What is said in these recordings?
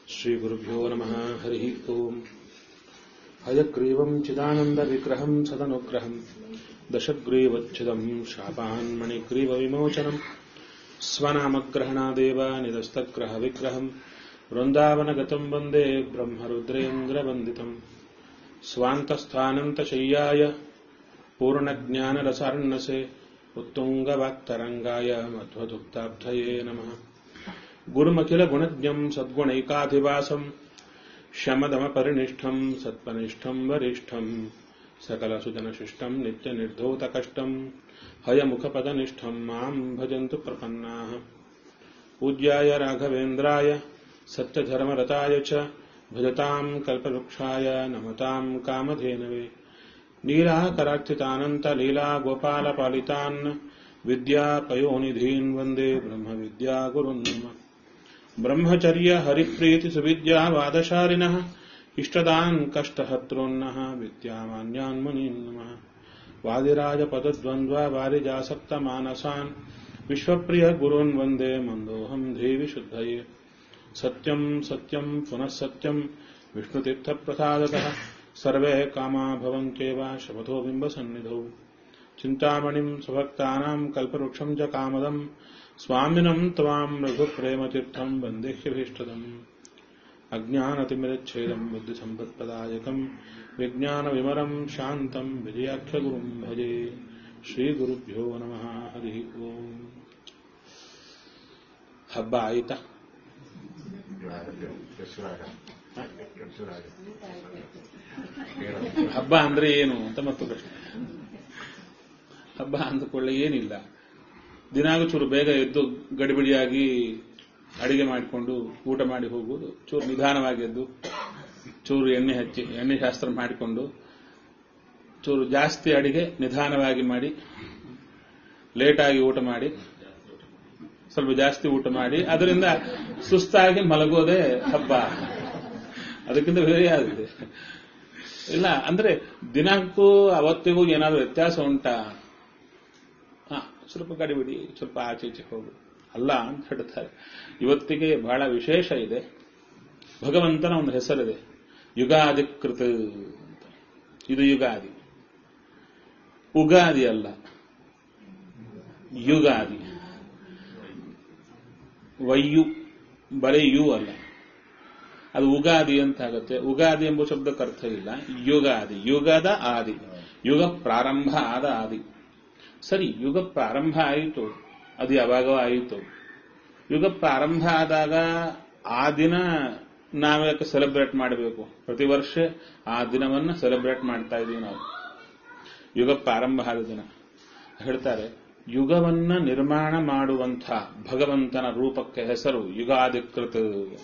श्रीगुरुभ्यो नमः हरिः ओम् हयग्रीवम् चिदानन्दविग्रहम् सदनुग्रहम् दशग्रीवच्छिदम् शापान्मणिग्रीवविमोचनम् स्वनामग्रहणादेव निदस्तग्रहविग्रहम् वृन्दावनगतम् वन्दे ब्रह्मरुद्रेन्द्रवन्दितम् स्वान्तस्थानन्तशय्याय पूर्णज्ञानरसार्णसे उत्तुङ्गवाक्तरङ्गाय मध्वदुक्ताब्धये नमः गुरुमखिलगुणज्ञम् सद्गुणैकाधिवासम् शमदमपरिनिष्ठम् सत्पनिष्ठम् वरिष्ठम् सकलसुजनशिष्टम् नित्यनिर्धौतकष्टम् हयमुखपदनिष्ठम् माम् भजन्तु प्रपन्नाः पूज्याय राघवेन्द्राय सत्यधर्मरताय च भजताम् कल्पवृक्षाय नमताम् कामधेनवे नीलाकरार्चितानन्तलीलागोपालपालितान् विद्यापयोनिधीन् वन्दे ब्रह्मविद्यागुरुन् नमः ब्रह्मचर्य हरिप्रीतिसुविद्यावादशालिनः इष्टदान् कष्टहर्तॄन्नः विद्यामान्यान् मुनीन् नमः वादिराजपदद्वन्द्वा वारिजासक्तमानसान् विश्वप्रिय गुरून् वन्दे मन्दोऽहम् देवि शुद्धये सत्यम् सत्यम् पुनः सत्यम् विष्णुतीर्थप्रसादतः सर्वे कामा भवन्त्येव शपथो बिम्बसन्निधौ चिन्तामणिम् स्वभक्तानाम् कल्पवृक्षम् च कामदम् स्वामिनम् त्वाम् रघुप्रेमतीर्थम् वन्देह्यभीष्टदम् अज्ञानतिमिरच्छेदम् बुद्धिसम्पत्प्रदायकम् विज्ञानविमरम् शान्तम् विजयाख्यगुरुम् भजे ಶ್ರೀಗುರುಭ್ಯೋ ನಮಃ ಹರಿ ಓಂ ಹಬ್ಬ ಆಯಿತಾ ಹಬ್ಬ ಅಂದ್ರೆ ಏನು ಅಂತ ಮತ್ತು ಪ್ರಶ್ನೆ ಹಬ್ಬ ಅಂದುಕೊಳ್ಳೆ ಏನಿಲ್ಲ ದಿನಾಗ ಚೂರು ಬೇಗ ಎದ್ದು ಗಡಿಬಿಡಿಯಾಗಿ ಅಡಿಗೆ ಮಾಡಿಕೊಂಡು ಊಟ ಮಾಡಿ ಹೋಗುವುದು ಚೂರು ನಿಧಾನವಾಗಿ ಎದ್ದು ಚೂರು ಎಣ್ಣೆ ಹಚ್ಚಿ ಎಣ್ಣೆ ಶಾಸ್ತ್ರ ಮಾಡಿಕೊಂಡು ಚೂರು ಜಾಸ್ತಿ ಅಡಿಗೆ ನಿಧಾನವಾಗಿ ಮಾಡಿ ಲೇಟಾಗಿ ಊಟ ಮಾಡಿ ಸ್ವಲ್ಪ ಜಾಸ್ತಿ ಊಟ ಮಾಡಿ ಅದರಿಂದ ಸುಸ್ತಾಗಿ ಮಲಗೋದೇ ಹಬ್ಬ ಅದಕ್ಕಿಂತ ಬೇರೆ ಆಗಿದೆ ಇಲ್ಲ ಅಂದ್ರೆ ದಿನಾಂಕೂ ಅವತ್ತಿಗೂ ಏನಾದರೂ ವ್ಯತ್ಯಾಸ ಉಂಟಾ ಹಾ ಸ್ವಲ್ಪ ಗಡಿಬಿಡಿ ಸ್ವಲ್ಪ ಆಚೆ ಈಚೆ ಹೋಗು ಅಲ್ಲ ಅಂತ ಹೇಳ್ತಾರೆ ಇವತ್ತಿಗೆ ಬಹಳ ವಿಶೇಷ ಇದೆ ಭಗವಂತನ ಒಂದು ಹೆಸರಿದೆ ಯುಗಾಧಿಕೃತ ಇದು ಯುಗಾದಿ ಉಗಾದಿ ಅಲ್ಲ ಯುಗಾದಿ ವಯ್ಯು ಬರೀ ಯು ಅಲ್ಲ ಅದು ಉಗಾದಿ ಅಂತ ಆಗುತ್ತೆ ಉಗಾದಿ ಎಂಬ ಶಬ್ದಕ್ಕೆ ಅರ್ಥ ಇಲ್ಲ ಯುಗಾದಿ ಯುಗದ ಆದಿ ಯುಗ ಪ್ರಾರಂಭ ಆದ ಆದಿ ಸರಿ ಯುಗ ಪ್ರಾರಂಭ ಆಯಿತು ಅದು ಯಾವಾಗ ಆಯಿತು ಯುಗ ಪ್ರಾರಂಭ ಆದಾಗ ಆ ದಿನ ನಾವ್ಯಾಕೆ ಸೆಲೆಬ್ರೇಟ್ ಮಾಡಬೇಕು ಪ್ರತಿ ವರ್ಷ ಆ ದಿನವನ್ನ ಸೆಲೆಬ್ರೇಟ್ ಮಾಡ್ತಾ ಇದೀವಿ ನಾವು ಯುಗ ಪ್ರಾರಂಭ ಆದ ದಿನ ಹೇಳ್ತಾರೆ ಯುಗವನ್ನ ನಿರ್ಮಾಣ ಮಾಡುವಂಥ ಭಗವಂತನ ರೂಪಕ್ಕೆ ಹೆಸರು ಯುಗಾಧಿಕೃತ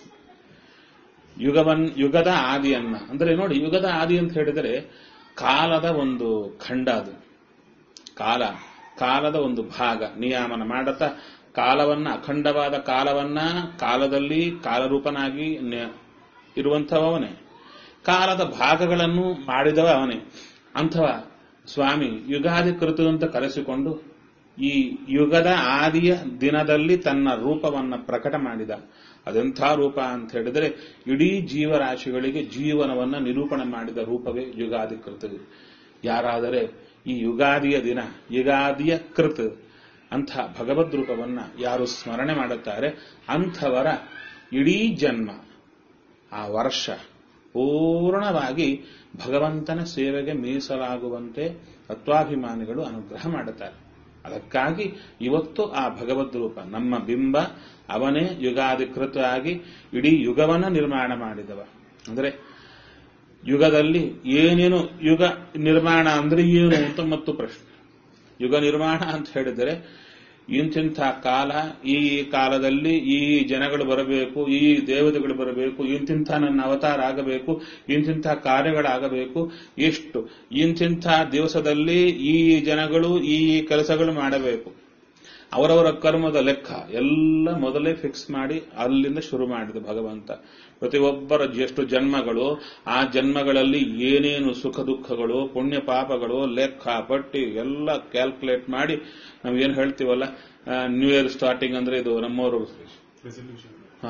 ಯುಗವನ್ ಯುಗದ ಆದಿಯನ್ನ ಅಂದ್ರೆ ನೋಡಿ ಯುಗದ ಆದಿ ಅಂತ ಹೇಳಿದರೆ ಕಾಲದ ಒಂದು ಖಂಡ ಅದು ಕಾಲ ಕಾಲದ ಒಂದು ಭಾಗ ನಿಯಾಮನ ಮಾಡತಾ ಕಾಲವನ್ನ ಅಖಂಡವಾದ ಕಾಲವನ್ನ ಕಾಲದಲ್ಲಿ ಕಾಲರೂಪನಾಗಿ ಇರುವಂಥವನೇ ಕಾಲದ ಭಾಗಗಳನ್ನು ಮಾಡಿದವ ಅವನೇ ಅಂಥವ ಸ್ವಾಮಿ ಯುಗಾಧಿಕೃತ ಅಂತ ಕರೆಸಿಕೊಂಡು ಈ ಯುಗದ ಆದಿಯ ದಿನದಲ್ಲಿ ತನ್ನ ರೂಪವನ್ನ ಪ್ರಕಟ ಮಾಡಿದ ಅದೆಂಥ ರೂಪ ಅಂತ ಹೇಳಿದರೆ ಇಡೀ ಜೀವರಾಶಿಗಳಿಗೆ ಜೀವನವನ್ನ ನಿರೂಪಣೆ ಮಾಡಿದ ರೂಪವೇ ಯುಗಾಧಿಕೃತ ಯಾರಾದರೆ ಈ ಯುಗಾದಿಯ ದಿನ ಯುಗಾದಿಯ ಕೃತ್ ಅಂಥ ಭಗವದ್ ರೂಪವನ್ನ ಯಾರು ಸ್ಮರಣೆ ಮಾಡುತ್ತಾರೆ ಅಂಥವರ ಇಡೀ ಜನ್ಮ ಆ ವರ್ಷ ಪೂರ್ಣವಾಗಿ ಭಗವಂತನ ಸೇವೆಗೆ ಮೀಸಲಾಗುವಂತೆ ತತ್ವಾಭಿಮಾನಿಗಳು ಅನುಗ್ರಹ ಮಾಡುತ್ತಾರೆ ಅದಕ್ಕಾಗಿ ಇವತ್ತು ಆ ಭಗವದ್ ರೂಪ ನಮ್ಮ ಬಿಂಬ ಅವನೇ ಯುಗಾಧಿಕೃತ ಆಗಿ ಇಡೀ ಯುಗವನ್ನ ನಿರ್ಮಾಣ ಮಾಡಿದವ ಅಂದ್ರೆ ಯುಗದಲ್ಲಿ ಏನೇನು ಯುಗ ನಿರ್ಮಾಣ ಅಂದ್ರೆ ಏನು ಅಂತ ಮತ್ತು ಪ್ರಶ್ನೆ ಯುಗ ನಿರ್ಮಾಣ ಅಂತ ಹೇಳಿದರೆ ಇಂತಿಂಥ ಕಾಲ ಈ ಕಾಲದಲ್ಲಿ ಈ ಜನಗಳು ಬರಬೇಕು ಈ ದೇವತೆಗಳು ಬರಬೇಕು ಇಂತಿಂಥ ನನ್ನ ಅವತಾರ ಆಗಬೇಕು ಇಂತಿಂಥ ಕಾರ್ಯಗಳಾಗಬೇಕು ಎಷ್ಟು ಇಂತಿಂಥ ದಿವಸದಲ್ಲಿ ಈ ಜನಗಳು ಈ ಕೆಲಸಗಳು ಮಾಡಬೇಕು ಅವರವರ ಕರ್ಮದ ಲೆಕ್ಕ ಎಲ್ಲ ಮೊದಲೇ ಫಿಕ್ಸ್ ಮಾಡಿ ಅಲ್ಲಿಂದ ಶುರು ಮಾಡಿದ ಭಗವಂತ ಪ್ರತಿಯೊಬ್ಬರ ಎಷ್ಟು ಜನ್ಮಗಳು ಆ ಜನ್ಮಗಳಲ್ಲಿ ಏನೇನು ಸುಖ ದುಃಖಗಳು ಪುಣ್ಯ ಪಾಪಗಳು ಲೆಕ್ಕ ಪಟ್ಟಿ ಎಲ್ಲ ಕ್ಯಾಲ್ಕುಲೇಟ್ ಮಾಡಿ ನಾವು ಏನು ಹೇಳ್ತೀವಲ್ಲ ನ್ಯೂ ಇಯರ್ ಸ್ಟಾರ್ಟಿಂಗ್ ಅಂದ್ರೆ ಇದು ನಮ್ಮವರು ಹಾ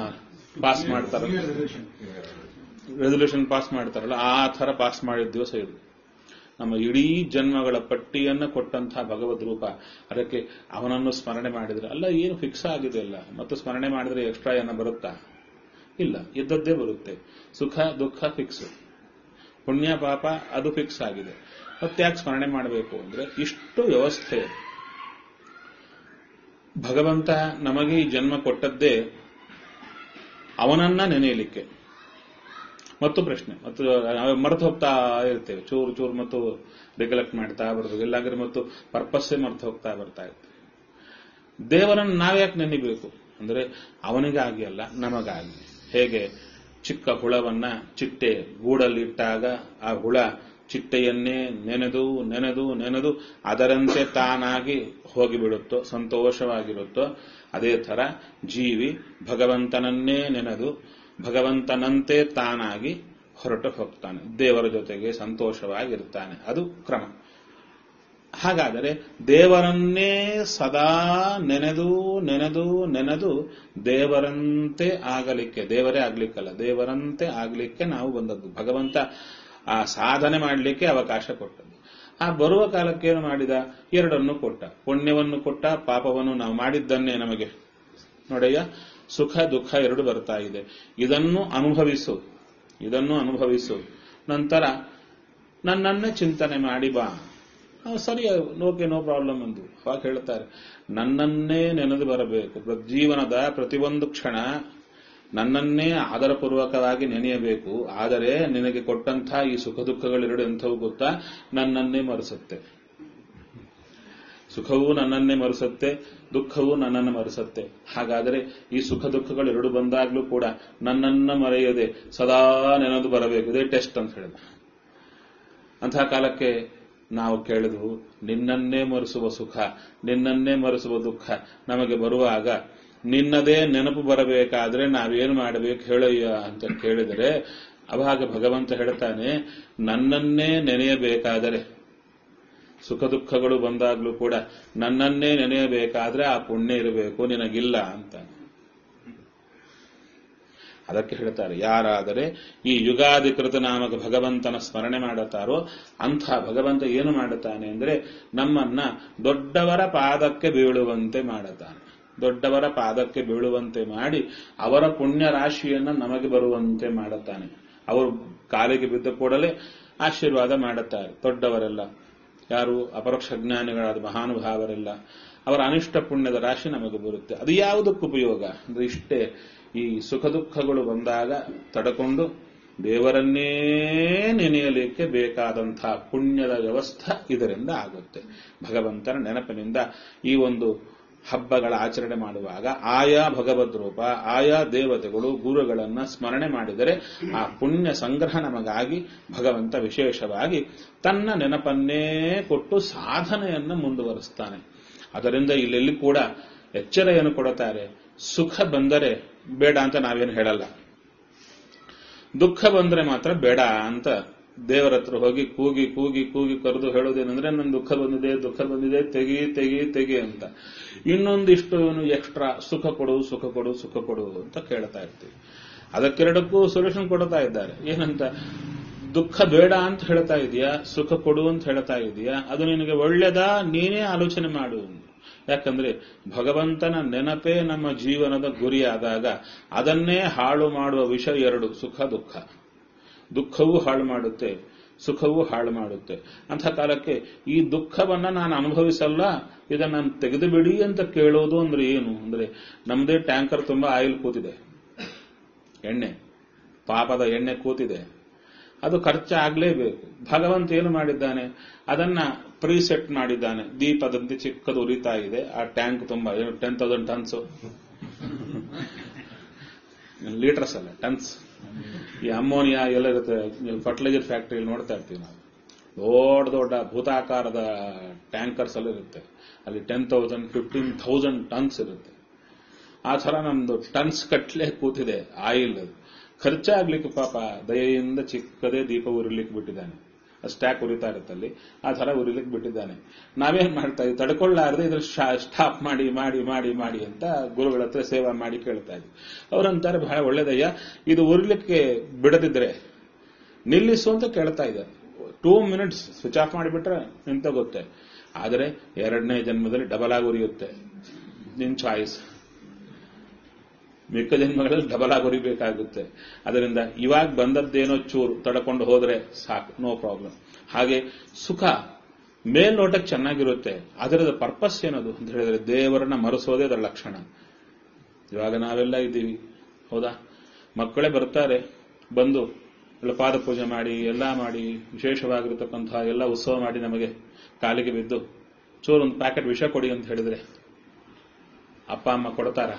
ಪಾಸ್ ಮಾಡ್ತಾರಲ್ಲ ರೆಸಲ್ಯೂಷನ್ ಪಾಸ್ ಮಾಡ್ತಾರಲ್ಲ ಆ ಥರ ಪಾಸ್ ಮಾಡಿದ ದಿವಸ ಇದು ನಮ್ಮ ಇಡೀ ಜನ್ಮಗಳ ಪಟ್ಟಿಯನ್ನ ಕೊಟ್ಟಂತಹ ಭಗವದ್ ರೂಪ ಅದಕ್ಕೆ ಅವನನ್ನು ಸ್ಮರಣೆ ಮಾಡಿದ್ರೆ ಅಲ್ಲ ಏನು ಫಿಕ್ಸ್ ಆಗಿದೆ ಅಲ್ಲ ಮತ್ತು ಸ್ಮರಣೆ ಮಾಡಿದ್ರೆ ಎಕ್ಸ್ಟ್ರಾ ಏನ ಬರುತ್ತಾ ಇಲ್ಲ ಇದ್ದದ್ದೇ ಬರುತ್ತೆ ಸುಖ ದುಃಖ ಫಿಕ್ಸ್ ಪುಣ್ಯ ಪಾಪ ಅದು ಫಿಕ್ಸ್ ಆಗಿದೆ ಮತ್ತೆ ಯಾಕೆ ಸ್ಮರಣೆ ಮಾಡಬೇಕು ಅಂದ್ರೆ ಇಷ್ಟು ವ್ಯವಸ್ಥೆ ಭಗವಂತ ನಮಗೆ ಈ ಜನ್ಮ ಕೊಟ್ಟದ್ದೇ ಅವನನ್ನ ನೆನೆಯಲಿಕ್ಕೆ ಮತ್ತು ಪ್ರಶ್ನೆ ಮತ್ತು ಮರೆತು ಹೋಗ್ತಾ ಇರ್ತೇವೆ ಚೂರು ಚೂರು ಮತ್ತು ರಿಕಲೆಕ್ಟ್ ಮಾಡ್ತಾ ಬರ್ತದೆ ಇಲ್ಲಾಂದ್ರೆ ಮತ್ತು ಪರ್ಪಸ್ಸೇ ಮರೆತು ಹೋಗ್ತಾ ಬರ್ತಾ ಇರ್ತೇವೆ ದೇವರನ್ನು ನಾವ್ಯಾಕೆ ನೆನಿಬೇಕು ಅಂದ್ರೆ ಅವನಿಗಾಗಿ ಅಲ್ಲ ನಮಗಾಗಿ ಹೇಗೆ ಚಿಕ್ಕ ಹುಳವನ್ನ ಚಿಟ್ಟೆ ಗೂಡಲ್ಲಿಟ್ಟಾಗ ಆ ಹುಳ ಚಿಟ್ಟೆಯನ್ನೇ ನೆನೆದು ನೆನೆದು ನೆನೆದು ಅದರಂತೆ ತಾನಾಗಿ ಹೋಗಿಬಿಡುತ್ತೋ ಸಂತೋಷವಾಗಿರುತ್ತೋ ಅದೇ ತರ ಜೀವಿ ಭಗವಂತನನ್ನೇ ನೆನೆದು ಭಗವಂತನಂತೆ ತಾನಾಗಿ ಹೊರಟು ಹೋಗ್ತಾನೆ ದೇವರ ಜೊತೆಗೆ ಸಂತೋಷವಾಗಿರ್ತಾನೆ ಅದು ಕ್ರಮ ಹಾಗಾದರೆ ದೇವರನ್ನೇ ಸದಾ ನೆನೆದು ನೆನೆದು ನೆನೆದು ದೇವರಂತೆ ಆಗಲಿಕ್ಕೆ ದೇವರೇ ಆಗ್ಲಿಕ್ಕಲ್ಲ ದೇವರಂತೆ ಆಗ್ಲಿಕ್ಕೆ ನಾವು ಬಂದದ್ದು ಭಗವಂತ ಆ ಸಾಧನೆ ಮಾಡಲಿಕ್ಕೆ ಅವಕಾಶ ಕೊಟ್ಟದ್ದು ಆ ಬರುವ ಕಾಲಕ್ಕೆ ಏನು ಮಾಡಿದ ಎರಡನ್ನು ಕೊಟ್ಟ ಪುಣ್ಯವನ್ನು ಕೊಟ್ಟ ಪಾಪವನ್ನು ನಾವು ಮಾಡಿದ್ದನ್ನೇ ನಮಗೆ ನೋಡಯ್ಯ ಸುಖ ದುಃಖ ಎರಡು ಬರ್ತಾ ಇದೆ ಇದನ್ನು ಅನುಭವಿಸು ಇದನ್ನು ಅನುಭವಿಸು ನಂತರ ನನ್ನನ್ನೇ ಚಿಂತನೆ ಮಾಡಿ ಬಾ ಆ, ಸರಿ ಓಕೆ ನೋ ಪ್ರಾಬ್ಲಮ್ ಎಂದು ಅವಾಗ ಹೇಳ್ತಾರೆ ನನ್ನನ್ನೇ ನೆನೆದು ಬರಬೇಕು ಜೀವನದ ಪ್ರತಿಯೊಂದು ಕ್ಷಣ ನನ್ನನ್ನೇ ಆದರಪೂರ್ವಕವಾಗಿ ನೆನೆಯಬೇಕು ಆದರೆ ನಿನಗೆ ಕೊಟ್ಟಂಥ ಈ ಸುಖ ದುಃಖಗಳೆರಡು ಎಂಥವು ಗೊತ್ತಾ ನನ್ನನ್ನೇ ಮರೆಸುತ್ತೆ ಸುಖವೂ ನನ್ನನ್ನೇ ಮರೆಸುತ್ತೆ ದುಃಖವೂ ನನ್ನನ್ನು ಮರೆಸುತ್ತೆ ಹಾಗಾದರೆ ಈ ಸುಖ ದುಃಖಗಳು ಎರಡು ಬಂದಾಗ್ಲೂ ಕೂಡ ನನ್ನನ್ನ ಮರೆಯದೆ ಸದಾ ನೆನೆದು ಬರಬೇಕು ಇದೇ ಟೆಸ್ಟ್ ಅಂತ ಹೇಳಿದ ಅಂತಹ ಕಾಲಕ್ಕೆ ನಾವು ಕೇಳಿದ್ವು ನಿನ್ನನ್ನೇ ಮರೆಸುವ ಸುಖ ನಿನ್ನನ್ನೇ ಮರೆಸುವ ದುಃಖ ನಮಗೆ ಬರುವಾಗ ನಿನ್ನದೇ ನೆನಪು ಬರಬೇಕಾದ್ರೆ ನಾವೇನು ಮಾಡಬೇಕು ಹೇಳಯ್ಯ ಅಂತ ಕೇಳಿದರೆ ಅವಾಗ ಭಗವಂತ ಹೇಳ್ತಾನೆ ನನ್ನನ್ನೇ ನೆನೆಯಬೇಕಾದರೆ ಸುಖ ದುಃಖಗಳು ಬಂದಾಗ್ಲೂ ಕೂಡ ನನ್ನನ್ನೇ ನೆನೆಯಬೇಕಾದ್ರೆ ಆ ಪುಣ್ಯ ಇರಬೇಕು ನಿನಗಿಲ್ಲ ಅಂತ ಅದಕ್ಕೆ ಹೇಳ್ತಾರೆ ಯಾರಾದರೆ ಈ ಯುಗಾಧಿಕೃತ ನಾಮಕ ಭಗವಂತನ ಸ್ಮರಣೆ ಮಾಡುತ್ತಾರೋ ಅಂಥ ಭಗವಂತ ಏನು ಮಾಡುತ್ತಾನೆ ಅಂದ್ರೆ ನಮ್ಮನ್ನ ದೊಡ್ಡವರ ಪಾದಕ್ಕೆ ಬೀಳುವಂತೆ ಮಾಡುತ್ತಾನೆ ದೊಡ್ಡವರ ಪಾದಕ್ಕೆ ಬೀಳುವಂತೆ ಮಾಡಿ ಅವರ ಪುಣ್ಯ ರಾಶಿಯನ್ನು ನಮಗೆ ಬರುವಂತೆ ಮಾಡುತ್ತಾನೆ ಅವರು ಕಾಲಿಗೆ ಬಿದ್ದ ಕೂಡಲೇ ಆಶೀರ್ವಾದ ಮಾಡುತ್ತಾರೆ ದೊಡ್ಡವರೆಲ್ಲ ಯಾರು ಅಪರೋಕ್ಷ ಜ್ಞಾನಿಗಳಾದ ಮಹಾನುಭಾವರೆಲ್ಲ ಅವರ ಅನಿಷ್ಟ ಪುಣ್ಯದ ರಾಶಿ ನಮಗೆ ಬರುತ್ತೆ ಅದು ಯಾವುದಕ್ಕೆ ಉಪಯೋಗ ಅಂದ್ರೆ ಇಷ್ಟೇ ಈ ಸುಖ ದುಃಖಗಳು ಬಂದಾಗ ತಡಕೊಂಡು ದೇವರನ್ನೇ ನೆನೆಯಲಿಕ್ಕೆ ಬೇಕಾದಂತಹ ಪುಣ್ಯದ ವ್ಯವಸ್ಥೆ ಇದರಿಂದ ಆಗುತ್ತೆ ಭಗವಂತನ ನೆನಪಿನಿಂದ ಈ ಒಂದು ಹಬ್ಬಗಳ ಆಚರಣೆ ಮಾಡುವಾಗ ಆಯಾ ಭಗವದ್ ರೂಪ ಆಯಾ ದೇವತೆಗಳು ಗುರುಗಳನ್ನ ಸ್ಮರಣೆ ಮಾಡಿದರೆ ಆ ಪುಣ್ಯ ಸಂಗ್ರಹ ನಮಗಾಗಿ ಭಗವಂತ ವಿಶೇಷವಾಗಿ ತನ್ನ ನೆನಪನ್ನೇ ಕೊಟ್ಟು ಸಾಧನೆಯನ್ನು ಮುಂದುವರಿಸ್ತಾನೆ ಅದರಿಂದ ಇಲ್ಲೆಲ್ಲಿ ಕೂಡ ಎಚ್ಚರ ಏನು ಕೊಡುತ್ತಾರೆ ಸುಖ ಬಂದರೆ ಬೇಡ ಅಂತ ನಾವೇನು ಹೇಳಲ್ಲ ದುಃಖ ಬಂದ್ರೆ ಮಾತ್ರ ಬೇಡ ಅಂತ ದೇವರ ಹತ್ರ ಹೋಗಿ ಕೂಗಿ ಕೂಗಿ ಕೂಗಿ ಕರೆದು ಹೇಳೋದೇನೆಂದ್ರೆ ನನ್ನ ದುಃಖ ಬಂದಿದೆ ದುಃಖ ಬಂದಿದೆ ತೆಗಿ ತೆಗಿ ತೆಗಿ ಅಂತ ಇನ್ನೊಂದಿಷ್ಟು ಎಕ್ಸ್ಟ್ರಾ ಸುಖ ಕೊಡು ಸುಖ ಕೊಡು ಸುಖ ಕೊಡು ಅಂತ ಕೇಳ್ತಾ ಇರ್ತೀವಿ ಅದಕ್ಕೆರಡಕ್ಕೂ ಸೊಲ್ಯೂಷನ್ ಕೊಡ್ತಾ ಇದ್ದಾರೆ ಏನಂತ ದುಃಖ ಬೇಡ ಅಂತ ಹೇಳ್ತಾ ಇದೆಯಾ ಸುಖ ಕೊಡು ಅಂತ ಹೇಳ್ತಾ ಇದೆಯಾ ಅದು ನಿನಗೆ ಒಳ್ಳೇದಾ ನೀನೇ ಆಲೋಚನೆ ಮಾಡು ಯಾಕಂದ್ರೆ ಭಗವಂತನ ನೆನಪೇ ನಮ್ಮ ಜೀವನದ ಗುರಿಯಾದಾಗ ಅದನ್ನೇ ಹಾಳು ಮಾಡುವ ವಿಷಯ ಎರಡು ಸುಖ ದುಃಖ ದುಃಖವೂ ಹಾಳು ಮಾಡುತ್ತೆ ಸುಖವೂ ಹಾಳು ಮಾಡುತ್ತೆ ಅಂಥ ಕಾಲಕ್ಕೆ ಈ ದುಃಖವನ್ನ ನಾನು ಅನುಭವಿಸಲ್ಲ ಇದನ್ನ ನಾನು ತೆಗೆದು ಬಿಡಿ ಅಂತ ಕೇಳೋದು ಅಂದ್ರೆ ಏನು ಅಂದ್ರೆ ನಮ್ದೇ ಟ್ಯಾಂಕರ್ ತುಂಬಾ ಆಯಿಲ್ ಕೂತಿದೆ ಎಣ್ಣೆ ಪಾಪದ ಎಣ್ಣೆ ಕೂತಿದೆ ಅದು ಖರ್ಚಾಗ್ಲೇಬೇಕು ಭಗವಂತ ಏನು ಮಾಡಿದ್ದಾನೆ ಅದನ್ನ ಪ್ರೀಸೆಟ್ ಮಾಡಿದ್ದಾನೆ ದೀಪದಂತೆ ಚಿಕ್ಕದು ಉರಿತಾ ಇದೆ ಆ ಟ್ಯಾಂಕ್ ತುಂಬಾ ಏನು ಟೆನ್ ತೌಸಂಡ್ ಟನ್ಸ್ ಲೀಟರ್ಸ್ ಅಲ್ಲ ಟನ್ಸ್ ಈ ಅಮ್ಮೋನಿಯಾ ಎಲ್ಲ ಇರುತ್ತೆ ಫರ್ಟಿಲೈಸರ್ ಫ್ಯಾಕ್ಟರಿಯಲ್ಲಿ ನೋಡ್ತಾ ಇರ್ತೀವಿ ನಾವು ದೊಡ್ಡ ದೊಡ್ಡ ಭೂತಾಕಾರದ ಟ್ಯಾಂಕರ್ಸ್ ಎಲ್ಲ ಇರುತ್ತೆ ಅಲ್ಲಿ ten thousand fifteen thousand tons ಇರುತ್ತೆ ಆ ಥರ ನಮ್ದು ಟನ್ಸ್ ಕಟ್ಲೆ ಕೂತಿದೆ ಆಯಿಲ್ ಖರ್ಚಾಗ್ಲಿಕ್ಕೆ ಪಾಪ ದಯೆಯಿಂದ ಚಿಕ್ಕದೇ ದೀಪ ಉರಿಲಿಕ್ಕೆ ಬಿಟ್ಟಿದ್ದಾನೆ ಸ್ಟ್ಯಾಕ್ ಉರಿತಾ ಇರುತ್ತಲ್ಲಿ ಆ ತರ ಉರಿಲಿಕ್ಕೆ ಬಿಟ್ಟಿದ್ದಾನೆ ನಾವೇನ್ ಮಾಡ್ತಾ ಇದ್ವಿ ತಡ್ಕೊಳ್ಳಾರದೆ ಇದ್ರ ಸ್ಟಾಪ್ ಮಾಡಿ ಮಾಡಿ ಮಾಡಿ ಮಾಡಿ ಅಂತ ಗುರುಗಳ ಹತ್ರ ಸೇವಾ ಮಾಡಿ ಕೇಳ್ತಾ ಇದ್ವಿ ಅವ್ರಂತಾರೆ ಬಹಳ ಒಳ್ಳೇದಯ್ಯ ಇದು ಉರಿಲಿಕ್ಕೆ ಬಿಡದಿದ್ರೆ ನಿಲ್ಲಿಸು ಅಂತ ಕೇಳ್ತಾ ಇದ್ದಾರೆ ಟೂ ಮಿನಿಟ್ಸ್ ಸ್ವಿಚ್ ಆಫ್ ಮಾಡಿಬಿಟ್ರೆ ನಿಂತೋಗುತ್ತೆ ಆದರೆ ಎರಡನೇ ಜನ್ಮದಲ್ಲಿ ಡಬಲ್ ಆಗಿ ಉರಿಯುತ್ತೆ ನಿನ್ ಚಾಯ್ಸ್ ಮಿಕ್ಕ ಜನ್ಮಗಳಲ್ಲಿ ಡಬಲ್ ಆಗಿ ಉರಿಬೇಕಾಗುತ್ತೆ ಅದರಿಂದ ಇವಾಗ ಬಂದದ್ದೇನೋ ಚೂರು ತಡ್ಕೊಂಡು ಹೋದ್ರೆ ಸಾಕು ನೋ ಪ್ರಾಬ್ಲಮ್ ಹಾಗೆ ಸುಖ ಮೇಲ್ನೋಟಕ್ಕೆ ಚೆನ್ನಾಗಿರುತ್ತೆ ಅದರದ ಪರ್ಪಸ್ ಏನದು ಅಂತ ಹೇಳಿದ್ರೆ ದೇವರನ್ನ ಮರೆಸೋದೇ ಅದರ ಲಕ್ಷಣ ಇವಾಗ ನಾವೆಲ್ಲ ಇದ್ದೀವಿ ಹೌದಾ ಮಕ್ಕಳೇ ಬರ್ತಾರೆ ಬಂದು ಎಲ್ಲ ಪಾದ ಪೂಜೆ ಮಾಡಿ ಎಲ್ಲ ಮಾಡಿ ವಿಶೇಷವಾಗಿರತಕ್ಕಂತಹ ಎಲ್ಲ ಉತ್ಸವ ಮಾಡಿ ನಮಗೆ ಕಾಲಿಗೆ ಬಿದ್ದು ಚೂರು ಒಂದು ಪ್ಯಾಕೆಟ್ ವಿಷ ಕೊಡಿ ಅಂತ ಹೇಳಿದ್ರೆ ಅಪ್ಪ ಅಮ್ಮ ಕೊಡ್ತಾರ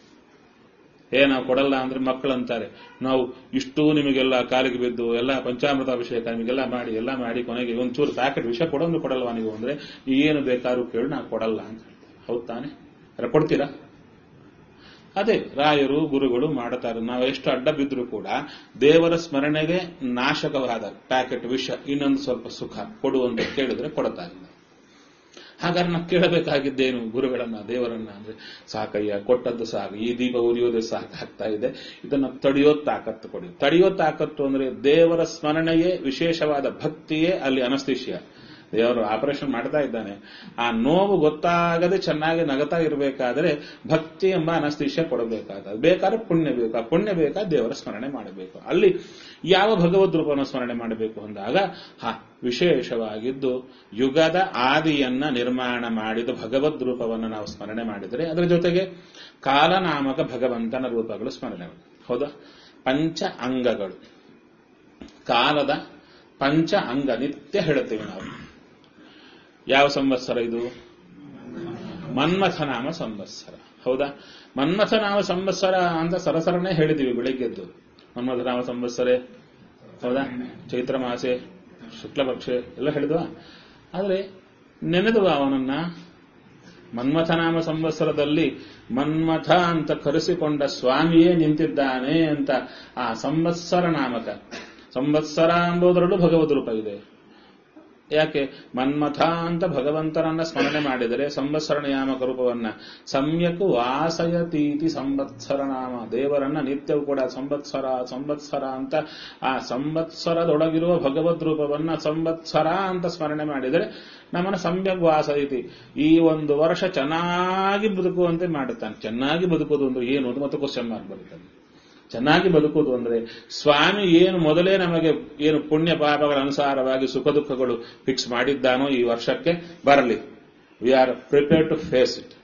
ಏ ನಾವು ಕೊಡಲ್ಲ ಅಂದ್ರೆ ಮಕ್ಕಳು ಅಂತಾರೆ ನಾವು ಇಷ್ಟು ನಿಮಗೆಲ್ಲ ಕಾಲಿಗೆ ಬಿದ್ದು ಎಲ್ಲ ಪಂಚಾಮೃತ ಅಭಿಷೇಕ ನಿಮಗೆಲ್ಲ ಮಾಡಿ ಎಲ್ಲ ಮಾಡಿ ಕೊನೆಗೆ ಒಂಚೂರು ಪ್ಯಾಕೆಟ್ ವಿಷ ಕೊಡೋದು ಕೊಡಲ್ವಾ ನೀವು ಅಂದ್ರೆ ಏನು ಬೇಕಾದ್ರೂ ಕೇಳಿ ನಾವು ಕೊಡಲ್ಲ ಅಂತ ಹೇಳ್ತಾರೆ ಹೌದ್ ತಾನೆ ಅರೆ ಕೊಡ್ತೀರಾ ಅದೇ ರಾಯರು ಗುರುಗಳು ಮಾಡುತ್ತಾರೆ ನಾವು ಎಷ್ಟು ಅಡ್ಡ ಬಿದ್ದರೂ ಕೂಡ ದೇವರ ಸ್ಮರಣೆಗೆ ನಾಶಕವಾದ ಪ್ಯಾಕೆಟ್ ವಿಷ ಇನ್ನೊಂದು ಸ್ವಲ್ಪ ಸುಖ ಕೊಡುವಂತ ಕೇಳಿದ್ರೆ ಕೊಡುತ್ತಾರೆ ಹಾಗಾದ್ರೆ ನಾವು ಕೇಳಬೇಕಾಗಿದ್ದೇನು ಗುರುಗಳನ್ನ ದೇವರನ್ನ ಅಂದ್ರೆ ಸಾಕಯ್ಯ ಕೊಟ್ಟದ್ದು ಸಾಕು ಈ ದೀಪ ಉರಿಯೋದೇ ಸಾಕಾಗ್ತಾ ಇದೆ ಇದನ್ನ ತಡೆಯೋ ತಾಕತ್ತು ಕೊಡಿ ತಡೆಯೋ ತಾಕತ್ತು ಅಂದ್ರೆ ದೇವರ ಸ್ಮರಣೆಯೇ ವಿಶೇಷವಾದ ಭಕ್ತಿಯೇ ಅಲ್ಲಿ ಅನಸ್ತಿಷ್ಯ ದೇವರು ಆಪರೇಷನ್ ಮಾಡ್ತಾ ಇದ್ದಾನೆ ಆ ನೋವು ಗೊತ್ತಾಗದೆ ಚೆನ್ನಾಗಿ ನಗತಾ ಇರಬೇಕಾದ್ರೆ ಭಕ್ತಿ ಎಂಬ ಅನಸ್ತಿಷ್ಯ ಕೊಡಬೇಕಾದ ಬೇಕಾದ್ರೆ ಪುಣ್ಯ ಬೇಕು ಆ ಪುಣ್ಯ ಬೇಕಾ ದೇವರ ಸ್ಮರಣೆ ಮಾಡಬೇಕು ಅಲ್ಲಿ ಯಾವ ಭಗವದ್ ರೂಪವನ್ನು ಸ್ಮರಣೆ ಮಾಡಬೇಕು ಅಂದಾಗ ಹ ವಿಶೇಷವಾಗಿದ್ದು ಯುಗದ ಆದಿಯನ್ನ ನಿರ್ಮಾಣ ಮಾಡಿದ ಭಗವದ್ ರೂಪವನ್ನು ನಾವು ಸ್ಮರಣೆ ಮಾಡಿದರೆ ಅದರ ಜೊತೆಗೆ ಕಾಲನಾಮಕ ಭಗವಂತನ ರೂಪಗಳು ಸ್ಮರಣೆ ಹೌದಾ ಪಂಚ ಅಂಗಗಳು ಕಾಲದ ಪಂಚ ಅಂಗ ನಿತ್ಯ ಹೇಳುತ್ತೇವೆ ನಾವು ಯಾವ ಸಂವತ್ಸರ ಇದು ಮನ್ಮಥನಾಮ ಸಂವತ್ಸರ ಹೌದಾ ಮನ್ಮಥನಾಮ ಸಂವತ್ಸರ ಅಂತ ಸರಸರನೆ ಹೇಳಿದೀವಿ ಬೆಳಿಗ್ಗೆದ್ದು ಮನ್ಮಥನಾಮ ಸಂವತ್ಸರೇ ಹೌದಾ ಚೈತ್ರ ಮಾಸೆ ಶುಕ್ಲಪಕ್ಷೆ ಎಲ್ಲ ಹೇಳಿದ್ವಾ ಆದ್ರೆ ನೆನೆದುವ ಅವನನ್ನ ಮನ್ಮಥನಾಮ ಸಂವತ್ಸರದಲ್ಲಿ ಮನ್ಮಥ ಅಂತ ಕರೆಸಿಕೊಂಡ ಸ್ವಾಮಿಯೇ ನಿಂತಿದ್ದಾನೆ ಅಂತ ಆ ಸಂವತ್ಸರ ನಾಮಕ ಸಂವತ್ಸರ ಎಂಬುದರಲ್ಲೂ ಭಗವದ್ ರೂಪ ಇದೆ ಯಾಕೆ ಮನ್ಮಥ ಅಂತ ಭಗವಂತನನ್ನ ಸ್ಮರಣೆ ಮಾಡಿದರೆ ಸಂವತ್ಸರ ನಿಯಾಮಕ ರೂಪವನ್ನ ಸಮ್ಯಕ್ ವಾಸಯತೀತಿ ಸಂವತ್ಸರ ನಾಮ ದೇವರನ್ನ ನಿತ್ಯವೂ ಕೂಡ ಸಂವತ್ಸರ ಸಂವತ್ಸರ ಅಂತ ಆ ಸಂವತ್ಸರದೊಳಗಿರುವ ಭಗವದ್ ರೂಪವನ್ನ ಸಂವತ್ಸರ ಅಂತ ಸ್ಮರಣೆ ಮಾಡಿದರೆ ನಮ್ಮನ್ನ ಸಮ್ಯಕ್ ವಾಸಯತಿ ಈ ಒಂದು ವರ್ಷ ಚೆನ್ನಾಗಿ ಬದುಕುವಂತೆ ಮಾಡುತ್ತಾನೆ ಚೆನ್ನಾಗಿ ಬದುಕೋದು ಅಂದ್ರೆ ಏನು ಅಂತ ಮತ್ತೆ ಕ್ವಶನ್ ಮಾರ್ಕ್ ಬರುತ್ತಾನೆ ಚೆನ್ನಾಗಿ ಬದುಕುವುದು ಅಂದ್ರೆ ಸ್ವಾಮಿ ಏನು ಮೊದಲೇ ನಮಗೆ ಏನು ಪುಣ್ಯ ಪಾಪಗಳ ಅನುಸಾರವಾಗಿ ಸುಖ ದುಃಖಗಳು ಫಿಕ್ಸ್ ಮಾಡಿದ್ದಾನೋ ಈ ವರ್ಷಕ್ಕೆ ಬರಲಿ we are prepare to face it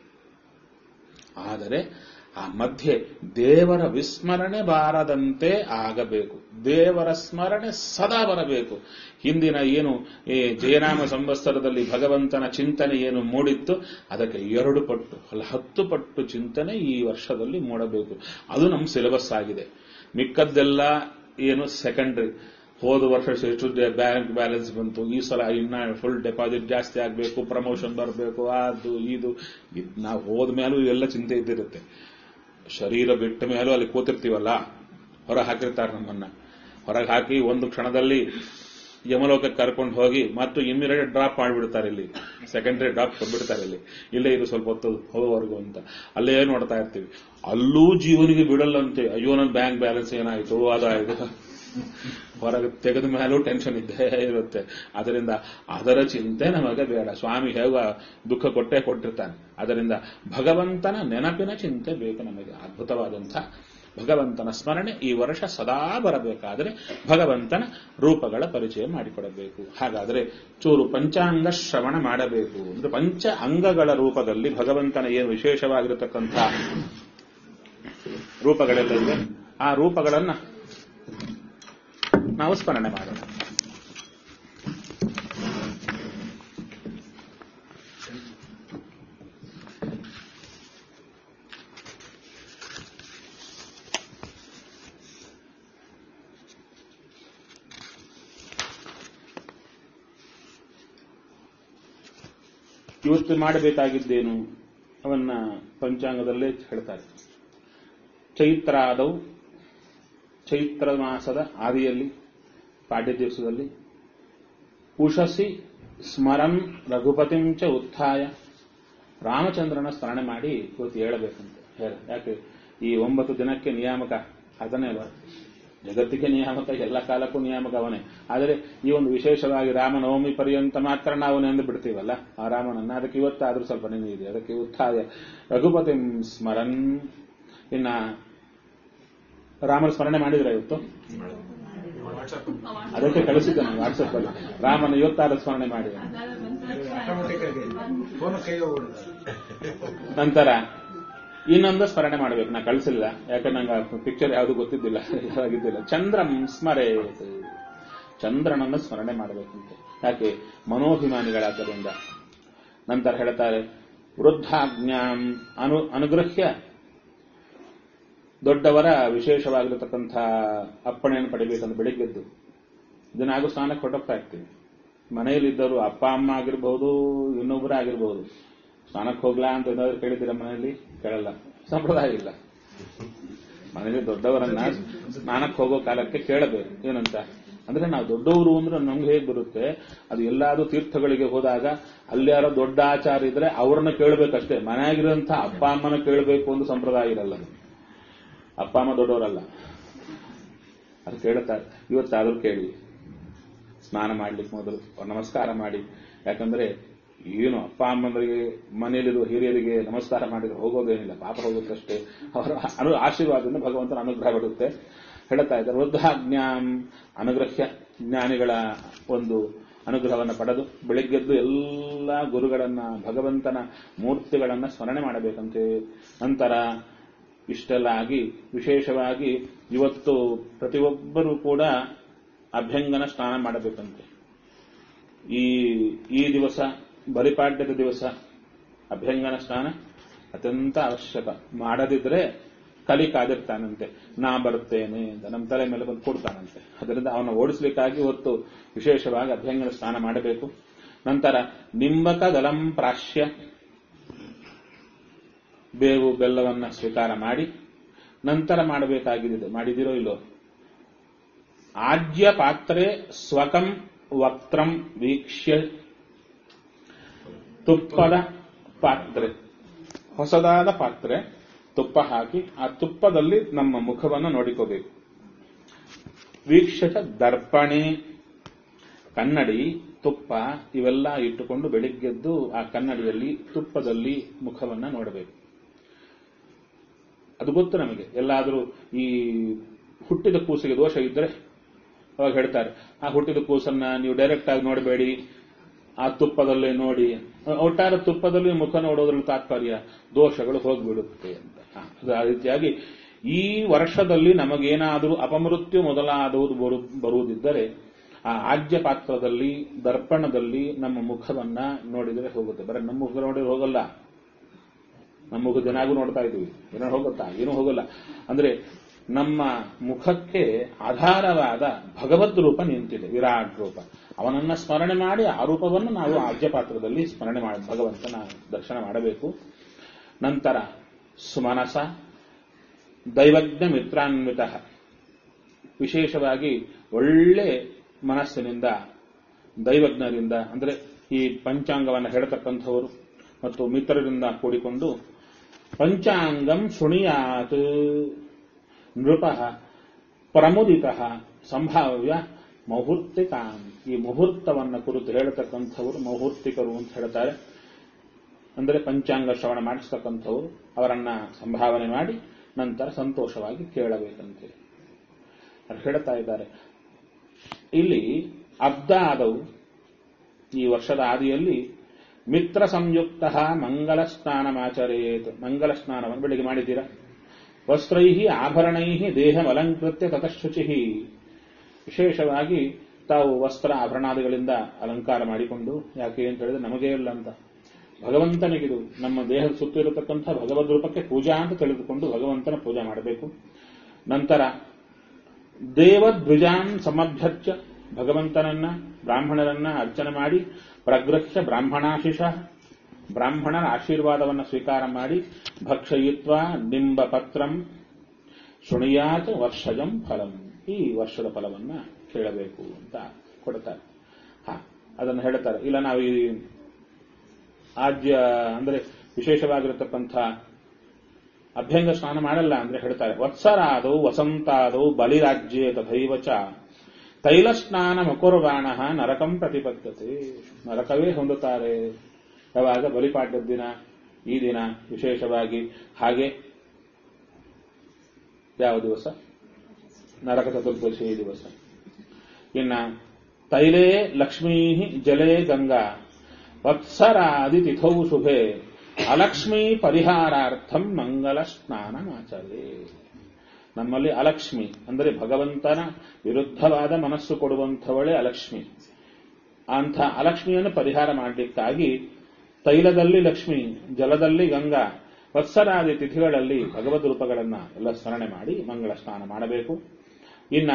ಆದರೆ ಆ ಮಧ್ಯೆ ದೇವರ ವಿಸ್ಮರಣೆ ಬಾರದಂತೆ ಆಗಬೇಕು ದೇವರ ಸ್ಮರಣೆ ಸದಾ ಬರಬೇಕು ಹಿಂದಿನ ಏನು ಈ ಜಯನಾಮ ಸಂವತ್ಸರದಲ್ಲಿ ಭಗವಂತನ ಚಿಂತನೆ ಏನು ಮೂಡಿತ್ತು ಅದಕ್ಕೆ ಎರಡು ಪಟ್ಟು ಅಲ್ಲ ಹತ್ತು ಪಟ್ಟು ಚಿಂತನೆ ಈ ವರ್ಷದಲ್ಲಿ ಮೂಡಬೇಕು ಅದು ನಮ್ಮ ಸಿಲೆಬಸ್ ಆಗಿದೆ ಮಿಕ್ಕದ್ದೆಲ್ಲ ಏನು ಸೆಕೆಂಡ್ರಿ ಹೋದ ವರ್ಷ ಎಷ್ಟು ಬ್ಯಾಂಕ್ ಬ್ಯಾಲೆನ್ಸ್ ಬಂತು ಈ ಸಲ ಇನ್ನ ಫುಲ್ ಡೆಪಾಸಿಟ್ ಜಾಸ್ತಿ ಆಗಬೇಕು ಪ್ರಮೋಷನ್ ಬರಬೇಕು ಅದು ಇದು ಇದ್ ನಾವು ಹೋದ ಮೇಲೂ ಇವೆಲ್ಲ ಚಿಂತೆ ಇದ್ದಿರುತ್ತೆ ಶರೀರ ಬಿಟ್ಟ ಮೇಲೂ ಅಲ್ಲಿ ಕೂತಿರ್ತೀವಲ್ಲ ಹೊರ ಹಾಕಿರ್ತಾರೆ ನಮ್ಮನ್ನ ಹೊರಗೆ ಹಾಕಿ ಒಂದು ಕ್ಷಣದಲ್ಲಿ ಯಮಲೋಕಕ್ಕೆ ಕರ್ಕೊಂಡು ಹೋಗಿ ಮತ್ತು ಇಮ್ಮಿಡಿಯೇಟ್ ಡ್ರಾಪ್ ಮಾಡಿಬಿಡ್ತಾರೆ ಇಲ್ಲಿ ಸೆಕೆಂಡರಿ ಡ್ರಾಪ್ ಕೊಟ್ಬಿಡ್ತಾರೆ ಇಲ್ಲಿ ಇಲ್ಲೇ ಇದು ಸ್ವಲ್ಪ ಹೊತ್ತು ಹೋಗೋವರೆಗೂ ಅಂತ ಅಲ್ಲೇ ನೋಡ್ತಾ ಇರ್ತೀವಿ ಅಲ್ಲೂ ಜೀವನಿಗೆ ಬಿಡಲ್ಲಂತೆ ಅಯ್ಯೋ ನನ್ನ ಬ್ಯಾಂಕ್ ಬ್ಯಾಲೆನ್ಸ್ ಏನಾಯ್ತು ಅದಾಯ್ತು ಹೊರಗೆ ತೆಗೆದ ಮೇಲೂ ಟೆನ್ಷನ್ ಇದ್ದೇ ಇರುತ್ತೆ ಅದರಿಂದ ಅದರ ಚಿಂತೆ ನಮಗೆ ಬೇಡ ಸ್ವಾಮಿ ಹೇಗ ದುಃಖ ಕೊಟ್ಟೇ ಕೊಟ್ಟಿರ್ತಾನೆ ಅದರಿಂದ ಭಗವಂತನ ನೆನಪಿನ ಚಿಂತೆ ಬೇಕು ನಮಗೆ ಅದ್ಭುತವಾದಂಥ ಭಗವಂತನ ಸ್ಮರಣೆ ಈ ವರ್ಷ ಸದಾ ಬರಬೇಕಾದರೆ ಭಗವಂತನ ರೂಪಗಳ ಪರಿಚಯ ಮಾಡಿಕೊಡಬೇಕು ಹಾಗಾದರೆ ಚೂರು ಪಂಚಾಂಗ ಶ್ರವಣ ಮಾಡಬೇಕು ಅಂದ್ರೆ ಪಂಚ ಅಂಗಗಳ ರೂಪದಲ್ಲಿ ಭಗವಂತನ ಏನು ವಿಶೇಷವಾಗಿರತಕ್ಕಂಥ ರೂಪಗಳೆಲ್ಲ ಇದೆ ಆ ರೂಪಗಳನ್ನ ನಾವು ಸ್ಮರಣೆ ಮಾಡೋಣ ಇವತ್ತು ಮಾಡಬೇಕಾಗಿದ್ದೇನು ಅವನ್ನ ಪಂಚಾಂಗದಲ್ಲೇ ಹೇಳ್ತಾರೆ ಚೈತ್ರಾದವು ಚೈತ್ರ ಮಾಸದ ಆದಿಯಲ್ಲಿ ಪಾಡ್ಯ ದಿವಸದಲ್ಲಿ ಉಷಸಿ ಸ್ಮರನ್ ರಘುಪತಿಂ ಚ ಉತ್ಥಾಯ ರಾಮಚಂದ್ರನ ಸ್ಮರಣೆ ಮಾಡಿ ಇವತ್ತು ಹೇಳಬೇಕಂತ ಹೇಳ ಯಾಕೆ ಈ ಒಂಬತ್ತು ದಿನಕ್ಕೆ ನಿಯಾಮಕ ಅದನ್ನೇ ಅಲ್ವಾ ಜಗತ್ತಿಗೆ ನಿಯಾಮಕ ಎಲ್ಲ ಕಾಲಕ್ಕೂ ನಿಯಾಮಕ ಅವನೇ ಆದರೆ ಈ ಒಂದು ವಿಶೇಷವಾಗಿ ರಾಮನವಮಿ ಪರ್ಯಂತ ಮಾತ್ರ ನಾವು ನೆಂದು ಬಿಡ್ತೀವಲ್ಲ ಆ ರಾಮನನ್ನ ಅದಕ್ಕೆ ಇವತ್ತಾದ್ರೂ ಸ್ವಲ್ಪ ನೆನೆಯಿದೆ ಅದಕ್ಕೆ ಉತ್ಥಾಯ ರಘುಪತಿ ಸ್ಮರನ್ ಇನ್ನ ರಾಮನ ಸ್ಮರಣೆ ಮಾಡಿದ್ರೆ ಇವತ್ತು ಅದಕ್ಕೆ ಕಳಿಸಿದ್ದೆ ನಾನು ವಾಟ್ಸಪ್ ಅಲ್ಲಿ ರಾಮನ ಇವತ್ತಾದ ಸ್ಮರಣೆ ಮಾಡಿ ಆಟೋಮೆಟಿಕ್ ಆಗಿ ಫೋನ್ ಕೈ ಹೋಗ್ಬಿಡುತ್ತೆ ನಂತರ ಇನ್ನೊಂದು ಸ್ಮರಣೆ ಮಾಡಬೇಕು ನಾ ಕಳಿಸಿಲ್ಲ ಯಾಕಂದ್ರೆ ನಂಗೆ ಪಿಕ್ಚರ್ ಯಾವುದು ಗೊತ್ತಿದ್ದಿಲ್ಲ ಆಗಿದ್ದಿಲ್ಲ ಚಂದ್ರಂ ಸ್ಮರೆ ಚಂದ್ರನನ್ನು ಸ್ಮರಣೆ ಮಾಡಬೇಕಂತೆ ಯಾಕೆ ಮನೋಭಿಮಾನಿಗಳಾದ್ದರಿಂದ ನಂತರ ಹೇಳ್ತಾರೆ ವೃದ್ಧಾಜ್ಞಾಂ ಅನು ಅನುಗೃಹ್ಯ ದೊಡ್ಡವರ ವಿಶೇಷವಾಗಿರತಕ್ಕಂಥ ಅಪ್ಪಣೆಯನ್ನು ಪಡಿಬೇಕಂತ ಬೆಳಿಗ್ಗೆದ್ದು ದಿನಾಗೂ ಸ್ನಾನಕ್ಕೆ ಹೊರಟೋಗ್ತಾ ಇರ್ತೀವಿ ಮನೆಯಲ್ಲಿದ್ದವರು ಅಪ್ಪ ಅಮ್ಮ ಆಗಿರ್ಬಹುದು ಇನ್ನೊಬ್ಬರೇ ಆಗಿರ್ಬಹುದು ಸ್ನಾನಕ್ಕೆ ಹೋಗ್ಲಾ ಅಂತ ಏನಾದ್ರು ಕೇಳಿದ್ದೀರ ಮನೆಯಲ್ಲಿ ಕೇಳಲ್ಲ ಸಂಪ್ರದಾಯ ಇಲ್ಲ ಮನೆಯಲ್ಲಿ ದೊಡ್ಡವರನ್ನ ಸ್ನಾನಕ್ಕೆ ಹೋಗೋ ಕಾಲಕ್ಕೆ ಕೇಳಬೇಕು ಏನಂತ ಅಂದ್ರೆ ನಾವು ದೊಡ್ಡವರು ಅಂದ್ರೆ ನಮ್ಗೆ ಹೇಗೆ ಬರುತ್ತೆ ಅದು ಎಲ್ಲಾದ್ರೂ ತೀರ್ಥಗಳಿಗೆ ಹೋದಾಗ ಅಲ್ಲಿ ಯಾರೋ ದೊಡ್ಡ ಆಚಾರ ಇದ್ರೆ ಅವ್ರನ್ನ ಕೇಳಬೇಕಷ್ಟೇ ಮನೆಯಾಗಿರೋಂಥ ಅಪ್ಪ ಅಮ್ಮನ ಕೇಳಬೇಕು ಒಂದು ಸಂಪ್ರದಾಯ ಇರಲ್ಲ ಅಪ್ಪ ಅಮ್ಮ ದೊಡ್ಡವರಲ್ಲ ಅದು ಕೇಳುತ್ತಾರೆ ಇವತ್ತಾದ್ರೂ ಕೇಳಿ ಸ್ನಾನ ಮಾಡ್ಲಿಕ್ಕೆ ಮೊದಲು ಅವ್ರು ನಮಸ್ಕಾರ ಮಾಡಿ ಯಾಕಂದ್ರೆ ಏನು ಅಪ್ಪ ಅಮ್ಮಂದರಿಗೆ ಮನೆಯಲ್ಲಿರುವ ಹಿರಿಯರಿಗೆ ನಮಸ್ಕಾರ ಮಾಡಿದ್ರೆ ಹೋಗೋದೇನಿಲ್ಲ ಪಾಪ ಹೋಗುತ್ತಷ್ಟೇ ಅವರ ಅನು ಆಶೀರ್ವಾದದಿಂದ ಭಗವಂತನ ಅನುಗ್ರಹ ಬರುತ್ತೆ ಹೇಳ್ತಾ ಇದ್ದಾರೆ ವೃದ್ಧಾಜ್ಞಾಂ ಅನುಗ್ರಹ್ಯ ಜ್ಞಾನಿಗಳ ಒಂದು ಅನುಗ್ರಹವನ್ನು ಪಡೆದು ಬೆಳಿಗ್ಗೆದ್ದು ಎಲ್ಲ ಗುರುಗಳನ್ನ ಭಗವಂತನ ಮೂರ್ತಿಗಳನ್ನ ಸ್ಮರಣೆ ಮಾಡಬೇಕಂತೆ ನಂತರ ಇಷ್ಟೆಲ್ಲ ಆಗಿ ವಿಶೇಷವಾಗಿ ಇವತ್ತು ಪ್ರತಿಯೊಬ್ಬರೂ ಕೂಡ ಅಭ್ಯಂಗನ ಸ್ನಾನ ಮಾಡಬೇಕಂತೆ ಈ ಈ ದಿವಸ ಬಲಿಪಾಡ್ಯದ ದಿವಸ ಅಭ್ಯಂಗನ ಸ್ನಾನ ಅತ್ಯಂತ ಅವಶ್ಯಕ ಮಾಡದಿದ್ರೆ ಕಲಿ ಕಾದಿರ್ತಾನಂತೆ ನಾ ಬರುತ್ತೇನೆ ಅಂತ ನಮ್ಮ ತಲೆ ಮೇಲೆ ಬಂದು ಕೊಡ್ತಾನಂತೆ ಅದರಿಂದ ಅವನ ಓಡಿಸ್ಲಿಕ್ಕಾಗಿ ಹೊತ್ತು ವಿಶೇಷವಾಗಿ ಅಭ್ಯಂಗನ ಸ್ನಾನ ಮಾಡಬೇಕು ನಂತರ ನಿಂಬಕ ದಲಂ ಪ್ರಾಶ್ಯ ಬೇವು ಬೆಲ್ಲವನ್ನ ಸ್ವೀಕಾರ ಮಾಡಿ ನಂತರ ಮಾಡಬೇಕಾಗಿದೆ ಮಾಡಿದಿರೋ ಇಲ್ಲೋ ಆಜ್ಯ ಪಾತ್ರೆ ಸ್ವಕಂ ವಕ್ತ್ರಂ ವೀಕ್ಷ್ಯ ತುಪ್ಪದ ಪಾತ್ರೆ ಹೊಸದಾದ ಪಾತ್ರೆ ತುಪ್ಪ ಹಾಕಿ ಆ ತುಪ್ಪದಲ್ಲಿ ನಮ್ಮ ಮುಖವನ್ನು ನೋಡಿಕೋಬೇಕು ವೀಕ್ಷಕ ದರ್ಪಣೆ ಕನ್ನಡಿ ತುಪ್ಪ ಇವೆಲ್ಲ ಇಟ್ಟುಕೊಂಡು ಬೆಳಿಗ್ಗೆದ್ದು ಆ ಕನ್ನಡಿಯಲ್ಲಿ ತುಪ್ಪದಲ್ಲಿ ಮುಖವನ್ನ ನೋಡಬೇಕು ಅದು ಗೊತ್ತು ನಮಗೆ ಎಲ್ಲಾದರೂ ಈ ಹುಟ್ಟಿದ ಕೂಸಿಗೆ ದೋಷ ಇದ್ರೆ ಅವಾಗ ಹೇಳ್ತಾರೆ ಆ ಹುಟ್ಟಿದ ಕೂಸನ್ನ ನೀವು ಡೈರೆಕ್ಟ್ ಆಗಿ ನೋಡಬೇಡಿ ಆ ತುಪ್ಪದಲ್ಲೇ ನೋಡಿ ಒಟ್ಟಾರೆ ತುಪ್ಪದಲ್ಲಿ ಮುಖ ನೋಡೋದ್ರಲ್ಲಿ ತಾತ್ಪರ್ಯ ದೋಷಗಳು ಹೋಗ್ಬಿಡುತ್ತೆ ಅಂತ ಹ, ಅದು ಆ ರೀತಿಯಾಗಿ ಈ ವರ್ಷದಲ್ಲಿ ನಮಗೇನಾದರೂ ಅಪಮೃತ್ಯು ಮೊದಲಾದವುದು ಬರು- ಬರುವುದಿದ್ದರೆ ಆ ಆಜ್ಯ ಪಾತ್ರದಲ್ಲಿ ದರ್ಪಣದಲ್ಲಿ ನಮ್ಮ ಮುಖವನ್ನ ನೋಡಿದರೆ ಹೋಗುತ್ತೆ ಬರೀ ನಮ್ಮ ಮುಖ ನೋಡಿದ್ರೆ ಹೋಗಲ್ಲ ನಮ್ಮ ಮುಖ ದಿನಾಗೂ ನೋಡ್ತಾ ಇದೀವಿ ಏನೋ ಹೋಗುತ್ತಾ ಏನೂ ಹೋಗಲ್ಲ ಅಂದ್ರೆ ನಮ್ಮ ಮುಖಕ್ಕೆ ಆಧಾರವಾದ ಭಗವದ್ ರೂಪ ನಿಂತಿದೆ ವಿರಾಟ್ ರೂಪ ಅವನನ್ನ ಸ್ಮರಣೆ ಮಾಡಿ ಆ ರೂಪವನ್ನು ನಾವು ಆಜ್ಯ ಪಾತ್ರದಲ್ಲಿ ಸ್ಮರಣೆ ಮಾಡಿ ಭಗವಂತನ ದರ್ಶನ ಮಾಡಬೇಕು ನಂತರ ಸುಮನಸ ದೈವಜ್ಞ ಮಿತ್ರಾನ್ವಿತ ವಿಶೇಷವಾಗಿ ಒಳ್ಳೆ ಮನಸ್ಸಿನಿಂದ ದೈವಜ್ಞರಿಂದ ಅಂದ್ರೆ ಈ ಪಂಚಾಂಗವನ್ನು ಹೇಳ್ತಕ್ಕಂಥವರು ಮತ್ತು ಮಿತ್ರರಿಂದ ಕೂಡಿಕೊಂಡು ಪಂಚಾಂಗಂ ಶೃಣಿಯಾತ್ ನೃಪ ಪ್ರಮುದಿತ ಸಂಭಾವ್ಯ ಮುಹೂರ್ತಿಕಾನ್ ಈ ಮುಹೂರ್ತವನ್ನ ಕುರಿತು ಹೇಳತಕ್ಕಂಥವರು ಮುಹೂರ್ತಿಕರು ಅಂತ ಹೇಳ್ತಾರೆ ಅಂದರೆ ಪಂಚಾಂಗ ಶ್ರವಣ ಮಾಡಿಸ್ತಕ್ಕಂಥವ್ರು ಅವರನ್ನ ಸಂಭಾವನೆ ಮಾಡಿ ನಂತರ ಸಂತೋಷವಾಗಿ ಕೇಳಬೇಕಂತೆ ಅವ್ರು ಹೇಳ್ತಾ ಇದ್ದಾರೆ ಇಲ್ಲಿ ಅಬ್ದ ಆದವು ಈ ವರ್ಷದ ಆದಿಯಲ್ಲಿ ಮಿತ್ರ ಸಂಯುಕ್ತ ಮಂಗಲ ಸ್ನಾನಮಾಚರೇತ್ ಮಂಗಲ ಸ್ನಾನವನ್ನು ಬೆಳಿಗ್ಗೆ ಮಾಡಿದ್ದೀರಾ ವಸ್ತ್ರೈ ಆಭರಣೈ ದೇಹಮಲಂಕೃತ್ಯ ತತಃಶುಚಿ ವಿಶೇಷವಾಗಿ ತಾವು ವಸ್ತ್ರ ಆಭರಣಾದಿಗಳಿಂದ ಅಲಂಕಾರ ಮಾಡಿಕೊಂಡು ಯಾಕೆ ಅಂತ ಹೇಳಿದ್ರೆ ನಮಗೇ ಇಲ್ಲ ಅಂತ ಭಗವಂತನಿಗಿದು ನಮ್ಮ ದೇಹದ ಸುತ್ತಿರತಕ್ಕಂಥ ಭಗವದ್ ರೂಪಕ್ಕೆ ಪೂಜಾ ಅಂತ ತಿಳಿದುಕೊಂಡು ಭಗವಂತನ ಪೂಜೆ ಮಾಡಬೇಕು ನಂತರ ದೇವದ್ವಿಜಾನ್ ಸಮಭ್ಯರ್ಚ ಭಗವಂತನನ್ನ ಬ್ರಾಹ್ಮಣರನ್ನ ಅರ್ಚನೆ ಮಾಡಿ ಪ್ರಗೃಹ್ಯ ಬ್ರಾಹ್ಮಣಾಶಿಷ ಬ್ರಾಹ್ಮಣರ ಆಶೀರ್ವಾದವನ್ನು ಸ್ವೀಕಾರ ಮಾಡಿ ಭಕ್ಷಯಿತ್ವ ನಿಂಬ ಪತ್ರಂ ಶೃಣಿಯಾತ್ ವರ್ಷಜಂ ಫಲಂ ಈ ವರ್ಷದ ಫಲವನ್ನ ಕೇಳಬೇಕು ಅಂತ ಕೊಡ್ತಾರೆ ಹ ಅದನ್ನು ಹೇಳ್ತಾರೆ ಇಲ್ಲ ನಾವು ಈ ಆಜ್ಯ ಅಂದ್ರೆ ವಿಶೇಷವಾಗಿರತಕ್ಕಂಥ ಅಭ್ಯಂಗ ಸ್ನಾನ ಮಾಡಲ್ಲ ಅಂದ್ರೆ ಹೇಳ್ತಾರೆ ವತ್ಸರಾದವು ವಸಂತಾದವು ಬಲಿರಾಜ್ಯೇ ತಥೈವ ಚ ತೈಲ ಸ್ನಾನ ಮಕುರ್ವಾಣ ನರಕಂ ಪ್ರತಿಪದ್ಧತೆ ನರಕವೇ ಹೊಂದುತ್ತಾರೆ ಯಾವಾಗ ಬಲಿಪಾಡ್ಯದ ದಿನ ಈ ದಿನ ವಿಶೇಷವಾಗಿ ಹಾಗೆ ಯಾವ ದಿವಸ ನರಕ ಚತುರ್ದಶಿ ದಿವಸ ಇನ್ನ ತೈಲೇ ಲಕ್ಷ್ಮೀ ಜಲೇ ಗಂಗಾ ವತ್ಸರಾದಿ ತಿಥೌ ಶುಭೆ ಅಲಕ್ಷ್ಮೀ ಪರಿಹಾರಾರ್ಥಂ ಮಂಗಲ ಸ್ನಾನಮಾಚರೇ ನಮ್ಮಲ್ಲಿ ಅಲಕ್ಷ್ಮಿ ಅಂದರೆ ಭಗವಂತನ ವಿರುದ್ಧವಾದ ಮನಸ್ಸು ಕೊಡುವಂಥವಳೇ ಅಲಕ್ಷ್ಮಿ ಅಂಥ ಅಲಕ್ಷ್ಮಿಯನ್ನು ಪರಿಹಾರ ಮಾಡಲಿಕ್ಕಾಗಿ ತೈಲದಲ್ಲಿ ಲಕ್ಷ್ಮಿ ಜಲದಲ್ಲಿ ಗಂಗಾ ವತ್ಸರಾದಿ ತಿಥಿಗಳಲ್ಲಿ ಭಗವದ್ ರೂಪಗಳನ್ನ ಎಲ್ಲ ಸ್ಮರಣೆ ಮಾಡಿ ಮಂಗಳ ಸ್ನಾನ ಮಾಡಬೇಕು ಇನ್ನ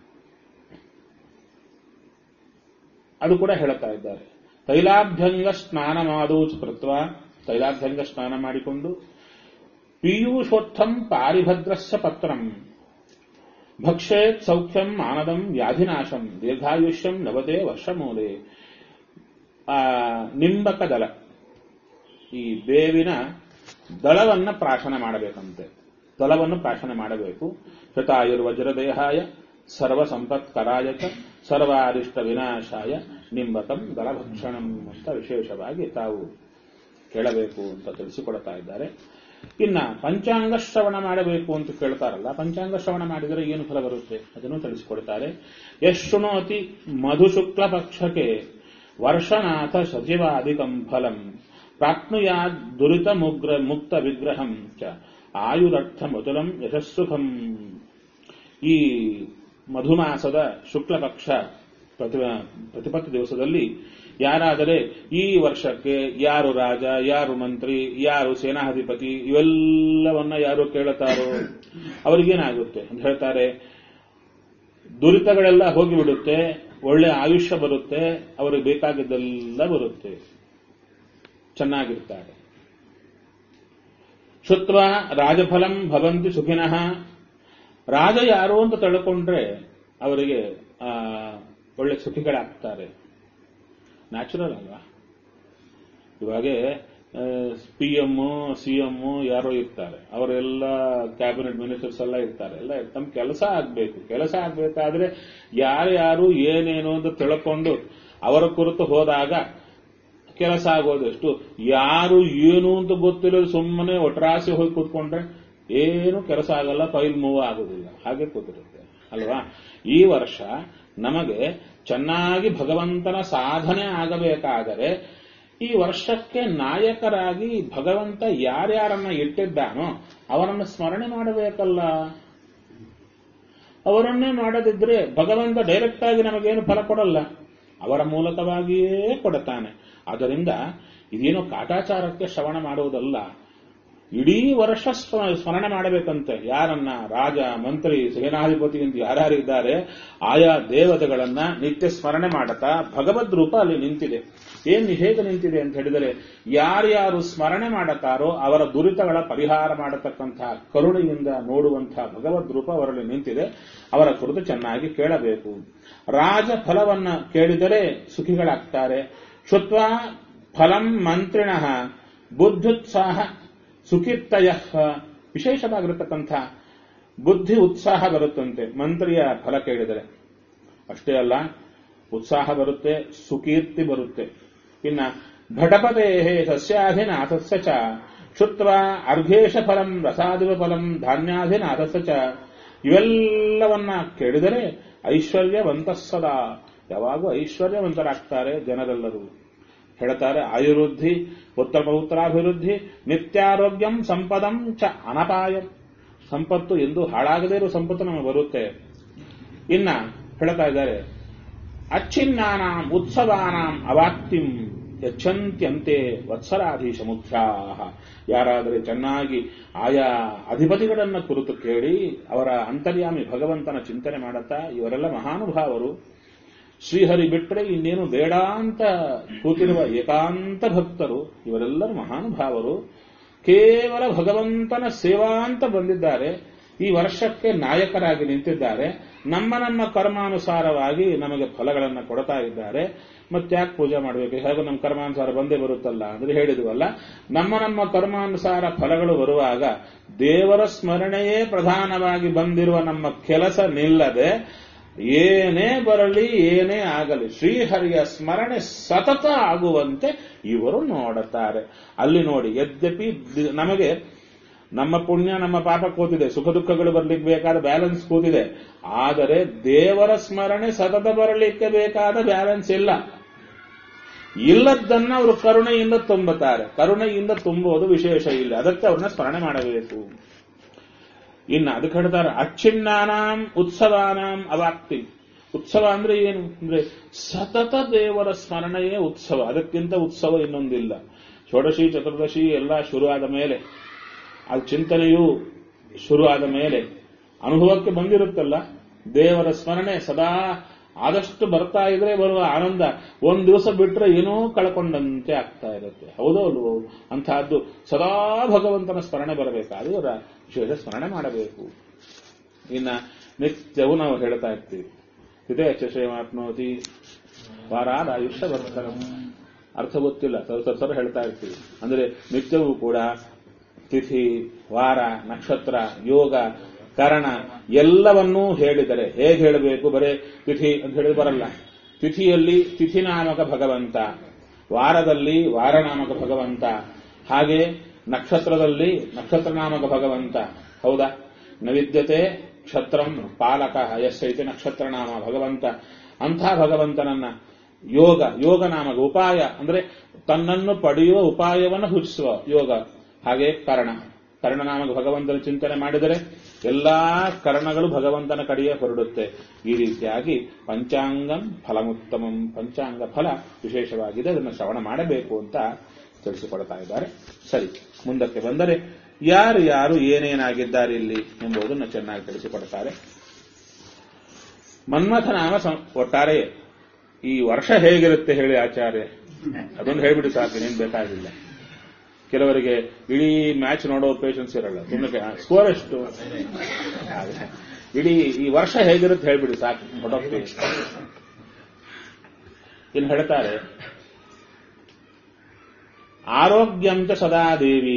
ಅದು ಕೂಡ ಹೇಳುತ್ತಾ ಇದ್ದಾರೆ ತೈಲಾಭ್ಯಂಗ ಸ್ನಾನ ಮಾಡೂಚು ಕೃತ್ವ ತೈಲಾಭ್ಯಂಗ ಸ್ನಾನ ಮಾಡಿಕೊಂಡು ಪೀಯೂಷೋತ್ಥಂ ಪಾರಿಭದ್ರಸ್ಯ ಪತ್ರಂ ಭಕ್ಷೇತ್ ಸೌಖ್ಯಂ ಆನದಂ ವ್ಯಾಧಿನಾಶಂ ದೀರ್ಘಾಯುಷ್ಯಂ ನವದೇ ವರ್ಷಮೂಲೆ ಆ ನಿಂಬಕ ದಳ ಈ ಬೇವಿನ ದಳವನ್ನ ಪ್ರಾಶನ ಮಾಡಬೇಕಂತೆ ದಳವನ್ನು ಪ್ರಾಶನ ಮಾಡಬೇಕು ಶತಾಯುರ್ವಜ್ರದೇಹಾಯ ಸರ್ವ ಸಂಪತ್ಕರಾಯ ಚ ಸರ್ವಾರಿಷ್ಟ ವಿನಾಶಾಯ ನಿಂಬಕಂ ದಳಭಕ್ಷಣಂ ಅಂತ ವಿಶೇಷವಾಗಿ ತಾವು ಕೇಳಬೇಕು ಅಂತ ತಿಳಿಸಿಕೊಡ್ತಾ ಇದ್ದಾರೆ ಇನ್ನ ಪಂಚಾಂಗ ಶ್ರವಣ ಮಾಡಬೇಕು ಅಂತ ಕೇಳ್ತಾರಲ್ಲ ಪಂಚಾಂಗ ಶ್ರವಣ ಮಾಡಿದರೆ ಏನು ಫಲ ಬರುತ್ತೆ ಅದನ್ನು ತಿಳಿಸಿಕೊಡ್ತಾರೆ ಯಶೃಣೋತಿ ಮಧುಶುಕ್ಲ ಪಕ್ಷಕ್ಕೆ ವರ್ಷನಾಥ ಸಚಿವಾಧಿಕಂ ಫಲಂ ಪ್ರಾಪ್ನುಯಾದ್ ದುರಿತ ಮುಗ್ರ ಮುಕ್ತ ವಿಗ್ರಹಂ ಚ ಆಯುರರ್ಥ ಮಧುರಂ ಯಶಸ್ಸುಖಂ ಈ ಮಧುಮಾಸದ ಶುಕ್ಲ ಪಕ್ಷ ಪ್ರತಿ ಪ್ರತಿಪತ್ತು ದಿವಸದಲ್ಲಿ ಯಾರಾದರೆ ಈ ವರ್ಷಕ್ಕೆ ಯಾರು ರಾಜ ಯಾರು ಮಂತ್ರಿ ಯಾರು ಸೇನಾಧಿಪತಿ ಇವೆಲ್ಲವನ್ನ ಯಾರು ಕೇಳುತ್ತಾರೋ ಅವರಿಗೇನಾಗುತ್ತೆ ಅಂತ ಹೇಳ್ತಾರೆ ದುರಿತಗಳೆಲ್ಲ ಹೋಗಿಬಿಡುತ್ತೆ ಒಳ್ಳೆ ಆಯುಷ್ಯ ಬರುತ್ತೆ ಅವರಿಗೆ ಬೇಕಾಗಿದ್ದೆಲ್ಲ ಬರುತ್ತೆ ಚೆನ್ನಾಗಿರ್ತಾರೆ ಶುತ್ವ ರಾಜಫಲಂ ಭವಂತಿ ಸುಖಿನಃ ರಾಜ ಯಾರು ಅಂತ ತಿಳ್ಕೊಂಡ್ರೆ ಅವರಿಗೆ ಆ, ಒಳ್ಳೆ ಸುಖಿಗಳಾಗ್ತಾರೆ ನ್ಯಾಚುರಲ್ ಅಲ್ವಾ ಇವಾಗ ಪಿ ಎಂ ಸಿ ಎಂ ಯಾರೋ ಇರ್ತಾರೆ ಅವರೆಲ್ಲ ಕ್ಯಾಬಿನೆಟ್ ಮಿನಿಸ್ಟರ್ಸ್ ಎಲ್ಲ ಇರ್ತಾರೆ ಎಲ್ಲ ತಮ್ಮ ಕೆಲಸ ಆಗ್ಬೇಕು ಕೆಲಸ ಆಗ್ಬೇಕಾದ್ರೆ ಯಾರ್ಯಾರು ಏನೇನು ಅಂತ ತಿಳ್ಕೊಂಡು ಅವರ ಕುರಿತು ಹೋದಾಗ ಕೆಲಸ ಆಗೋದು ಎಷ್ಟು ಯಾರು ಏನು ಅಂತ ಗೊತ್ತಿಲ್ಲ ಸುಮ್ಮನೆ ಒಟ್ರಾಸಿ ಹೋಗಿ ಕೂತ್ಕೊಂಡ್ರೆ ಏನು ಕೆಲಸ ಆಗಲ್ಲ ಫೈಲ್ ಮೂವ್ ಆಗೋದಿಲ್ಲ ಹಾಗೆ ಕೂತಿರುತ್ತೆ ಅಲ್ವಾ ಈ ವರ್ಷ ನಮಗೆ ಚೆನ್ನಾಗಿ ಭಗವಂತನ ಸಾಧನೆ ಆಗಬೇಕಾದರೆ ಈ ವರ್ಷಕ್ಕೆ ನಾಯಕರಾಗಿ ಭಗವಂತ ಯಾರ್ಯಾರನ್ನ ಇಟ್ಟಿದ್ದಾನೋ ಅವರನ್ನು ಸ್ಮರಣೆ ಮಾಡಬೇಕಲ್ಲ ಅವರನ್ನೇ ಮಾಡದಿದ್ರೆ ಭಗವಂತ ಡೈರೆಕ್ಟ್ ಆಗಿ ನಮಗೇನು ಫಲ ಕೊಡಲ್ಲ ಅವರ ಮೂಲಕವಾಗಿಯೇ ಕೊಡುತ್ತಾನೆ ಆದ್ದರಿಂದ ಇದೇನು ಕಾಟಾಚಾರಕ್ಕೆ ಶ್ರವಣ ಮಾಡುವುದಲ್ಲ ಇಡೀ ವರ್ಷ ಸ್ಮ- ಸ್ಮರಣೆ ಮಾಡಬೇಕಂತೆ ಯಾರನ್ನ ರಾಜ ಮಂತ್ರಿ ಸೇನಾಧಿಪತಿ ಅಂತ ಯಾರ್ಯಾರು ಇದ್ದಾರೆ ಆಯಾ ದೇವತೆಗಳನ್ನ ನಿತ್ಯ ಸ್ಮರಣೆ ಮಾಡುತ್ತಾ ಭಗವದ್ ರೂಪ ಅಲ್ಲಿ ನಿಂತಿದೆ ಏನ್ ಹೇಗೆ ನಿಂತಿದೆ ಅಂತ ಹೇಳಿದರೆ ಯಾರ್ಯಾರು ಸ್ಮರಣೆ ಮಾಡುತ್ತಾರೋ ಅವರ ದುರಿತಗಳ ಪರಿಹಾರ ಮಾಡತಕ್ಕಂತಹ ಕರುಣೆಯಿಂದ ನೋಡುವಂತಹ ಭಗವದ್ ರೂಪ ಅವರಲ್ಲಿ ನಿಂತಿದೆ ಅವರ ಕುರಿತು ಚೆನ್ನಾಗಿ ಕೇಳಬೇಕು ರಾಜ ಫಲವನ್ನ ಕೇಳಿದರೆ ಸುಖಿಗಳಾಗ್ತಾರೆ ಶುತ್ವ ಫಲಂ ಮಂತ್ರಿಣಃ ಬುದ್ಧುತ್ಸಾಹ ಸುಖಿತ್ತಯ ವಿಶೇಷವಾಗಿರತಕ್ಕಂಥ ಬುದ್ಧಿ ಉತ್ಸಾಹ ಬರುತ್ತಂತೆ ಮಂತ್ರಿಯ ಫಲ ಕೇಳಿದರೆ ಅಷ್ಟೇ ಅಲ್ಲ ಉತ್ಸಾಹ ಬರುತ್ತೆ ಸುಕೀರ್ತಿ ಬರುತ್ತೆ ಇನ್ನ ಭಟಪದೇ ಸಸ್ಯಾಧಿನಾಥಸ್ಯ ಚ ಶುತ್ವ ಅರ್ಘೇಶ ಫಲಂ ರಸಾದಿವ ಫಲಂ ಧಾನ್ಯಾಧಿನಾಥಸ್ಯ ಚ ಇವೆಲ್ಲವನ್ನ ಕೇಳಿದರೆ ಐಶ್ವರ್ಯವಂತ ಸದಾ ಯಾವಾಗೂ ಐಶ್ವರ್ಯವಂತರಾಗ್ತಾರೆ ಜನರೆಲ್ಲರೂ ಹೇಳ್ತಾರೆ ಆಯುರ್ವೃದ್ಧಿ ಪುತ್ರ ಪೌತ್ರಾಭಿವೃದ್ಧಿ ನಿತ್ಯಾರೋಗ್ಯಂ ಸಂಪದಂ ಚ ಅನಪಾಯಂ ಸಂಪತ್ತು ಎಂದು ಹಾಳಾಗದೇ ಇರುವ ಸಂಪತ್ತು ನಮಗೆ ಬರುತ್ತೆ ಇನ್ನ ಹೇಳ್ತಾ ಇದ್ದಾರೆ ಅಚ್ಛಿನ್ನಾನಾಂ ಉತ್ಸವಾನಾಂ ಅವಾಕ್ತಿಂ ಯಚ್ಚಂತ್ಯಂತೆ ವತ್ಸರಾಧೀಶ ಮುಖ್ಯಾ ಯಾರಾದರೆ ಚೆನ್ನಾಗಿ ಆಯಾ ಅಧಿಪತಿಗಳನ್ನ ಕುರಿತು ಕೇಳಿ ಅವರ ಅಂತರ್ಯಾಮಿ ಭಗವಂತನ ಚಿಂತನೆ ಮಾಡುತ್ತಾ ಇವರೆಲ್ಲ ಮಹಾನುಭಾವರು ಶ್ರೀಹರಿ ಬಿಟ್ಟರೆ ಇನ್ನೇನು ಬೇಡ ಅಂತ ಕೂತಿರುವ ಏಕಾಂತ ಭಕ್ತರು ಇವರೆಲ್ಲರೂ ಮಹಾನುಭಾವರು ಕೇವಲ ಭಗವಂತನ ಸೇವಾ ಅಂತ ಬಂದಿದ್ದಾರೆ ಈ ವರ್ಷಕ್ಕೆ ನಾಯಕರಾಗಿ ನಿಂತಿದ್ದಾರೆ ನಮ್ಮ ನಮ್ಮ ಕರ್ಮಾನುಸಾರವಾಗಿ ನಮಗೆ ಫಲಗಳನ್ನು ಕೊಡ್ತಾ ಇದ್ದಾರೆ ಮತ್ತ್ಯಾಕೆ ಪೂಜೆ ಮಾಡಬೇಕು ಹೇಗೂ ನಮ್ಮ ಕರ್ಮಾನುಸಾರ ಬಂದೇ ಬರುತ್ತಲ್ಲ ಅಂದ್ರೆ ಹೇಳಿದ್ವಲ್ಲ ನಮ್ಮ ನಮ್ಮ ಕರ್ಮಾನುಸಾರ ಫಲಗಳು ಬರುವಾಗ ದೇವರ ಸ್ಮರಣೆಯೇ ಪ್ರಧಾನವಾಗಿ ಬಂದಿರುವ ನಮ್ಮ ಕೆಲಸ ನಿಲ್ಲದೆ ಏನೇ ಬರಲಿ ಏನೇ ಆಗಲಿ ಶ್ರೀಹರಿಯ ಸ್ಮರಣೆ ಸತತ ಆಗುವಂತೆ ಇವರು ನೋಡುತ್ತಾರೆ ಅಲ್ಲಿ ನೋಡಿ ಯದ್ಯಪಿ ದಿ- ನಮಗೆ ನಮ್ಮ ಪುಣ್ಯ ನಮ್ಮ ಪಾಪ ಕೂತಿದೆ ಸುಖ ದುಃಖಗಳು ಬರ್ಲಿಕ್ಕೆ ಬೇಕಾದ ಬ್ಯಾಲೆನ್ಸ್ ಕೂತಿದೆ ಆದರೆ ದೇವರ ಸ್ಮರಣೆ ಸತತ ಬರಲಿಕ್ಕೆ ಬೇಕಾದ ಬ್ಯಾಲೆನ್ಸ್ ಇಲ್ಲ ಇಲ್ಲದ್ದನ್ನ ಅವರು ಕರುಣೆಯಿಂದ ತುಂಬುತ್ತಾರೆ ಕರುಣೆಯಿಂದ ತುಂಬುವುದು ವಿಶೇಷ ಇಲ್ಲ ಅದಕ್ಕೆ ಅವ್ರನ್ನ ಸ್ಮರಣೆ ಮಾಡಬೇಕು ಇನ್ನು ಅದಕ್ಕೆ ಹೇಳ್ತಾರೆ ಅಚ್ಛಿನ್ನಾನಾಂ ಉತ್ಸವಾನಾಂ ಅವಾಕ್ತಿ ಉತ್ಸವ ಅಂದ್ರೆ ಏನು ಅಂದ್ರೆ ಸತತ ದೇವರ ಸ್ಮರಣೆಯೇ ಉತ್ಸವ ಅದಕ್ಕಿಂತ ಉತ್ಸವ ಇನ್ನೊಂದಿಲ್ಲ ಷೋಡಶಿ ಚತುರ್ದಶಿ ಎಲ್ಲ ಶುರುವಾದ ಮೇಲೆ ಆ ಚಿಂತನೆಯು ಶುರುವಾದ ಮೇಲೆ ಅನುಭವಕ್ಕೆ ಬಂದಿರುತ್ತಲ್ಲ ದೇವರ ಸ್ಮರಣೆ ಸದಾ ಆದಷ್ಟು ಬರ್ತಾ ಇದ್ರೆ ಬರುವ ಆನಂದ ಒಂದ್ ದಿವಸ ಬಿಟ್ರೆ ಏನೋ ಕಳ್ಕೊಂಡಂತೆ ಆಗ್ತಾ ಇರುತ್ತೆ ಹೌದೋ ಅಲ್ವೋ ಅಂತಹದ್ದು ಸದಾ ಭಗವಂತನ ಸ್ಮರಣೆ ಬರಬೇಕಾದ್ರೆ ಇವರ ವಿಶೇಷ ಸ್ಮರಣೆ ಮಾಡಬೇಕು ಇನ್ನ ನಿತ್ಯವೂ ನಾವು ಹೇಳ್ತಾ ಇರ್ತೀವಿ ಇದೇ ಚೇಮಾಪ್ನೋತಿ ವಾರಾದ ಆಯುಷ್ಯ ಬರ್ತಾರೆ ಅರ್ಥ ಗೊತ್ತಿಲ್ಲ ಸ್ವಲ್ಪ ಸರ ಹೇಳ್ತಾ ಇರ್ತೀವಿ ಅಂದ್ರೆ ನಿತ್ಯವೂ ಕೂಡ ತಿಥಿ ವಾರ ನಕ್ಷತ್ರ ಯೋಗ ಕರಣ ಎಲ್ಲವನ್ನೂ ಹೇಳಿದರೆ ಹೇಗೆ ಹೇಳಬೇಕು ಬರೇ ತಿಥಿ ಅಂತ ಹೇಳಿ ಬರಲ್ಲ ತಿಥಿಯಲ್ಲಿ ತಿಥಿನಾಮಕ ಭಗವಂತ ವಾರದಲ್ಲಿ ವಾರನಾಮಕ ಭಗವಂತ ಹಾಗೆ ನಕ್ಷತ್ರದಲ್ಲಿ ನಕ್ಷತ್ರನಾಮಕ ಭಗವಂತ ಹೌದಾ ನವಿದ್ಯತೆ ಕ್ಷತ್ರಂ ಪಾಲಕ ಯಶೈತಿ ನಕ್ಷತ್ರನಾಮ ಭಗವಂತ ಅಂಥ ಭಗವಂತನನ್ನ ಯೋಗ ಯೋಗ ನಾಮಕ ಉಪಾಯ ಅಂದ್ರೆ ತನ್ನನ್ನು ಪಡೆಯುವ ಉಪಾಯವನ್ನು ಸೂಚಿಸುವ ಯೋಗ ಹಾಗೆ ಕರ್ಣ ಕರ್ಣನಾಮಕ ಭಗವಂತನ ಚಿಂತನೆ ಮಾಡಿದರೆ ಎಲ್ಲಾ ಕರ್ಣಗಳು ಭಗವಂತನ ಕಡೆಯೇ ಹೊರಡುತ್ತೆ ಈ ರೀತಿಯಾಗಿ ಪಂಚಾಂಗಂ ಫಲಮುತ್ತಮಂ ಪಂಚಾಂಗ ಫಲ ವಿಶೇಷವಾಗಿದೆ ಅದನ್ನು ಶ್ರವಣ ಮಾಡಬೇಕು ಅಂತ ತಿಳಿಸಿಕೊಡ್ತಾ ಇದ್ದಾರೆ ಸರಿ ಮುಂದಕ್ಕೆ ಬಂದರೆ ಯಾರು ಯಾರು ಏನೇನಾಗಿದ್ದಾರೆ ಇಲ್ಲಿ ಎಂಬುದನ್ನು ಚೆನ್ನಾಗಿ ತಿಳಿಸಿಕೊಡ್ತಾರೆ ಮನ್ಮಥ ನಾಮ ಸಂ- ಒಟ್ಟಾರೆ ಈ ವರ್ಷ ಹೇಗಿರುತ್ತೆ ಹೇಳಿ ಆಚಾರ್ಯ ಅದೊಂದು ಹೇಳ್ಬಿಡಿ ಸಾಕು ಏನೇನು ಬೇಕಾಗಿಲ್ಲ ಕೆಲವರಿಗೆ ಇಡೀ ಮ್ಯಾಚ್ ನೋಡೋ ಪೇಷನ್ಸ್ ಇರಲ್ಲ ಸುಮ್ಮನೆ ಸ್ಕೋರ್ ಎಷ್ಟು ಹಾಗೆ. ಇಡೀ ಈ ವರ್ಷ ಹೇಗಿರುತ್ತೆ ಹೇಳ್ಬಿಡಿ ಸಾಕು ಹೊಟ್ಟೋಗ್ತೀವಿ ಇನ್ನು ಹೇಳ್ತಾರೆ ಆರೋಗ್ಯಂತ ಸದಾ ದೇವಿ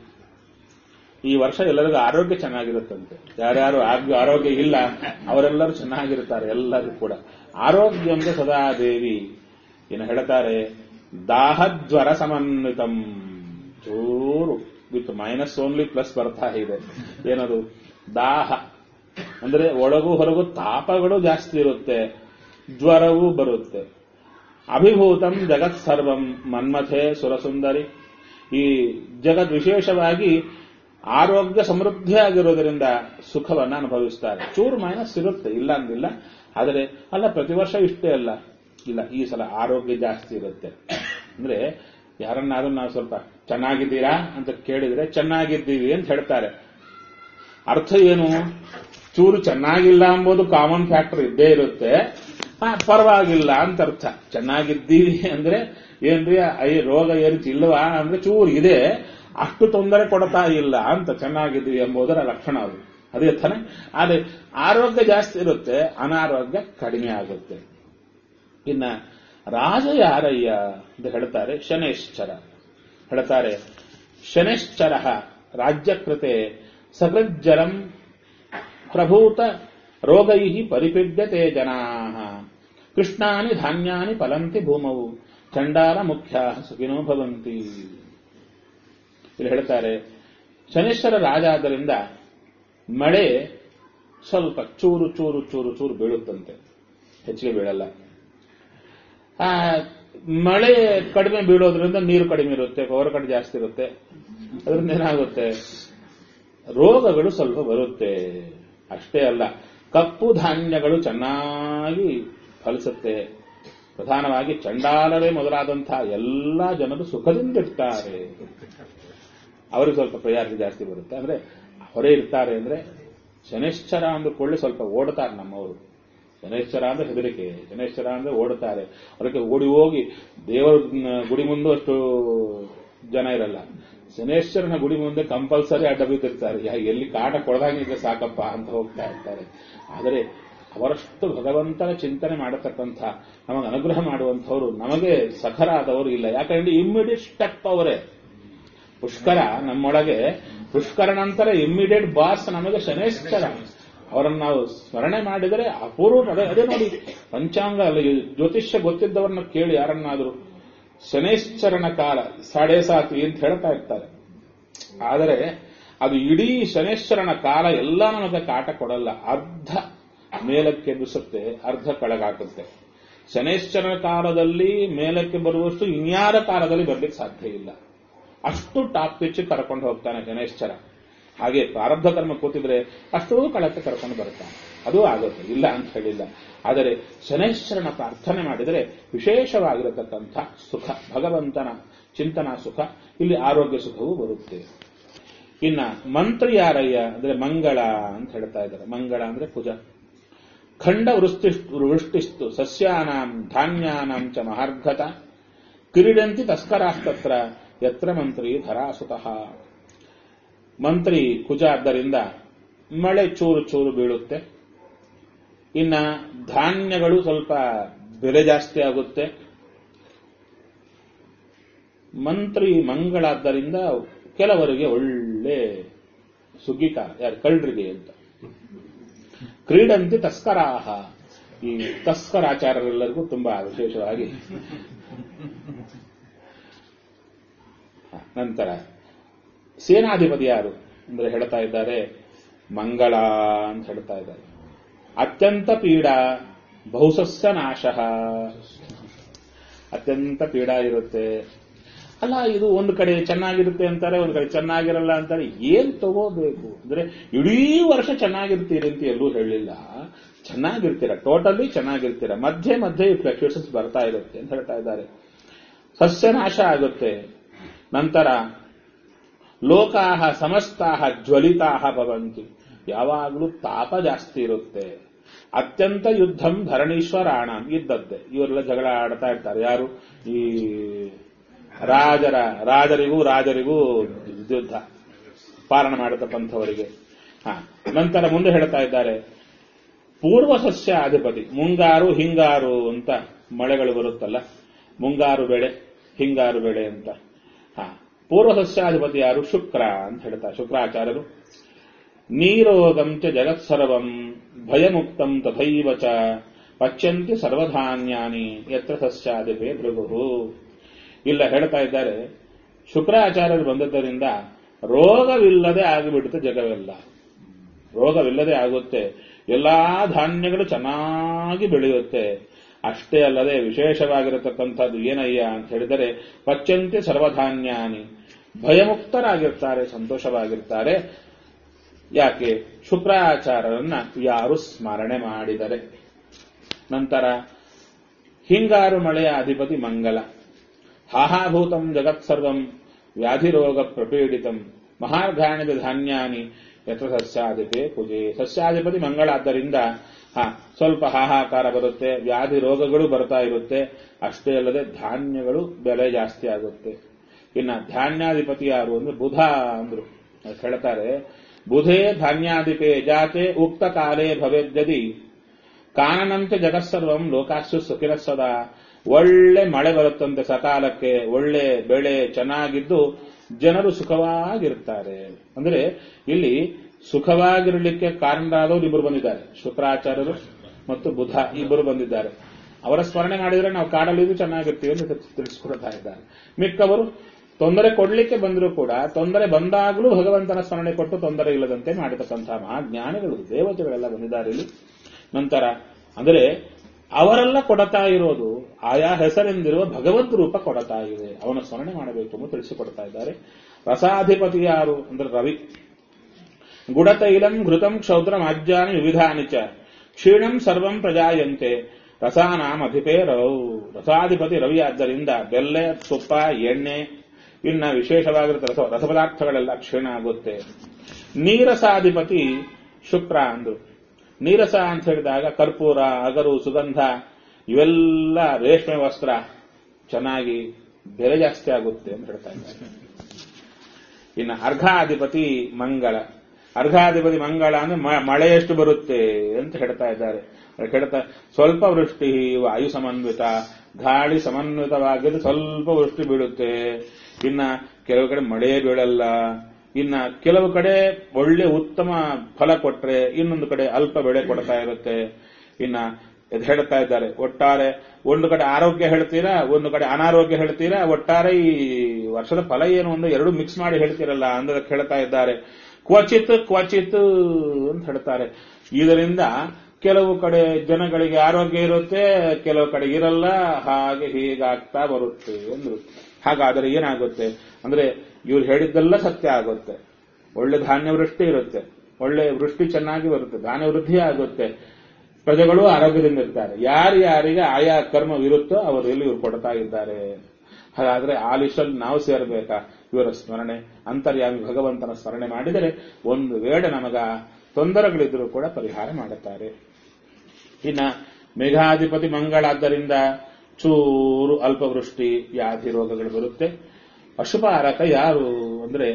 ಈ ವರ್ಷ ಎಲ್ಲರಿಗೂ ಆರೋಗ್ಯ ಚೆನ್ನಾಗಿರುತ್ತಂತೆ ಯಾರ್ಯಾರು ಆರೋಗ್ಯ ಆರೋಗ್ಯ ಇಲ್ಲ ಅವರೆಲ್ಲರೂ ಚೆನ್ನಾಗಿರ್ತಾರೆ ಎಲ್ಲರೂ ಕೂಡ ಆರೋಗ್ಯಂತ ಸದಾ ದೇವಿ ಇನ್ನು ಹೇಳ್ತಾರೆ ದಾಹಜ್ವರ ಸಮನ್ವಿತಂ ಚೂರು ವಿತ್ ಮೈನಸ್ ಓನ್ಲಿ ಪ್ಲಸ್ ಬರ್ತಾ ಇದೆ ಏನದು ದಾಹ ಅಂದ್ರೆ ಒಳಗು ಹೊರಗು ತಾಪಗಳು ಜಾಸ್ತಿ ಇರುತ್ತೆ ಜ್ವರವೂ ಬರುತ್ತೆ ಅಭಿಭೂತಂ ಜಗತ್ ಸರ್ವಂ ಮನ್ಮಥೆ ಸುರಸುಂದರಿ ಈ ಜಗತ್ ವಿಶೇಷವಾಗಿ ಆರೋಗ್ಯ ಸಮೃದ್ಧಿಯಾಗಿರೋದ್ರಿಂದ ಸುಖವನ್ನ ಅನುಭವಿಸ್ತಾರೆ ಚೂರು ಮೈನಸ್ ಇರುತ್ತೆ ಇಲ್ಲ ಅಂದಿಲ್ಲ ಆದರೆ ಅಲ್ಲ ಪ್ರತಿ ವರ್ಷ ಇಷ್ಟೇ ಅಲ್ಲ ಇಲ್ಲ ಈ ಸಲ ಆರೋಗ್ಯ ಜಾಸ್ತಿ ಇರುತ್ತೆ ಅಂದ್ರೆ ಯಾರನ್ನಾದ್ರೂ ನಾವು ಸ್ವಲ್ಪ ಚೆನ್ನಾಗಿದ್ದೀರಾ ಅಂತ ಕೇಳಿದ್ರೆ ಚೆನ್ನಾಗಿದ್ದೀವಿ ಅಂತ ಹೇಳ್ತಾರೆ ಅರ್ಥ ಏನು ಚೂರು ಚೆನ್ನಾಗಿಲ್ಲ ಎಂಬುದು ಕಾಮನ್ ಫ್ಯಾಕ್ಟರ್ ಇದ್ದೇ ಇರುತ್ತೆ ಆ, ಪರವಾಗಿಲ್ಲ ಅಂತ ಅರ್ಥ ಚೆನ್ನಾಗಿದ್ದೀವಿ ಅಂದ್ರೆ ಏನ್ರಿ ಐ ರೋಗ ಏರಿಸಿ ಇಲ್ವಾ ಅಂದ್ರೆ ಚೂರು ಇದೆ ಅಷ್ಟು ತೊಂದರೆ ಕೊಡ್ತಾ ಇಲ್ಲ ಅಂತ ಚೆನ್ನಾಗಿದ್ದೀವಿ ಎಂಬುದರ ಲಕ್ಷಣ ಅದು ಅದೇ ತಾನೆ ಆದ್ರೆ ಆರೋಗ್ಯ ಜಾಸ್ತಿ ಇರುತ್ತೆ ಅನಾರೋಗ್ಯ ಕಡಿಮೆ ಆಗುತ್ತೆ ಇನ್ನ ರಾಜ ಯಾರಯ್ಯ ಅಂತ ಹೇಳ್ತಾರೆ ಶನೇಶ್ಚರ ಹೇಳ್ತಾರೆ ಶನೇಶ್ಚರ ರಾಜ್ಯಕೃತೆ ಸಕೃಜ್ಜರಂ ಪ್ರಭೂತ ರೋಗೈ ಪರಿಪೀಡ್ಯತೆ ಜನಾ ಕೃಷ್ಣಾನಿ ಧಾನ್ಯಾನಿ ಫಲಂತಿ ಭೂಮವು ಚಂಡಾಲ ಮುಖ್ಯ ಸುಖಿನೋ ಭವಂತಿ ಇಲ್ಲಿ ಹೇಳ್ತಾರೆ ಶನೇಶ್ವರ ರಾಜ ಆದ್ದರಿಂದ ಮಳೆ ಸ್ವಲ್ಪ ಚೂರು ಚೂರು ಚೂರು ಚೂರು ಬೀಳುತ್ತಂತೆ ಹೆಚ್ಚಿಗೆ ಬೀಳಲ್ಲ ಆ, ಮಳೆ ಕಡಿಮೆ ಬೀಳೋದ್ರಿಂದ ನೀರು ಕಡಿಮೆ ಇರುತ್ತೆ ಪವರ್ ಕಟ್ ಜಾಸ್ತಿ ಇರುತ್ತೆ ಅದರಿಂದ ಏನಾಗುತ್ತೆ ರೋಗಗಳು ಸ್ವಲ್ಪ ಬರುತ್ತೆ ಅಷ್ಟೇ ಅಲ್ಲ ಕಪ್ಪು ಧಾನ್ಯಗಳು ಚೆನ್ನಾಗಿ ಫಲಿಸುತ್ತೆ ಪ್ರಧಾನವಾಗಿ ಚಂಡಾಲರೇ ಮೊದಲಾದಂತಹ ಎಲ್ಲಾ ಜನರು ಸುಖದಿಂದಿರ್ತಾರೆ ಅವರಿಗೆ ಸ್ವಲ್ಪ ಪ್ರಯಾರಿಟಿ ಜಾಸ್ತಿ ಬರುತ್ತೆ ಅಂದ್ರೆ ಹೊರೆ ಇರ್ತಾರೆ ಅಂದ್ರೆ ಶನೇಶ್ಚರ ಅಂದುಕೊಳ್ಳಿ ಸ್ವಲ್ಪ ಓಡ್ತಾರೆ ನಮ್ಮವರು ಶನೇಶ್ವರ ಅಂದ್ರೆ ಹೆದರಿಕೆ ಶನೇಶ್ವರ ಅಂದ್ರೆ ಓಡುತ್ತಾರೆ ಅದಕ್ಕೆ ಓಡಿ ಹೋಗಿ ದೇವರ ಮ್, ಗುಡಿ ಮುಂದೆ ಅಷ್ಟು ಜನ ಇರಲ್ಲ ಶನೇಶ್ವರನ ಗುಡಿ ಮುಂದೆ ಕಂಪಲ್ಸರಿ ಅಡ್ಡ ಬಿದ್ದಿರ್ತಾರೆ ಯಾ- ಎಲ್ಲಿ ಕಾಟ ಕೊಡದಾಗಿದ್ರೆ ಸಾಕಪ್ಪ ಅಂತ ಹೋಗ್ತಾ ಇರ್ತಾರೆ ಆದರೆ ಅವರಷ್ಟು ಭಗವಂತನ ಚಿಂತನೆ ಮಾಡತಕ್ಕಂಥ ನಮಗೆ ಅನುಗ್ರಹ ಮಾಡುವಂಥವ್ರು ನಮಗೆ ಸಖರಾದವರು ಇಲ್ಲ ಯಾಕಂದ್ರೆ ಇಮ್ಮಿಡಿಯೇಟ್ ಸ್ಟೆಪ್ ಅವರೇ ಪುಷ್ಕರ ನಮ್ಮೊಳಗೆ ಪುಷ್ಕರ ನಂತರ ಇಮ್ಮಿಡಿಯೇಟ್ ಬಾಸ್ ನಮಗೆ ಶನೇಶ್ವರ ಅವರನ್ನು ನಾವು ಸ್ಮರಣೆ ಮಾಡಿದರೆ ಅಪೂರ್ವ ಅದೇ ಅದೇ ನೋಡಿ ಪಂಚಾಂಗ ಅಲ್ಲಿ ಜ್ಯೋತಿಷ್ಯ ಗೊತ್ತಿದ್ದವರನ್ನ ಕೇಳಿ ಯಾರನ್ನಾದರೂ ಶನೇಶ್ವರನ ಕಾಲ ಸಾಡೆ ಸಾತಿ ಅಂತ ಹೇಳ್ತಾ ಇರ್ತಾರೆ ಆದರೆ ಅದು ಇಡೀ ಶನೇಶ್ವರನ ಕಾಲ ಎಲ್ಲ ನಮಗೆ ಕಾಟ ಕೊಡಲ್ಲ ಅರ್ಧ ಮೇಲಕ್ಕೆ ಬಿಸುತ್ತೆ ಅರ್ಧ ಕೆಳಗಾಕುತ್ತೆ ಶನೇಶ್ವರನ ಕಾಲದಲ್ಲಿ ಮೇಲಕ್ಕೆ ಬರುವಷ್ಟು ಇನ್ಯಾರ ಕಾಲದಲ್ಲಿ ಬರ್ಲಿಕ್ಕೆ ಸಾಧ್ಯ ಇಲ್ಲ ಅಷ್ಟು ಟಾಪ್ ಪಿಚ್ ಕರ್ಕೊಂಡು ಹೋಗ್ತಾನೆ ಶನೇಶ್ವರ ಹಾಗೆ ಪ್ರಾರಬ್ಧ ಕರ್ಮ ಕೂತಿದ್ರೆ ಅಷ್ಟೂ ಕಳಕ್ಕೆ ಕರ್ಕೊಂಡು ಬರ್ತಾನೆ ಅದು ಆಗುತ್ತೆ ಇಲ್ಲ ಅಂತ ಹೇಳಿಲ್ಲ ಆದರೆ ಶನೇಶ್ವರನ ಪ್ರಾರ್ಥನೆ ಮಾಡಿದರೆ ವಿಶೇಷವಾಗಿರತಕ್ಕಂಥ ಸುಖ ಭಗವಂತನ ಚಿಂತನಾ ಸುಖ ಇಲ್ಲಿ ಆರೋಗ್ಯ ಸುಖವೂ ಬರುತ್ತೆ ಇನ್ನ ಮಂತ್ರ ಯಾರಯ್ಯ ಅಂದ್ರೆ ಮಂಗಳ ಅಂತ ಹೇಳ್ತಾ ಇದ್ದಾರೆ ಮಂಗಳ ಅಂದ್ರೆ ಕುಜ ಖಂಡ ವೃಷ್ಟಿಸ್ತು ವೃಷ್ಟಿಸ್ತು ಸಸ್ಯಾನಾಂ ಧಾನ್ಯಾನಾಂ ಚ ಮಹಾರ್ಘತ ಕ್ರೀಡಂತಿ ತಸ್ಕರಾಸ್ತತ್ರ ಯತ್ರ ಮಂತ್ರಿ ಧರಾಸುತಃ ಮಂತ್ರಿ ಕುಜ ಆದ್ದರಿಂದ ಮಳೆ ಚೂರು ಚೂರು ಬೀಳುತ್ತೆ ಇನ್ನ ಧಾನ್ಯಗಳು ಸ್ವಲ್ಪ ಬೆಲೆ ಜಾಸ್ತಿ ಆಗುತ್ತೆ ಮಂತ್ರಿ ಮಂಗಳಾದ್ದರಿಂದ ಕೆಲವರಿಗೆ ಒಳ್ಳೆ ಸುಗ್ಗಿಕಾಲ ಯಾರು ಕಳ್ಳರಿಗೆ ಅಂತ ಕ್ರೀಡಂತಿ ತಸ್ಕರಾಹ ಈ ತಸ್ಕರಾಚಾರರೆಲ್ಲರಿಗೂ ತುಂಬಾ ವಿಶೇಷವಾಗಿ ಹ, ನಂತರ ಸೇನಾಧಿಪತಿ ಯಾರು ಅಂದ್ರೆ ಹೇಳ್ತಾ ಇದ್ದಾರೆ ಮಂಗಳ ಅಂತ ಹೇಳ್ತಾ ಇದ್ದಾರೆ ಅತ್ಯಂತ ಪೀಡ ಬಹುಸಸ್ಯ ನಾಶ ಅತ್ಯಂತ ಪೀಡ ಇರುತ್ತೆ ಅಲ್ಲ ಇದು ಒಂದು ಕಡೆ ಚೆನ್ನಾಗಿರುತ್ತೆ ಅಂತಾರೆ ಒಂದು ಕಡೆ ಚೆನ್ನಾಗಿರಲ್ಲ ಅಂತಾರೆ ಏನ್ ತಗೋಬೇಕು ಅಂದ್ರೆ ಇಡೀ ವರ್ಷ ಚೆನ್ನಾಗಿರ್ತೀರಿ ಅಂತ ಎಲ್ಲೂ ಹೇಳಿಲ್ಲ ಚೆನ್ನಾಗಿರ್ತೀರ ಟೋಟಲಿ ಚೆನ್ನಾಗಿರ್ತೀರ ಮಧ್ಯೆ ಮಧ್ಯೆ ಈ ಫ್ಲಕ್ಚುಯೇಷನ್ಸ್ ಬರ್ತಾ ಇರುತ್ತೆ ಅಂತ ಹೇಳ್ತಾ ಇದ್ದಾರೆ ಸಸ್ಯನಾಶ ಆಗುತ್ತೆ ನಂತರ ಲೋಕಾಹ ಸಮಸ್ತಾಹ ಜ್ವಲಿತಾಹ ಭವಂತಿ ಯಾವಾಗಲೂ ತಾಪ ಜಾಸ್ತಿ ಇರುತ್ತೆ ಅತ್ಯಂತ ಯುದ್ಧಂ ಧರಣೀಶ್ವರಾಣ ಇದ್ದದ್ದೇ ಇವರೆಲ್ಲ ಜಗಳ ಆಡ್ತಾ ಇರ್ತಾರೆ ಯಾರು ಈ ರಾಜರ ರಾಜರಿಗೂ ರಾಜರಿಗೂ ಯುದ್ಧ ಪಾಲನ ಮಾಡತಕ್ಕಂಥವರಿಗೆ ಹ ನಂತರ ಮುಂದೆ ಹೇಳ್ತಾ ಇದ್ದಾರೆ ಪೂರ್ವ ಸಸ್ಯ ಅಧಿಪತಿ ಮುಂಗಾರು ಹಿಂಗಾರು ಅಂತ ಮಳೆಗಳು ಬರುತ್ತಲ್ಲ ಮುಂಗಾರು ಬೆಳೆ ಹಿಂಗಾರು ಬೆಳೆ ಅಂತ ಹ ಪೂರ್ವ ಸಸ್ಯಾಧಿಪತಿ ಯಾರು ಶುಕ್ರ ಅಂತ ಹೇಳ್ತಾರೆ ಶುಕ್ರಾಚಾರ್ಯರು ನೀರೋಗಂ ಚ ಜಗತ್ಸರ್ವಂ ಭಯಮುಕ್ತಂ ತಥೈವ ಚ ಪಚ್ಯಂತಿ ಸರ್ವಧಾನ್ಯಾನಿ ಯತ್ರ ಸಸ್ಯಾಧಿಪೇ ಭೃಗು ಇಲ್ಲ ಹೇಳ್ತಾ ಇದ್ದಾರೆ ಶುಕ್ರಾಚಾರ್ಯರು ಬಂದದ್ದರಿಂದ ರೋಗವಿಲ್ಲದೆ ಆಗಿಬಿಡುತ್ತೆ ಜಗವೆಲ್ಲ ರೋಗವಿಲ್ಲದೆ ಆಗುತ್ತೆ ಎಲ್ಲಾ ಧಾನ್ಯಗಳು ಚೆನ್ನಾಗಿ ಬೆಳೆಯುತ್ತೆ ಅಷ್ಟೇ ಅಲ್ಲದೆ ವಿಶೇಷವಾಗಿರತಕ್ಕಂಥದ್ದು ಏನಯ್ಯ ಅಂತ ಹೇಳಿದರೆ ಪಚ್ಚಂತೆ ಸರ್ವಧಾನ್ಯಾನಿ ಭಯಮುಕ್ತರಾಗಿರ್ತಾರೆ ಸಂತೋಷವಾಗಿರ್ತಾರೆ ಯಾಕೆ ಶುಕ್ರಾಚಾರ್ಯರನ್ನ ಯಾರು ಸ್ಮರಣೆ ಮಾಡಿದರೆ ನಂತರ ಹಿಂಗಾರು ಮಳೆಯ ಅಧಿಪತಿ ಮಂಗಲ ಹಾಹಾಭೂತಂ ಜಗತ್ಸರ್ವಂ ವ್ಯಾಧಿರೋಗ ಪ್ರಪೀಡಿತಂ ಮಹಾರ್ಘಾಣಿದ ಧಾನ್ಯಾನಿ ಯಥ ಸಸ್ಯಾಧಿಪೇ ಕುಜೆ ಸಸ್ಯಾಧಿಪತಿ ಮಂಗಳಾದ್ದರಿಂದ ಹಾ ಸ್ವಲ್ಪ ಹಾಹಾಕಾರ ಬರುತ್ತೆ ವ್ಯಾಧಿ ರೋಗಗಳು ಬರ್ತಾ ಇರುತ್ತೆ ಅಷ್ಟೇ ಅಲ್ಲದೆ ಧಾನ್ಯಗಳು ಬೆಲೆ ಜಾಸ್ತಿ ಆಗುತ್ತೆ ಇನ್ನ ಧಾನ್ಯಾಧಿಪತಿ ಯಾರು ಅಂದ್ರೆ ಬುಧ ಅಂದ್ರು ಅದ್ ಹೇಳ್ತಾರೆ ಬುಧೇ ಧಾನ್ಯಾಧಿಪೇ ಜಾತೆ ಉಕ್ತ ಕಾಲೇ ಭವೇದ್ಯದಿ ಕಾನನಂತೆ ಜಗತ್ಸರ್ವಂ ಲೋಕಾಸ್ಯು ಸುಖಿರ ಸದಾ ಒಳ್ಳೆ ಮಳೆ ಬರುತ್ತಂತೆ ಸಕಾಲಕ್ಕೆ ಒಳ್ಳೆ ಬೆಳೆ ಚೆನ್ನಾಗಿದ್ದು ಜನರು ಸುಖವಾಗಿರ್ತಾರೆ ಅಂದ್ರೆ ಇಲ್ಲಿ ಸುಖವಾಗಿರಲಿಕ್ಕೆ ಕಾರಣರಾದವರು ಇಬ್ಬರು ಬಂದಿದ್ದಾರೆ ಶುಕ್ರಾಚಾರ್ಯರು ಮತ್ತು ಬುಧ ಇಬ್ಬರು ಬಂದಿದ್ದಾರೆ ಅವರ ಸ್ಮರಣೆ ಮಾಡಿದ್ರೆ ನಾವು ಕಾಡಲ್ಲಿದ್ದು ಚೆನ್ನಾಗಿರ್ತೀವಿ ಅಂತ ತಿಳಿಸ್ಕೊಡ್ತಾ ಇದ್ದಾರೆ ಮಿಕ್ಕವರು ತೊಂದರೆ ಕೊಡ್ಲಿಕ್ಕೆ ಬಂದರೂ ಕೂಡ ತೊಂದರೆ ಬಂದಾಗಲೂ ಭಗವಂತನ ಸ್ಮರಣೆ ಕೊಟ್ಟು ತೊಂದರೆ ಇಲ್ಲದಂತೆ ಮಾಡತಕ್ಕಂತಹ ಮಹಾಜ್ಞಾನಿಗಳು ದೇವತೆಗಳೆಲ್ಲ ಬಂದಿದ್ದಾರೆ ಇಲ್ಲಿ ನಂತರ ಅಂದರೆ ಅವರೆಲ್ಲ ಕೊಡತಾ ಇರೋದು ಆಯಾ ಹೆಸರೆಂದಿರುವ ಭಗವದ್ ರೂಪ ಕೊಡತಾ ಇದೆ ಅವನ ಸ್ಮರಣೆ ಮಾಡಬೇಕು ಎಂದು ತಿಳಿಸಿಕೊಡ್ತಾ ಇದ್ದಾರೆ ರಸಾಧಿಪತಿ ಯಾರು ಅಂದ್ರೆ ರವಿ ಗುಡತೈಲಂ ಘೃತಂ ಕ್ಷೌದ್ರಂ ಆಜ್ಯಾನಿ ವಿವಿಧಾನಿ ಚ ಕ್ಷೀಣಂ ಸರ್ವಂ ಪ್ರಜಾಯಂತೆ ರಸಾನಾಂ ಅಧಿಪೇ ರವೌ ರಸಾಧಿಪತಿ ರವಿ ಆದ್ದರಿಂದ ಬೆಲ್ಲೆ ತುಪ್ಪ ಎಣ್ಣೆ ಇನ್ನ ವಿಶೇಷವಾಗಿರುತ್ತೆ ರಸ ರಸಪದಾರ್ಥಗಳೆಲ್ಲ ಕ್ಷೀಣ ಆಗುತ್ತೆ ನೀರಸಾಧಿಪತಿ ಶುಕ್ರ ಅಂದ್ರು ನೀರಸ ಅಂತ ಹೇಳಿದಾಗ ಕರ್ಪೂರ ಅಗರು ಸುಗಂಧ ಇವೆಲ್ಲ ರೇಷ್ಮೆ ವಸ್ತ್ರ ಚೆನ್ನಾಗಿ ಬೆಲೆ ಜಾಸ್ತಿ ಆಗುತ್ತೆ ಅಂತ ಹೇಳ್ತಾ ಇದ್ದಾರೆ ಇನ್ನು ಅರ್ಘಾಧಿಪತಿ ಮಂಗಳ ಅರ್ಘಾಧಿಪತಿ ಮಂಗಳ ಅಂದ್ರೆ ಮ- ಮಳೆ ಎಷ್ಟು ಬರುತ್ತೆ ಅಂತ ಹೇಳ್ತಾ ಇದ್ದಾರೆ ಅದಕ್ಕೆ ಹೇಳ್ತಾ ಸ್ವಲ್ಪ ವೃಷ್ಟಿ ವಾಯು ಸಮನ್ವಿತ ಗಾಳಿ ಸಮನ್ವಿತವಾಗಿದ್ದು ಸ್ವಲ್ಪ ವೃಷ್ಟಿ ಬೀಳುತ್ತೆ ಇನ್ನ ಕೆಲವು ಕಡೆ ಮಳೆ ಬೀಳಲ್ಲ ಇನ್ನ ಕೆಲವು ಕಡೆ ಒಳ್ಳೆ ಉತ್ತಮ ಫಲ ಕೊಟ್ರೆ ಇನ್ನೊಂದು ಕಡೆ ಅಲ್ಪ ಬೆಳೆ ಕೊಡ್ತಾ ಇರುತ್ತೆ ಇನ್ನ ಇದು ಹೇಳ್ತಾ ಇದ್ದಾರೆ ಒಟ್ಟಾರೆ ಒಂದು ಕಡೆ ಆರೋಗ್ಯ ಹೇಳ್ತೀರಾ ಒಂದು ಕಡೆ ಅನಾರೋಗ್ಯ ಹೇಳ್ತೀರಾ ಒಟ್ಟಾರೆ ಈ ವರ್ಷದ ಫಲ ಏನು ಒಂದು ಎರಡು ಮಿಕ್ಸ್ ಮಾಡಿ ಹೇಳ್ತೀರಲ್ಲ ಅಂದ್ರೆ ಹೇಳ್ತಾ ಇದ್ದಾರೆ ಕ್ವಚಿತ್ ಕ್ವಚಿತ್ ಅಂತ ಹೇಳ್ತಾರೆ ಇದರಿಂದ ಕೆಲವು ಕಡೆ ಜನಗಳಿಗೆ ಆರೋಗ್ಯ ಇರುತ್ತೆ ಕೆಲವು ಕಡೆ ಇರಲ್ಲ ಹಾಗೆ ಹೀಗಾಗ್ತಾ ಬರುತ್ತೆ ಅಂದ್ರು ಹಾಗಾದರೆ ಏನಾಗುತ್ತೆ ಅಂದ್ರೆ ಇವ್ರು ಹೇಳಿದ್ದೆಲ್ಲ ಸತ್ಯ ಆಗುತ್ತೆ ಒಳ್ಳೆ ಧಾನ್ಯ ವೃಷ್ಟಿ ಇರುತ್ತೆ ಒಳ್ಳೆ ವೃಷ್ಟಿ ಚೆನ್ನಾಗಿ ಬರುತ್ತೆ ಧಾನ್ಯ ವೃದ್ಧಿ ಆಗುತ್ತೆ ಪ್ರಜೆಗಳು ಆರೋಗ್ಯದಿಂದ ಇರ್ತಾರೆ ಯಾರ್ಯಾರಿಗೆ ಆಯಾ ಕರ್ಮವಿರುತ್ತೋ ಅವರಲ್ಲಿ ಇವರು ಕೊಡ್ತಾ ಇದ್ದಾರೆ ಹಾಗಾದ್ರೆ ಆ ಲಿಸ್ಟಲ್ಲಿ ನಾವು ಸೇರಬೇಕಾ ಇವರ ಸ್ಮರಣೆ ಅಂತರ್ಯಾಮಿ ಭಗವಂತನ ಸ್ಮರಣೆ ಮಾಡಿದರೆ ಒಂದು ವೇಳೆ ನಮಗ ತೊಂದರೆಗಳಿದ್ರೂ ಕೂಡ ಪರಿಹಾರ ಮಾಡುತ್ತಾರೆ ಇನ್ನ ಮೇಘಾಧಿಪತಿ ಮಂಗಳಾದ್ದರಿಂದ ಚೂರು ಅಲ್ಪವೃಷ್ಟಿ ವ್ಯಾಧಿ ರೋಗಗಳು ಬರುತ್ತೆ ಪಶುಪಾರಕ ಯಾರು ಅಂದ್ರೆ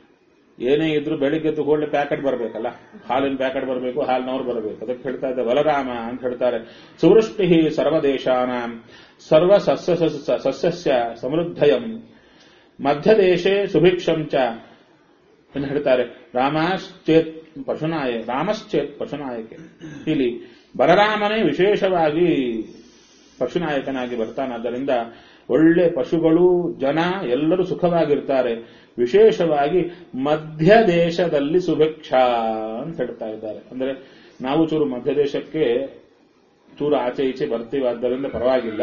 ಏನೇ ಇದ್ರು ಬೆಳಿಗ್ಗೆ ಎದ್ದು ಕೂಡಲೇ ಪ್ಯಾಕೆಟ್ ಬರಬೇಕಲ್ಲ ಹಾಲಿನ ಪ್ಯಾಕೆಟ್ ಬರಬೇಕು ಹಾಲಿನವ್ರು ಬರಬೇಕು ಅದಕ್ಕೆ ಹೇಳ್ತಾ ಇದ್ದ ಬಲರಾಮ ಅಂತ ಹೇಳ್ತಾರೆ ಸುವೃಷ್ಟಿ ಸರ್ವದೇಶಾನ ಸರ್ವ ಸಸ್ಯ ಸಸ್ಯಸ್ಯ ಸಮೃದ್ಧಯಂ ಮಧ್ಯದೇಶೇ ಸುಭಿಕ್ಷಂ ಚ ಎಂದು ಹೇಳ್ತಾರೆ ರಾಮಶ್ಚೇತ್ ಪಶುನಾಯ ರಾಮಶ್ಚೇತ್ ಪಶುನಾಯಕೆ ಇಲ್ಲಿ ಬಲರಾಮನೇ ವಿಶೇಷವಾಗಿ ಪಶುನಾಯಕನಾಗಿ ಬರ್ತಾನಾದ್ದರಿಂದ ಒಳ್ಳೆ ಪಶುಗಳು ಜನ ಎಲ್ಲರೂ ಸುಖವಾಗಿರ್ತಾರೆ ವಿಶೇಷವಾಗಿ ಮಧ್ಯ ದೇಶದಲ್ಲಿ ಸುಭಿಕ್ಷ ಅಂತ ಹೇಳ್ತಾ ಇದ್ದಾರೆ ಅಂದ್ರೆ ನಾವು ಚೂರು ಮಧ್ಯ ದೇಶಕ್ಕೆ ಚೂರು ಆಚೆ ಈಚೆ ಬರ್ತೀವಾದ್ದರಿಂದ ಪರವಾಗಿಲ್ಲ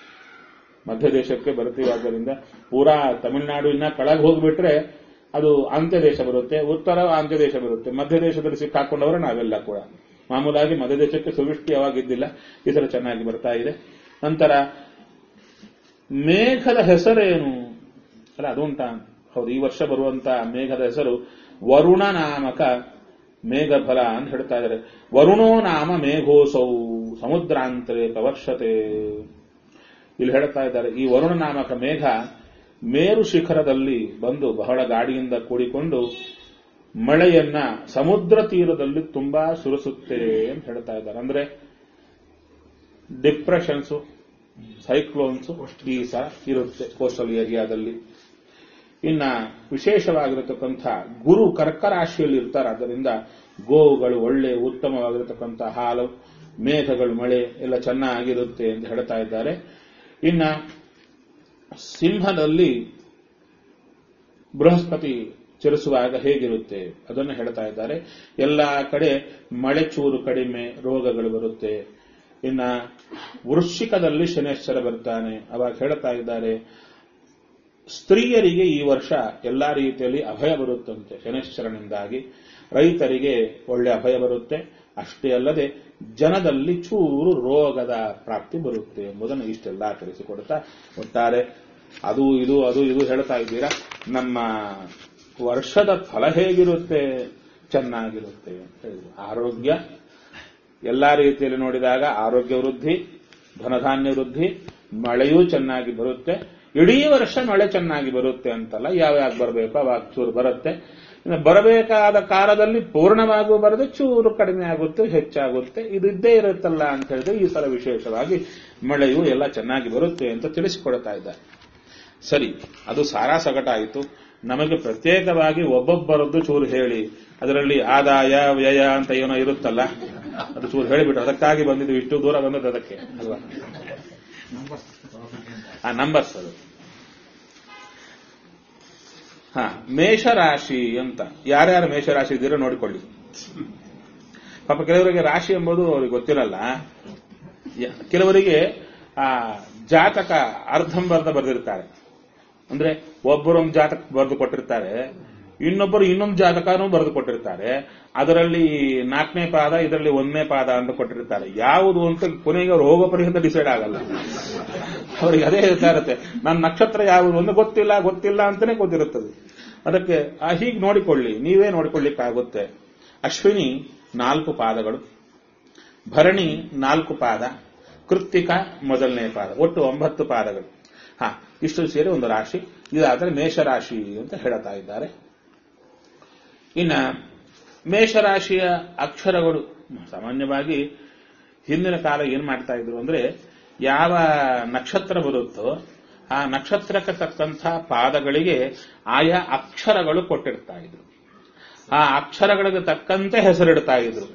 ಮಧ್ಯ ದೇಶಕ್ಕೆ ಬರ್ತೀವಾದ್ದರಿಂದ ಪೂರಾ ತಮಿಳುನಾಡು ಇನ್ನ ಕೆಳಗೆ ಹೋಗ್ಬಿಟ್ರೆ ಅದು ಅಂತ್ಯ ದೇಶ ಬರುತ್ತೆ ಉತ್ತರ ಅಂತ್ಯ ದೇಶ ಬರುತ್ತೆ ಮಧ್ಯ ದೇಶದಲ್ಲಿ ಸಿಕ್ಕಾಕೊಂಡವರು ನಾವೆಲ್ಲ ಕೂಡ ಮಾಮೂಲಾಗಿ ಮಧ್ಯ ದೇಶಕ್ಕೆ ಸುವೃಷ್ಟಿ ಯಾವಾಗಿದ್ದಿಲ್ಲ ಈ ಸಲ ಚೆನ್ನಾಗಿ ಬರ್ತಾ ಇದೆ ನಂತರ ಮೇಘದ ಹೆಸರೇನು ಅಲ್ಲ ಅದು ಉಂಟಾ ಹೌದು ಈ ವರ್ಷ ಬರುವಂತ ಮೇಘದ ಹೆಸರು ವರುಣ ನಾಮಕ ಮೇಘಫಲ ಅಂತ ಹೇಳ್ತಾ ಇದ್ದಾರೆ ವರುಣೋ ನಾಮ ಮೇಘೋಸೌ ಸಮುದ್ರಾಂತರೇ ಪ್ರವರ್ಷತೆ ಇಲ್ಲಿ ಹೇಳ್ತಾ ಇದ್ದಾರೆ ಈ ವರುಣ ನಾಮಕ ಮೇಘ ಮೇರು ಶಿಖರದಲ್ಲಿ ಬಂದು ಬಹಳ ಗಾಡಿಯಿಂದ ಕೂಡಿಕೊಂಡು ಮಳೆಯನ್ನ ಸಮುದ್ರ ತೀರದಲ್ಲಿ ತುಂಬಾ ಸುರಿಸುತ್ತೆ ಅಂತ ಹೇಳ್ತಾ ಇದ್ದಾರೆ ಅಂದ್ರೆ ಡಿಪ್ರೆಷನ್ಸ್ ಸೈಕ್ಲೋನ್ಸ್ ಈ ಸಹ ಇರುತ್ತೆ ಕೋಸ್ಟಲ್ ಏರಿಯಾದಲ್ಲಿ ಇನ್ನ ವಿಶೇಷವಾಗಿರತಕ್ಕಂಥ ಗುರು ಕರ್ಕ ರಾಶಿಯಲ್ಲಿ ಇರ್ತಾರೆ ಆದ್ದರಿಂದ ಗೋವುಗಳು ಒಳ್ಳೆ ಉತ್ತಮವಾಗಿರತಕ್ಕಂಥ ಹಾಲು ಮೇಘಗಳು ಮಳೆ ಎಲ್ಲ ಚೆನ್ನಾಗಿರುತ್ತೆ ಅಂತ ಹೇಳ್ತಾ ಇದ್ದಾರೆ ಇನ್ನ ಸಿಂಹದಲ್ಲಿ ಬೃಹಸ್ಪತಿ ಚಲಿಸುವಾಗ ಹೇಗಿರುತ್ತೆ ಅದನ್ನು ಹೇಳ್ತಾ ಇದ್ದಾರೆ ಎಲ್ಲಾ ಕಡೆ ಮಳೆ ಚೂರು ಕಡಿಮೆ ರೋಗಗಳು ಬರುತ್ತೆ ಇನ್ನ ವೃಶ್ಚಿಕದಲ್ಲಿ ಶನೇಶ್ವರ ಬರ್ತಾನೆ ಅವಾಗ ಹೇಳ್ತಾ ಇದ್ದಾರೆ ಸ್ತ್ರೀಯರಿಗೆ ಈ ವರ್ಷ ಎಲ್ಲಾ ರೀತಿಯಲ್ಲಿ ಅಭಯ ಬರುತ್ತಂತೆ ಶನೇಶ್ವರನಿಂದಾಗಿ ರೈತರಿಗೆ ಒಳ್ಳೆ ಅಭಯ ಬರುತ್ತೆ ಅಷ್ಟೇ ಅಲ್ಲದೆ ಜನದಲ್ಲಿ ಚೂರು ರೋಗದ ಪ್ರಾಪ್ತಿ ಬರುತ್ತೆ ಎಂಬುದನ್ನು ಇಷ್ಟೆಲ್ಲ ತಿಳಿಸಿಕೊಡ್ತಾ ಒಟ್ಟಾರೆ ಅದು ಇದು ಅದು ಇದು ಹೇಳ್ತಾ ಇದ್ದೀರಾ ನಮ್ಮ ವರ್ಷದ ಫಲ ಹೇಗಿರುತ್ತೆ ಚೆನ್ನಾಗಿರುತ್ತೆ ಅಂತ ಹೇಳಿದ್ರು ಆರೋಗ್ಯ ಎಲ್ಲಾ ರೀತಿಯಲ್ಲಿ ನೋಡಿದಾಗ ಆರೋಗ್ಯ ವೃದ್ಧಿ ಧನಧಾನ್ಯ ವೃದ್ಧಿ ಮಳೆಯೂ ಚೆನ್ನಾಗಿ ಬರುತ್ತೆ ಇಡೀ ವರ್ಷ ಮಳೆ ಚೆನ್ನಾಗಿ ಬರುತ್ತೆ ಅಂತಲ್ಲ ಯಾವ್ಯಾವ ಬರಬೇಕು ಅವಾಗ ಚೂರು ಬರುತ್ತೆ ಇನ್ನು ಬರಬೇಕಾದ ಕಾಲದಲ್ಲಿ ಪೂರ್ಣವಾಗೂ ಬರದೆ ಚೂರು ಕಡಿಮೆ ಆಗುತ್ತೆ ಹೆಚ್ಚಾಗುತ್ತೆ ಇದು ಇದ್ದೇ ಇರುತ್ತಲ್ಲ ಅಂತ ಹೇಳಿದ್ರೆ ಈ ಸಲ ವಿಶೇಷವಾಗಿ ಮಳೆಯು ಎಲ್ಲ ಚೆನ್ನಾಗಿ ಬರುತ್ತೆ ಅಂತ ತಿಳಿಸಿಕೊಡ್ತಾ ಇದ್ದಾರೆ ಸರಿ ಅದು ಸಾರಾ ಸಗಟಾಯಿತು ನಮಗೆ ಪ್ರತ್ಯೇಕವಾಗಿ ಒಬ್ಬೊಬ್ಬರದ್ದು ಚೂರು ಹೇಳಿ ಅದರಲ್ಲಿ ಆದಾಯ ವ್ಯಯ ಅಂತ ಏನೋ ಇರುತ್ತಲ್ಲ ಅದು ಚೂರು ಹೇಳಿಬಿಟ್ಟು ಅದಕ್ಕಾಗಿ ಬಂದಿದ್ದು ಇಷ್ಟು ದೂರ ಬಂದದ್ದು ಅದಕ್ಕೆ ಅಲ್ವಾ ಆ ನಂಬರ್ಸ್ ಅದು ಹಾ ಮೇಷರಾಶಿ ಅಂತ ಯಾರ್ಯಾರು ಮೇಷರಾಶಿ ಇದ್ದೀರೋ ನೋಡಿಕೊಳ್ಳಿ ಪಾಪ ಕೆಲವರಿಗೆ ರಾಶಿ ಎಂಬುದು ಅವ್ರಿಗೆ ಗೊತ್ತಿರಲ್ಲ ಯ- ಕೆಲವರಿಗೆ ಆ ಜಾತಕ ಅರ್ಧಂಬರ್ಧ ಬರೆದಿರ್ತಾರೆ ಅಂದ್ರೆ ಒಬ್ಬರೊಂದು ಜಾತಕ ಬರೆದು ಕೊಟ್ಟಿರ್ತಾರೆ ಇನ್ನೊಬ್ಬರು ಇನ್ನೊಂದು ಜಾತಕನೂ ಬರೆದು ಕೊಟ್ಟಿರ್ತಾರೆ ಅದರಲ್ಲಿ ನಾಲ್ಕನೇ ಪಾದ ಇದರಲ್ಲಿ ಒಂದನೇ ಪಾದ ಅಂತ ಕೊಟ್ಟಿರ್ತಾರೆ ಯಾವುದು ಅಂತ ಕೊನೆಗೆ ಅವ್ರು ಹೋಗೋ ಪರ್ಯಂತ ಡಿಸೈಡ್ ಆಗಲ್ಲ ಅವರಿಗೆ ಅದೇ ಹೇಳ್ತಾ ಇರುತ್ತೆ ನನ್ನ ನಕ್ಷತ್ರ ಯಾವುದು ಅಂತ ಗೊತ್ತಿಲ್ಲ ಗೊತ್ತಿಲ್ಲ ಅಂತಾನೆ ಗೊತ್ತಿರುತ್ತದೆ ಅದಕ್ಕೆ ಆ ಹೀಗೆ ನೋಡಿಕೊಳ್ಳಿ ನೀವೇ ನೋಡಿಕೊಳ್ಳಿಕ್ಕಾಗುತ್ತೆ ಅಶ್ವಿನಿ ನಾಲ್ಕು ಪಾದಗಳು ಭರಣಿ ನಾಲ್ಕು ಪಾದ ಕೃತ್ತಿಕ ಮೊದಲನೇ ಪಾದ ಒಟ್ಟು ಒಂಬತ್ತು ಪಾದಗಳು ಹಾ ಇಷ್ಟು ಸೇರಿ ಒಂದು ರಾಶಿ ಇದಾದರೆ ಮೇಷರಾಶಿ ಅಂತ ಹೇಳ್ತಾ ಇದ್ದಾರೆ ಇನ್ನ ಮೇಷರಾಶಿಯ ಅಕ್ಷರಗಳು ಸಾಮಾನ್ಯವಾಗಿ ಹಿಂದಿನ ಕಾಲ ಏನ್ ಮಾಡ್ತಾ ಇದ್ರು ಅಂದ್ರೆ ಯಾವ ನಕ್ಷತ್ರ ಬರುತ್ತೋ ಆ ನಕ್ಷತ್ರಕ್ಕೆ ತಕ್ಕಂಥ ಪಾದಗಳಿಗೆ ಆಯಾ ಅಕ್ಷರಗಳು ಕೊಟ್ಟಿರ್ತಾ ಇದ್ರು ಆ ಅಕ್ಷರಗಳಿಗೆ ತಕ್ಕಂತೆ ಹೆಸರಿಡ್ತಾ ಇದ್ರು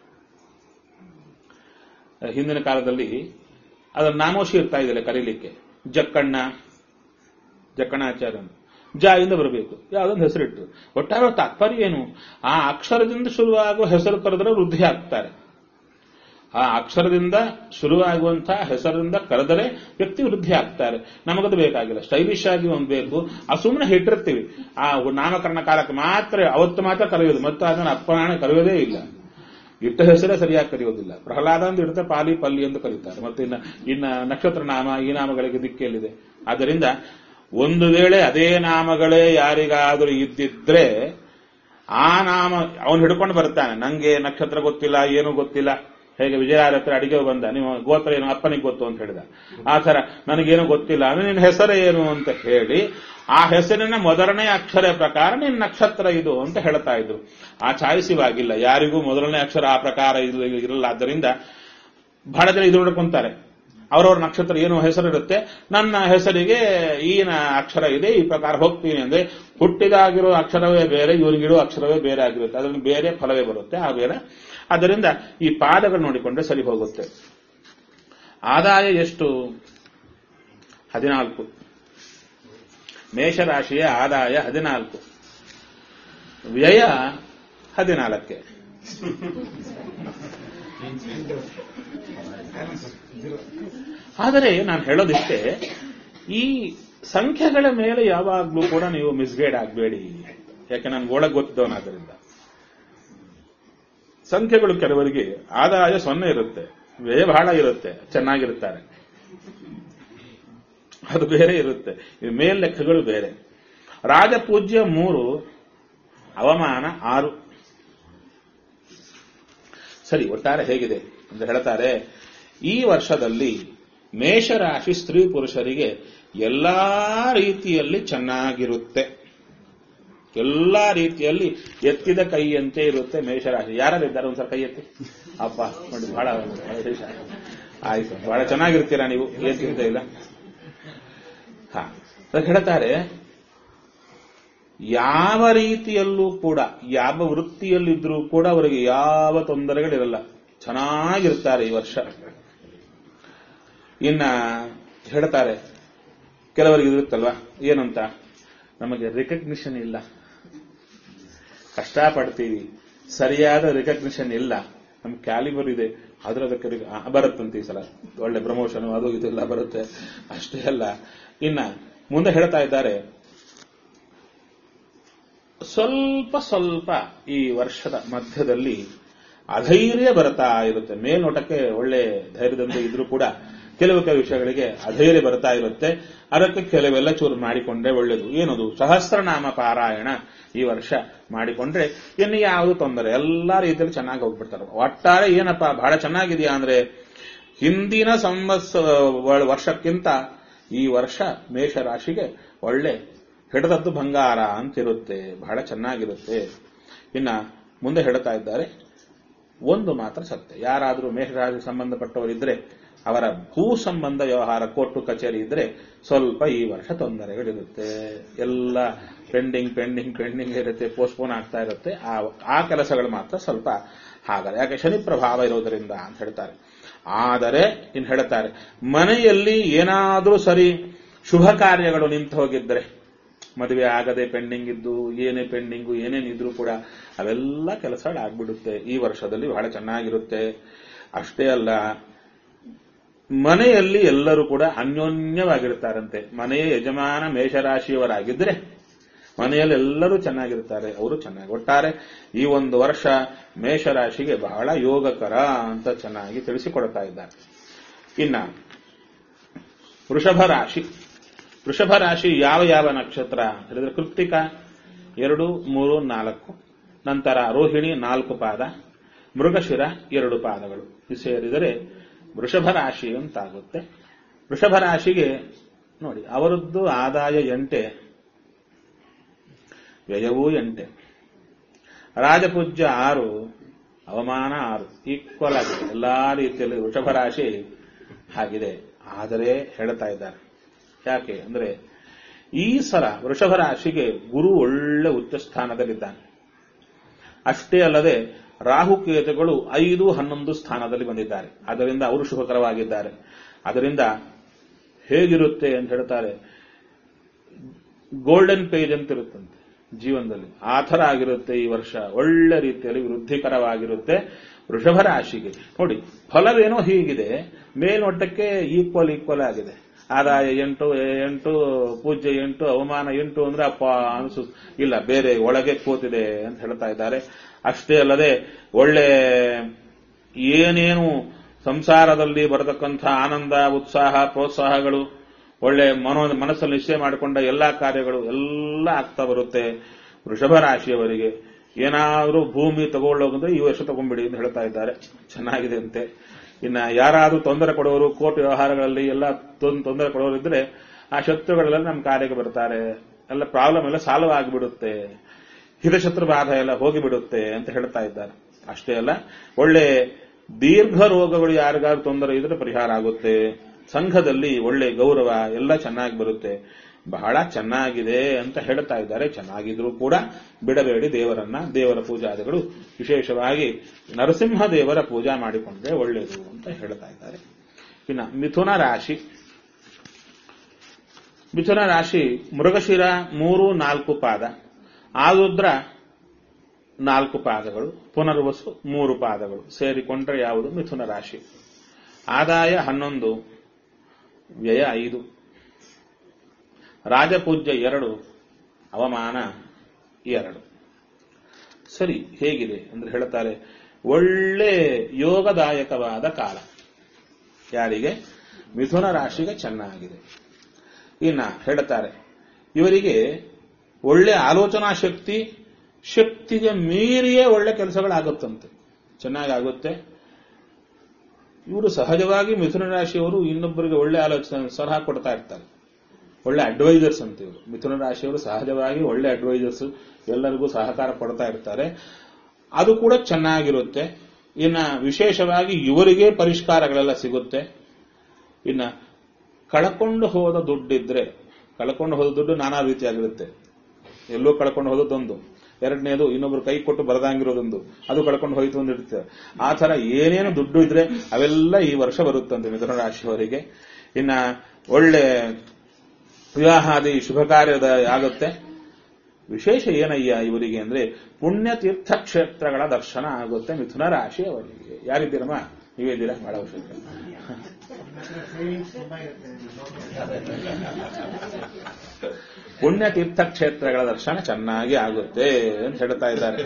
ಹಿಂದಿನ ಕಾಲದಲ್ಲಿ ಅದರ ನಾಮೋಶಿ ಇರ್ತಾ ಇದ್ದಿಲ್ಲ ಕರೀಲಿಕ್ಕೆ ಜಕ್ಕಣ್ಣ ಜಕ್ಕಣಾಚಾರ್ಯನು ಜ ಇಂದ ಬರಬೇಕು ಯಾವುದೊಂದು ಹೆಸರಿಟ್ಟು ಒಟ್ಟಾರೆ ತಾತ್ಪರ್ಯ ಏನು ಆ ಅಕ್ಷರದಿಂದ ಶುರುವಾಗುವ ಹೆಸರು ಕರೆದ್ರೆ ವೃದ್ಧಿ ಆಗ್ತಾರೆ ಆ ಅಕ್ಷರದಿಂದ ಶುರುವಾಗುವಂತಹ ಹೆಸರಿಂದ ಕರೆದರೆ ವ್ಯಕ್ತಿ ವೃದ್ಧಿ ಆಗ್ತಾರೆ ನಮಗದು ಬೇಕಾಗಿಲ್ಲ ಸ್ಟೈಲಿಶ್ ಆಗಿ ಒಂದು ಬೇಕು ಆ ಸುಮ್ಮನೆ ಇಟ್ಟಿರ್ತೀವಿ ಆ ನಾಮಕರಣ ಕಾಲಕ್ಕೆ ಮಾತ್ರ ಅವತ್ತು ಮಾತ್ರ ಕರೆಯೋದು ಮತ್ತು ಅದನ್ನು ಅಪ್ಪನಾಣೆ ಕರೆಯೋದೇ ಇಲ್ಲ ಇಟ್ಟ ಹೆಸರೇ ಸರಿಯಾಗಿ ಕರೆಯೋದಿಲ್ಲ ಪ್ರಹ್ಲಾದ ಅಂತ ಇಡುತ್ತೆ ಪಾಲಿ ಪಲ್ಲಿ ಅಂತ ಕರೀತಾರೆ ಮತ್ತೆ ಇನ್ನ ಇನ್ನ ನಕ್ಷತ್ರ ನಾಮ ಈ ನಾಮಗಳಿಗೆ ದಿಕ್ಕೆಲ್ಲಿದೆ ಆದ್ದರಿಂದ ಒಂದು ವೇಳೆ ಅದೇ ನಾಮಗಳೇ ಯಾರಿಗಾದರೂ ಇದ್ದಿದ್ರೆ ಆ ನಾಮ ಅವನು ಹಿಡ್ಕೊಂಡು ಬರ್ತಾನೆ ನಂಗೆ ನಕ್ಷತ್ರ ಗೊತ್ತಿಲ್ಲ ಏನು ಗೊತ್ತಿಲ್ಲ ಹೇಗೆ ವಿಜಯಾರ ಹತ್ರ ಅಡಿಗೆ ಬಂದ ನಿಮ್ಮ ಗೋತ್ರ ಏನು ಅಪ್ಪನಿಗೆ ಗೊತ್ತು ಅಂತ ಹೇಳಿದ ಆ ತರ ನನಗೇನು ಗೊತ್ತಿಲ್ಲ ಅಂದ್ರೆ ನಿನ್ನ ಹೆಸರು ಏನು ಅಂತ ಹೇಳಿ ಆ ಹೆಸರಿನ ಮೊದಲನೇ ಅಕ್ಷರ ಪ್ರಕಾರ ನಿನ್ನ ನಕ್ಷತ್ರ ಇದು ಅಂತ ಹೇಳ್ತಾ ಇದ್ರು ಆ ಚಾಯ್ಸ್ ಇವಾಗಿಲ್ಲ ಯಾರಿಗೂ ಮೊದಲನೇ ಅಕ್ಷರ ಆ ಪ್ರಕಾರ ಇಲ್ಲ- ಇರಲ್ಲ ಆದ್ದರಿಂದ ಬಹಳ ಜನ ಇದು ನೋಡ್ಕೊಂತಾರೆ ಅವರವ್ರ ನಕ್ಷತ್ರ ಏನು ಹೆಸರಿರುತ್ತೆ ನನ್ನ ಹೆಸರಿಗೆ ಈ ನ- ಅಕ್ಷರ ಇದೆ ಈ ಪ್ರಕಾರ ಹೋಗ್ತೀನಿ ಅಂದ್ರೆ ಹುಟ್ಟಿದಾಗಿರೋ ಅಕ್ಷರವೇ ಬೇರೆ ಇವನಿಗಿರೋ ಅಕ್ಷರವೇ ಬೇರೆ ಆಗಿರುತ್ತೆ ಅದರಲ್ಲಿ ಬೇರೆ ಫಲವೇ ಬರುತ್ತೆ ಆ ಬೇರೆ ಆದ್ದರಿಂದ ಈ ಪಾದಗಳು ನೋಡಿಕೊಂಡ್ರೆ ಸರಿ ಹೋಗುತ್ತೆ ಆದಾಯ ಎಷ್ಟು ಹದಿನಾಲ್ಕು ಮೇಷರಾಶಿಯ ಆದಾಯ ಹದಿನಾಲ್ಕು ವ್ಯಯ ಹದಿನಾಲ್ಕೆ ಆದರೆ ನಾನು ಹೇಳೋದಿಷ್ಟೇ ಈ ಸಂಖ್ಯೆಗಳ ಮೇಲೆ ಯಾವಾಗಲೂ ಕೂಡ ನೀವು ಮಿಸ್ಗೈಡ್ ಆಗಬೇಡಿ ಯಾಕೆ ನಾನು ಒಳಗೆ ಗೊತ್ತಿದ್ದವನಾದ್ದರಿಂದ ಸಂಖ್ಯೆಗಳು ಕೆಲವರಿಗೆ ಆದಾಯ ಸೊನ್ನೆ ಇರುತ್ತೆ ವ್ಯಯ ಬಹಳ ಇರುತ್ತೆ ಚೆನ್ನಾಗಿರುತ್ತಾರೆ ಅದು ಬೇರೆ ಇರುತ್ತೆ ಈ ಮೇಲ್ ಲೆಕ್ಕಗಳು ಬೇರೆ ರಾಜಪೂಜ್ಯ ಮೂರು ಅವಮಾನ ಆರು ಸರಿ ಒಟ್ಟಾರೆ ಹೇಗಿದೆ ಅಂತ ಹೇಳ್ತಾರೆ ಈ ವರ್ಷದಲ್ಲಿ ಮೇಷರಾಶಿ ಸ್ತ್ರೀ ಪುರುಷರಿಗೆ ಎಲ್ಲಾ ರೀತಿಯಲ್ಲಿ ಚೆನ್ನಾಗಿರುತ್ತೆ ಎಲ್ಲಾ ರೀತಿಯಲ್ಲಿ ಎತ್ತಿದ ಕೈಯಂತೆ ಇರುತ್ತೆ ಮೇಷರಾಶಿ ಯಾರಿದ್ದಾರೆ ಒಂದ್ಸಲ ಕೈ ಎತ್ತಿ ಅಪ್ಪ ನೋಡಿ ಬಹಳ ಬಹಳ ವಿಶೇಷ ಆಯ್ತು ಬಹಳ ಚೆನ್ನಾಗಿರ್ತೀರಾ ನೀವು ಏನ್ ಚಿಂತೆ ಇಲ್ಲ ಹಾ ಅದಕ್ಕೆ ಹೇಳ್ತಾರೆ ಯಾವ ರೀತಿಯಲ್ಲೂ ಕೂಡ ಯಾವ ವೃತ್ತಿಯಲ್ಲಿದ್ರೂ ಕೂಡ ಅವರಿಗೆ ಯಾವ ತೊಂದರೆಗಳಿರಲ್ಲ ಚೆನ್ನಾಗಿರ್ತಾರೆ ಈ ವರ್ಷ ಇನ್ನ ಹೇಳ್ತಾರೆ ಕೆಲವರಿಗೆ ಇರುತ್ತಲ್ವಾ ಏನಂತ ನಮಗೆ ರಿಕಗ್ನಿಷನ್ ಇಲ್ಲ ಕಷ್ಟಪಡ್ತೀವಿ ಸರಿಯಾದ ರಿಕಗ್ನಿಷನ್ ಇಲ್ಲ ನಮ್ ಕ್ಯಾಲಿಬರ್ ಇದೆ ಆದ್ರೆ ಅದಕ್ಕೆ ರಿ- ಆ, ಬರುತ್ತಂತೆ ಈ ಸಲ ಒಳ್ಳೆ ಪ್ರಮೋಷನ್ ಅದು ಇದೆಲ್ಲ ಬರುತ್ತೆ ಅಷ್ಟೇ ಅಲ್ಲ ಇನ್ನ ಮುಂದೆ ಹೇಳ್ತಾ ಇದ್ದಾರೆ ಸ್ವಲ್ಪ ಸ್ವಲ್ಪ ಈ ವರ್ಷದ ಮಧ್ಯದಲ್ಲಿ ಅಧೈರ್ಯ ಬರ್ತಾ ಇರುತ್ತೆ ಮೇಲ್ನೋಟಕ್ಕೆ ಒಳ್ಳೆ ಧೈರ್ಯದಿಂದ ಇದ್ರೂ ಕೂಡ ಕೆಲವು ಕೆಲವು ವಿಷಯಗಳಿಗೆ ಅಧೈರ್ಯ ಬರ್ತಾ ಇರುತ್ತೆ ಅದಕ್ಕೆ ಕೆಲವೆಲ್ಲ ಚೂರು ಮಾಡಿಕೊಂಡ್ರೆ ಒಳ್ಳೆಯದು ಏನದು ಸಹಸ್ರನಾಮ ಪಾರಾಯಣ ಈ ವರ್ಷ ಮಾಡಿಕೊಂಡ್ರೆ ಇನ್ನು ಯಾವುದು ತೊಂದರೆ ಎಲ್ಲಾ ರೀತಿಯಲ್ಲಿ ಚೆನ್ನಾಗಿ ಹೋಗ್ಬಿಡ್ತಾರೆ ಒಟ್ಟಾರೆ ಏನಪ್ಪ ಬಹಳ ಚೆನ್ನಾಗಿದೆಯಾ ಅಂದ್ರೆ ಹಿಂದಿನ ಸಂವತ್ಸ ವರ್ಷಕ್ಕಿಂತ ಈ ವರ್ಷ ಮೇಷರಾಶಿಗೆ ಒಳ್ಳೆ ಹಿಡದದ್ದು ಬಂಗಾರ ಅಂತಿರುತ್ತೆ ಬಹಳ ಚೆನ್ನಾಗಿರುತ್ತೆ ಇನ್ನ ಮುಂದೆ ಹೇಳ್ತಾ ಇದ್ದಾರೆ ಒಂದು ಮಾತ್ರ ಸತ್ಯ ಯಾರಾದರೂ ಮೇಷರಾಶಿಗೆ ಸಂಬಂಧಪಟ್ಟವರಿದ್ರೆ ಅವರ ಭೂ ಸಂಬಂಧ ವ್ಯವಹಾರ ಕೋರ್ಟು ಕಚೇರಿ ಇದ್ರೆ ಸ್ವಲ್ಪ ಈ ವರ್ಷ ತೊಂದರೆಗಳಿರುತ್ತೆ ಎಲ್ಲ ಪೆಂಡಿಂಗ್ ಪೆಂಡಿಂಗ್ ಪೆಂಡಿಂಗ್ ಇರುತ್ತೆ ಪೋಸ್ಟ್ಪೋನ್ ಆಗ್ತಾ ಇರುತ್ತೆ ಆ ಆ ಕೆಲಸಗಳು ಮಾತ್ರ ಸ್ವಲ್ಪ ಹಾಗಲ್ಲ ಯಾಕೆ ಶನಿ ಪ್ರಭಾವ ಇರೋದರಿಂದ ಅಂತ ಹೇಳ್ತಾರೆ ಆದರೆ ಇನ್ನು ಹೇಳ್ತಾರೆ ಮನೆಯಲ್ಲಿ ಏನಾದರೂ ಸರಿ ಶುಭ ಕಾರ್ಯಗಳು ನಿಂತು ಹೋಗಿದ್ರೆ ಮದುವೆ ಆಗದೆ ಪೆಂಡಿಂಗ್ ಇದ್ದು ಏನೇ ಪೆಂಡಿಂಗು ಏನೇನಿದ್ರು ಕೂಡ ಅವೆಲ್ಲ ಕೆಲಸಗಳಾಗ್ಬಿಡುತ್ತೆ ಈ ವರ್ಷದಲ್ಲಿ ಬಹಳ ಚೆನ್ನಾಗಿರುತ್ತೆ ಅಷ್ಟೇ ಅಲ್ಲ ಮನೆಯಲ್ಲಿ ಎಲ್ಲರೂ ಕೂಡ ಅನ್ಯೋನ್ಯವಾಗಿರ್ತಾರಂತೆ ಮನೆಯ ಯಜಮಾನ ಮೇಷರಾಶಿಯವರಾಗಿದ್ರೆ ಮನೆಯಲ್ಲಿ ಎಲ್ಲರೂ ಚೆನ್ನಾಗಿರ್ತಾರೆ ಅವರು ಚೆನ್ನಾಗಿ ಒಟ್ಟಾರೆ ಈ ಒಂದು ವರ್ಷ ಮೇಷರಾಶಿಗೆ ಬಹಳ ಯೋಗಕರ ಅಂತ ಚೆನ್ನಾಗಿ ತಿಳಿಸಿಕೊಡ್ತಾ ಇದ್ದಾರೆ ಇನ್ನ ವೃಷಭ ರಾಶಿ ವೃಷಭ ರಾಶಿ ಯಾವ ಯಾವ ನಕ್ಷತ್ರ ಹೇಳಿದ್ರೆ ಕೃತ್ತಿಕ ಎರಡು ಮೂರು ನಾಲ್ಕು ನಂತರ ರೋಹಿಣಿ ನಾಲ್ಕು ಪಾದ ಮೃಗಶಿರ ಎರಡು ಪಾದಗಳು ಇದು ಸೇರಿದರೆ ವೃಷಭ ರಾಶಿ ಅಂತಾಗುತ್ತೆ ವೃಷಭ ರಾಶಿಗೆ ನೋಡಿ ಅವರದ್ದು ಆದಾಯ ಎಂಟೆ ವ್ಯಯವೂ ಎಂಟೆ ರಾಜಪೂಜ್ಯ ಆರು ಅವಮಾನ ಆರು ಈಕ್ವಲ್ ಆಗಿದೆ ಎಲ್ಲಾ ರೀತಿಯಲ್ಲಿ ವೃಷಭ ರಾಶಿ ಆಗಿದೆ ಆದರೆ ಹೇಳ್ತಾ ಇದ್ದಾರೆ ಯಾಕೆ ಅಂದ್ರೆ ಈ ಸಲ ವೃಷಭ ರಾಶಿಗೆ ಗುರು ಒಳ್ಳೆ ಉಚ್ಚ ಸ್ಥಾನದಲ್ಲಿದ್ದಾನೆ ಅಷ್ಟೇ ಅಲ್ಲದೆ ರಾಹುಕೇತುಗಳು ಐದು ಹನ್ನೊಂದು ಸ್ಥಾನದಲ್ಲಿ ಬಂದಿದ್ದಾರೆ ಅದರಿಂದ ಅವರು ಶುಭಕರವಾಗಿದ್ದಾರೆ ಅದರಿಂದ ಹೇಗಿರುತ್ತೆ ಅಂತ ಹೇಳ್ತಾರೆ ಗೋಲ್ಡನ್ ಪೇಜ್ ಅಂತ ಇರುತ್ತಂತೆ ಜೀವನದಲ್ಲಿ ಆ ಥರ ಆಗಿರುತ್ತೆ ಈ ವರ್ಷ ಒಳ್ಳೆ ರೀತಿಯಲ್ಲಿ ವೃದ್ಧಿಕರವಾಗಿರುತ್ತೆ ವೃಷಭ ರಾಶಿಗೆ ನೋಡಿ ಫಲವೇನೋ ಹೀಗಿದೆ ಮೇಲ್ನೋಟಕ್ಕೆ ಈಕ್ವಲ್ ಈಕ್ವಲ್ ಆಗಿದೆ ಆದಾಯ ಎಂಟು ಎಂಟು ಪೂಜ್ಯ ಎಂಟು ಅವಮಾನ ಎಂಟು ಅಂದ್ರೆ ಅಪ್ಪ ಅನಿಸು ಇಲ್ಲ ಬೇರೆ ಒಳಗೆ ಕೂತಿದೆ ಅಂತ ಹೇಳ್ತಾ ಇದ್ದಾರೆ ಅಷ್ಟೇ ಅಲ್ಲದೆ ಒಳ್ಳೆ ಏನೇನು ಸಂಸಾರದಲ್ಲಿ ಬರತಕ್ಕಂಥ ಆನಂದ ಉತ್ಸಾಹ ಪ್ರೋತ್ಸಾಹಗಳು ಒಳ್ಳೆ ಮನೋ ಮನಸ್ಸಲ್ಲಿ ನಿಶ್ಚಯ ಮಾಡಿಕೊಂಡ ಎಲ್ಲಾ ಕಾರ್ಯಗಳು ಎಲ್ಲ ಆಗ್ತಾ ಬರುತ್ತೆ ವೃಷಭ ರಾಶಿಯವರಿಗೆ ಏನಾದರೂ ಭೂಮಿ ತಗೊಳ್ಳೋದಂದ್ರೆ ಈ ವರ್ಷ ತಗೊಂಡ್ಬಿಡಿ ಅಂತ ಹೇಳ್ತಾ ಇದ್ದಾರೆ ಚೆನ್ನಾಗಿದೆ ಅಂತೆ ಇನ್ನ ಯಾರಾದ್ರೂ ತೊಂದರೆ ಕೊಡೋರು ಕೋರ್ಟ್ ವ್ಯವಹಾರಗಳಲ್ಲಿ ಎಲ್ಲ ತೊಂದ್- ತೊಂದರೆ ಕೊಡೋರು ಇದ್ರೆ ಆ ಶತ್ರುಗಳೆಲ್ಲ ನಮ್ಮ ಕಾರ್ಯಕ್ಕೆ ಬರ್ತಾರೆ ಎಲ್ಲ ಪ್ರಾಬ್ಲಮ್ ಎಲ್ಲ ಸಾಲ್ವ್ ಆಗಿಬಿಡುತ್ತೆ ಹಿತಶತ್ರು ಬಾಧ ಎಲ್ಲ ಹೋಗಿಬಿಡುತ್ತೆ ಅಂತ ಹೇಳ್ತಾ ಇದ್ದಾರೆ ಅಷ್ಟೇ ಅಲ್ಲ ಒಳ್ಳೆ ದೀರ್ಘ ರೋಗಗಳು ಯಾರಿಗಾದ್ರು ತೊಂದರೆ ಇದ್ರೆ ಪರಿಹಾರ ಆಗುತ್ತೆ ಸಂಘದಲ್ಲಿ ಒಳ್ಳೆ ಗೌರವ ಎಲ್ಲ ಚೆನ್ನಾಗಿ ಬರುತ್ತೆ ಬಹಳ ಚೆನ್ನಾಗಿದೆ ಅಂತ ಹೇಳ್ತಾ ಇದ್ದಾರೆ ಚೆನ್ನಾಗಿದ್ರೂ ಕೂಡ ಬಿಡಬೇಡಿ ದೇವರನ್ನ ದೇವರ ಪೂಜಾದಿಗಳು ವಿಶೇಷವಾಗಿ ನರಸಿಂಹ ದೇವರ ಪೂಜಾ ಮಾಡಿಕೊಂಡ್ರೆ ಒಳ್ಳೆಯದು ಅಂತ ಹೇಳ್ತಾ ಇದ್ದಾರೆ ಇನ್ನು ಮಿಥುನ ರಾಶಿ ಮಿಥುನ ರಾಶಿ ಮೃಗಶಿರ ಮೂರು ನಾಲ್ಕು ಪಾದ ಆರುದ್ರ ನಾಲ್ಕು ಪಾದಗಳು ಪುನರ್ವಸು ಮೂರು ಪಾದಗಳು ಸೇರಿಕೊಂಡ್ರೆ ಯಾವುದು ಮಿಥುನ ರಾಶಿ ಆದಾಯ ಹನ್ನೊಂದು ವ್ಯಯ ಐದು ರಾಜಪೂಜ್ಯ ಎರಡು ಅವಮಾನ ಎರಡು ಸರಿ ಹೇಗಿದೆ ಅಂದ್ರೆ ಹೇಳ್ತಾರೆ ಒಳ್ಳೆ ಯೋಗದಾಯಕವಾದ ಕಾಲ ಯಾರಿಗೆ ಮಿಥುನ ರಾಶಿಗೆ ಚೆನ್ನಾಗಿದೆ ಇನ್ನ ಹೇಳ್ತಾರೆ ಇವರಿಗೆ ಒಳ್ಳೆ ಆಲೋಚನಾ ಶಕ್ತಿ ಶಕ್ತಿಗೆ ಮೀರಿಯೇ ಒಳ್ಳೆ ಕೆಲಸಗಳಾಗುತ್ತಂತೆ ಚೆನ್ನಾಗಾಗುತ್ತೆ ಇವರು ಸಹಜವಾಗಿ ಮಿಥುನ ರಾಶಿಯವರು ಇನ್ನೊಬ್ಬರಿಗೆ ಒಳ್ಳೆ ಆಲೋಚನೆ ಸಲಹಾ ಕೊಡ್ತಾ ಇರ್ತಾರೆ ಒಳ್ಳೆ ಅಡ್ವೈಸರ್ಸ್ ಅಂತ ಇವರು ಮಿಥುನ ರಾಶಿಯವರು ಸಹಜವಾಗಿ ಒಳ್ಳೆ ಅಡ್ವೈಸರ್ಸ್ ಎಲ್ಲರಿಗೂ ಸಹಕಾರ ಕೊಡ್ತಾ ಇರ್ತಾರೆ ಅದು ಕೂಡ ಚೆನ್ನಾಗಿರುತ್ತೆ ಇನ್ನ ವಿಶೇಷವಾಗಿ ಇವರಿಗೆ ಪರಿಷ್ಕಾರಗಳೆಲ್ಲ ಸಿಗುತ್ತೆ ಇನ್ನ ಕಳ್ಕೊಂಡು ಹೋದ ದುಡ್ಡಿದ್ರೆ ಕಳ್ಕೊಂಡು ಹೋದ ದುಡ್ಡು ನಾನಾ ರೀತಿಯಾಗಿರುತ್ತೆ ಎಲ್ಲೋ ಕಳ್ಕೊಂಡು ಹೋದದ್ದೊಂದು ಎರಡನೇದು ಇನ್ನೊಬ್ರು ಕೈ ಕೊಟ್ಟು ಬರದಂಗಿರೋದೊಂದು ಅದು ಕಳ್ಕೊಂಡು ಹೋಯ್ತು ಅಂತ ಇರುತ್ತೆ ಆ ತರ ಏನೇನು ದುಡ್ಡು ಇದ್ರೆ ಅವೆಲ್ಲ ಈ ವರ್ಷ ಬರುತ್ತಂತೆ ಮಿಥುನ ರಾಶಿಯವರಿಗೆ ಇನ್ನ ಒಳ್ಳೆ ವಿವಾಹಾದಿ ಶುಭ ಕಾರ್ಯದ ಆಗುತ್ತೆ ವಿಶೇಷ ಏನಯ್ಯ ಇವರಿಗೆ ಅಂದ್ರೆ ಪುಣ್ಯ ತೀರ್ಥ ಕ್ಷೇತ್ರಗಳ ದರ್ಶನ ಆಗುತ್ತೆ ಮಿಥುನ ರಾಶಿ ಅವರಿಗೆ ಯಾರಿದ್ದೀರಮ್ಮ ನೀವಿದ್ದೀರಾ ಬಹಳ ವರ್ಷ ಸೇವಿಂಗ್ಸ್ ತುಂಬಾ ಇರುತ್ತೆ ಪುಣ್ಯ ತೀರ್ಥ ಕ್ಷೇತ್ರಗಳ ದರ್ಶನ ಚೆನ್ನಾಗಿ ಆಗುತ್ತೆ ಅಂತ ಹೇಳ್ತಾ ಇದ್ದಾರೆ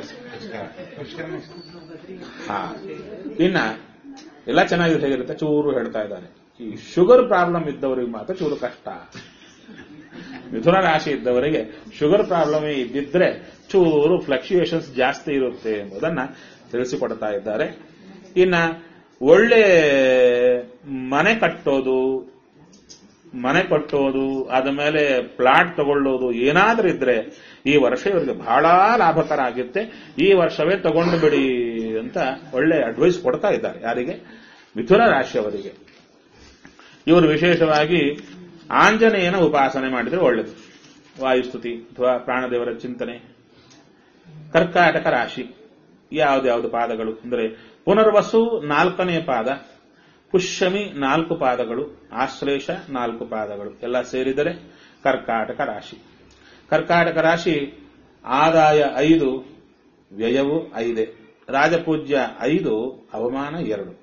ಹಾ ಇನ್ನ ಎಲ್ಲ ಚೆನ್ನಾಗಿ ಹೇಗಿರುತ್ತೆ ಚೂರು ಹೇಳ್ತಾ ಇದ್ದಾರೆ ಈ ಶುಗರ್ ಪ್ರಾಬ್ಲಮ್ ಇದ್ದವರಿಗೆ ಮಾತ್ರ ಚೂರು ಕಷ್ಟ ಮಿಥುನ ರಾಶಿ ಇದ್ದವರಿಗೆ ಶುಗರ್ ಪ್ರಾಬ್ಲಮ್ ಇದ್ದಿದ್ರೆ ಚೂರು ಫ್ಲಕ್ಚುಯೇಷನ್ಸ್ ಜಾಸ್ತಿ ಇರುತ್ತೆ ಎಂಬುದನ್ನ ತಿಳಿಸಿಕೊಡ್ತಾ ಇದ್ದಾರೆ ಇನ್ನ ಒಳ್ಳೆ ಮನೆ ಕಟ್ಟೋದು ಮನೆ ಕಟ್ಟೋದು ಆದ ಮೇಲೆ ಪ್ಲಾಟ್ ತಗೊಳ್ಳೋದು ಏನಾದ್ರೂ ಇದ್ರೆ ಈ ವರ್ಷ ಇವರಿಗೆ ಬಹಳ ಲಾಭಕರ ಆಗುತ್ತೆ ಈ ವರ್ಷವೇ ತಗೊಂಡು ಬಿಡಿ ಅಂತ ಒಳ್ಳೆ ಅಡ್ವೈಸ್ ಕೊಡ್ತಾ ಇದ್ದಾರೆ ಯಾರಿಗೆ ಮಿಥುನ ರಾಶಿಯವರಿಗೆ ಇವರು ವಿಶೇಷವಾಗಿ ಆಂಜನೇಯನ ಉಪಾಸನೆ ಮಾಡಿದ್ರೆ ಒಳ್ಳೆಯದು ವಾಯುಸ್ತುತಿ ಅಥವಾ ಪ್ರಾಣದೇವರ ಚಿಂತನೆ ಕರ್ಕಾಟಕ ರಾಶಿ ಯಾವ್ದ್ಯಾವ್ದು ಪಾದಗಳು ಅಂದರೆ ಪುನರ್ವಸು ನಾಲ್ಕನೇ ಪಾದ ಪುಷ್ಯಮಿ ನಾಲ್ಕು ಪಾದಗಳು ಆಶ್ಲೇಷ ನಾಲ್ಕು ಪಾದಗಳು ಎಲ್ಲ ಸೇರಿದರೆ ಕರ್ಕಾಟಕ ರಾಶಿ ಕರ್ಕಾಟಕ ರಾಶಿ ಆದಾಯ ಐದು ವ್ಯಯವು ಐದೇ ರಾಜಪೂಜ್ಯ ಐದು ಅವಮಾನ ಎರಡು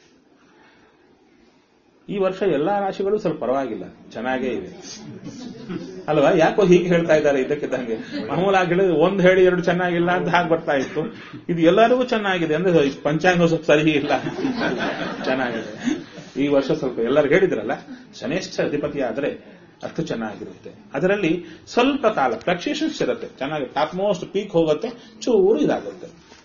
ಈ ವರ್ಷ ಎಲ್ಲಾ ರಾಶಿಗಳು ಸ್ವಲ್ಪ ಪರವಾಗಿಲ್ಲ ಚೆನ್ನಾಗೇ ಇವೆ ಅಲ್ವಾ ಯಾಕೋ ಹೀಗೆ ಹೇಳ್ತಾ ಇದ್ದಾರೆ ಇದಕ್ಕಿದ್ದಂಗೆ ಮಾಮೂಲಾಗಿ ಹೇಳಿದ್ರೆ ಒಂದು ಹೇಳಿ ಎರಡು ಚೆನ್ನಾಗಿಲ್ಲ ಅಂತ ಹಾಗೆ ಬರ್ತಾ ಇತ್ತು ಇದು ಎಲ್ಲರಿಗೂ ಚೆನ್ನಾಗಿದೆ ಅಂದ್ರೆ ಪಂಚಾಂಗ ಸ್ವಲ್ಪ ಸರಿ ಇಲ್ಲ ಚೆನ್ನಾಗಿದೆ ಈ ವರ್ಷ ಸ್ವಲ್ಪ ಎಲ್ಲರೂ ಹೇಳಿದ್ರಲ್ಲ ಶನೇಶ್ಚ ಅಧಿಪತಿ ಆದ್ರೆ ಅಷ್ಟು ಚೆನ್ನಾಗಿರುತ್ತೆ ಅದರಲ್ಲಿ ಸ್ವಲ್ಪ ಕಾಲ ಫ್ಲಕ್ಚುಯೇಷನ್ಸ್ ಇರುತ್ತೆ ಚೆನ್ನಾಗಿ ಟಾಪ್ ಮೋಸ್ಟ್ ಪೀಕ್ ಹೋಗುತ್ತೆ ಚೂರು ಇದಾಗುತ್ತೆ